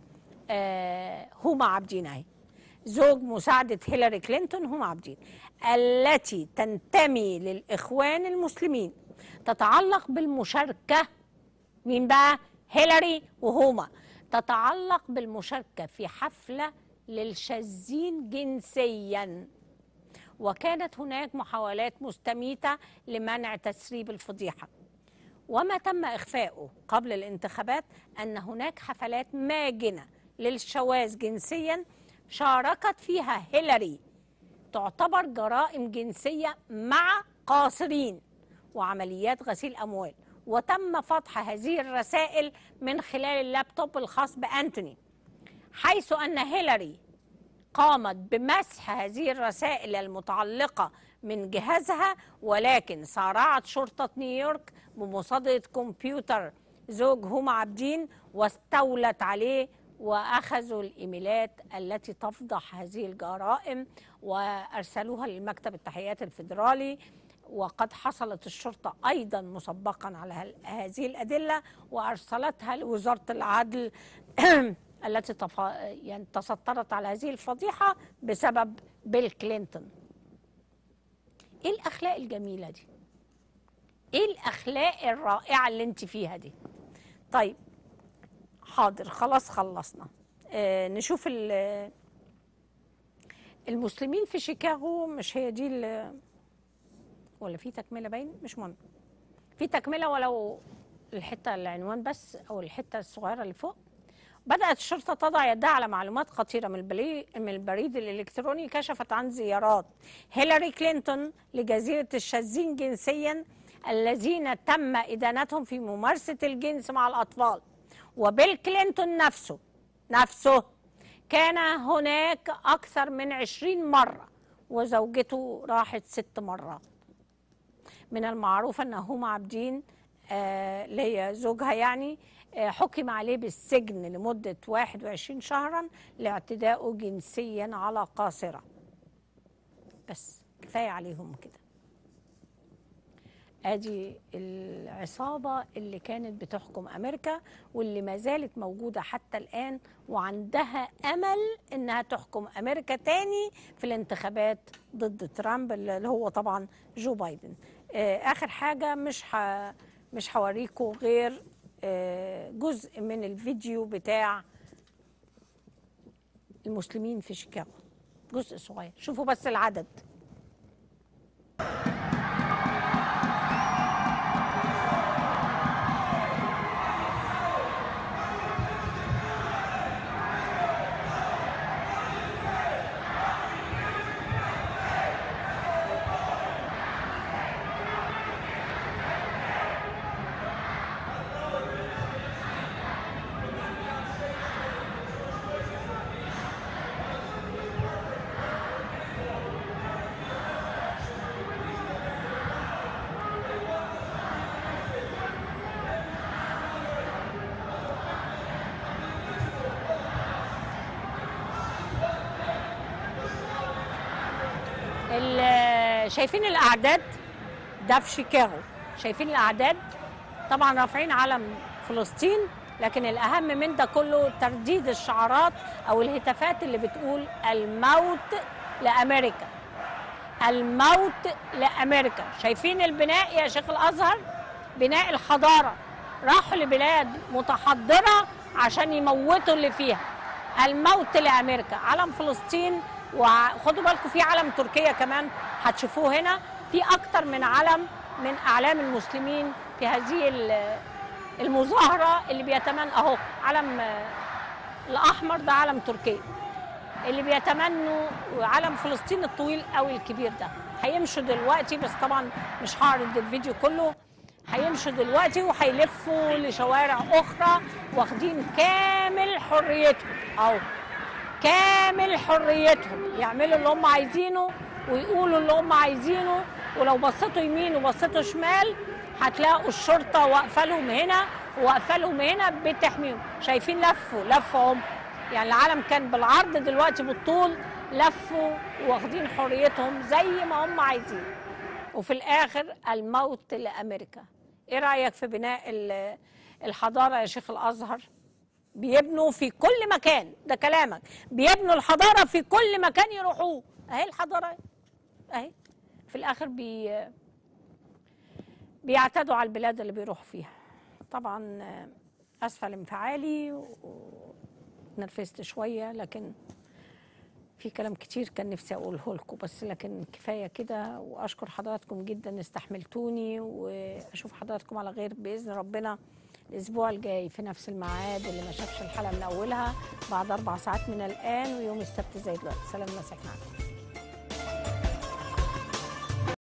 آه هما عابدين اهي زوج مساعدة هيلاري كلينتون هما عابدين التي تنتمي للإخوان المسلمين تتعلق بالمشاركة مين بقى هيلاري وهما تتعلق بالمشاركة في حفلة للشاذين جنسيا وكانت هناك محاولات مستميتة لمنع تسريب الفضيحة وما تم إخفاؤه قبل الانتخابات أن هناك حفلات ماجنة للشواذ جنسيا شاركت فيها هيلاري تعتبر جرائم جنسية مع قاصرين وعمليات غسيل أموال وتم فتح هذه الرسائل من خلال اللابتوب الخاص بأنتوني حيث أن هيلاري قامت بمسح هذه الرسائل المتعلقة من جهازها ولكن سارعت شرطة نيويورك بمصادرة كمبيوتر زوج هما عابدين واستولت عليه واخذوا الايميلات التي تفضح هذه الجرائم وارسلوها لمكتب التحقيقات الفيدرالي وقد حصلت الشرطه ايضا مسبقا على هل- هذه الادله وارسلتها لوزاره العدل التي تف... يعني تسترت على هذه الفضيحه بسبب بيل كلينتون. ايه الاخلاق الجميله دي؟ ايه الاخلاق الرائعه اللي انت فيها دي؟ طيب حاضر خلاص خلصنا آه نشوف ال- المسلمين في شيكاغو مش هي دي ال- ولا في تكمله باين مش مهم في تكمله ولو الحته العنوان بس او الحته الصغيره اللي فوق بدأت الشرطة تضع يدها على معلومات خطيرة من البلي- من البريد الإلكتروني كشفت عن زيارات هيلاري كلينتون لجزيرة الشاذين جنسيا الذين تم إدانتهم في ممارسة الجنس مع الأطفال وبيل كلينتون نفسه نفسه كان هناك أكثر من عشرين مرة وزوجته راحت ست مرات من المعروف أن هما عابدين آه، اللي هي زوجها يعني آه، حكم عليه بالسجن لمدة 21 شهرا لاعتدائه جنسيا على قاصرة بس كفاية عليهم كده ادي العصابة اللي كانت بتحكم امريكا واللي ما زالت موجودة حتى الان وعندها امل انها تحكم امريكا تاني في الانتخابات ضد ترامب اللي هو طبعا جو بايدن آه، اخر حاجة مش ح... مش هوريكم غير آه، جزء من الفيديو بتاع المسلمين في شيكاغو جزء صغير شوفوا بس العدد ال- شايفين الاعداد ده في شيكاغو شايفين الاعداد طبعا رافعين علم فلسطين لكن الاهم من ده كله ترديد الشعارات او الهتافات اللي بتقول الموت لامريكا الموت لامريكا شايفين البناء يا شيخ الازهر بناء الحضاره راحوا لبلاد متحضره عشان يموتوا اللي فيها الموت لامريكا علم فلسطين وخدوا بالكم في علم تركيا كمان هتشوفوه هنا في اكتر من علم من اعلام المسلمين في هذه ال- المظاهره اللي بيتمنى اهو علم آه، الاحمر ده علم تركيا اللي بيتمنوا علم فلسطين الطويل قوي الكبير ده هيمشوا دلوقتي بس طبعا مش هعرض الفيديو كله هيمشوا دلوقتي وهيلفوا لشوارع اخرى واخدين كامل حريتهم اهو كامل حريتهم يعملوا اللي هم عايزينه ويقولوا اللي هم عايزينه ولو بصيتوا يمين وبصيتوا شمال هتلاقوا الشرطه واقفه لهم هنا واقفه لهم هنا بتحميهم شايفين لفوا لفوا هم يعني العالم كان بالعرض دلوقتي بالطول لفوا واخدين حريتهم زي ما هم عايزين وفي الاخر الموت لامريكا ايه رايك في بناء ال- الحضاره يا شيخ الازهر بيبنوا في كل مكان ده كلامك بيبنوا الحضاره في كل مكان يروحوه اهي الحضاره اهي في الاخر بي بيعتدوا على البلاد اللي بيروحوا فيها طبعا آه، اسفه لانفعالي ونرفزت شويه لكن في كلام كتير كان نفسي اقوله لكم بس لكن كفايه كده واشكر حضراتكم جدا استحملتوني واشوف حضراتكم على خير باذن ربنا الاسبوع الجاي في نفس الميعاد اللي ما شافش الحلقه من اولها بعد اربع ساعات من الان ويوم السبت زي دلوقتي سلام مساك معاكم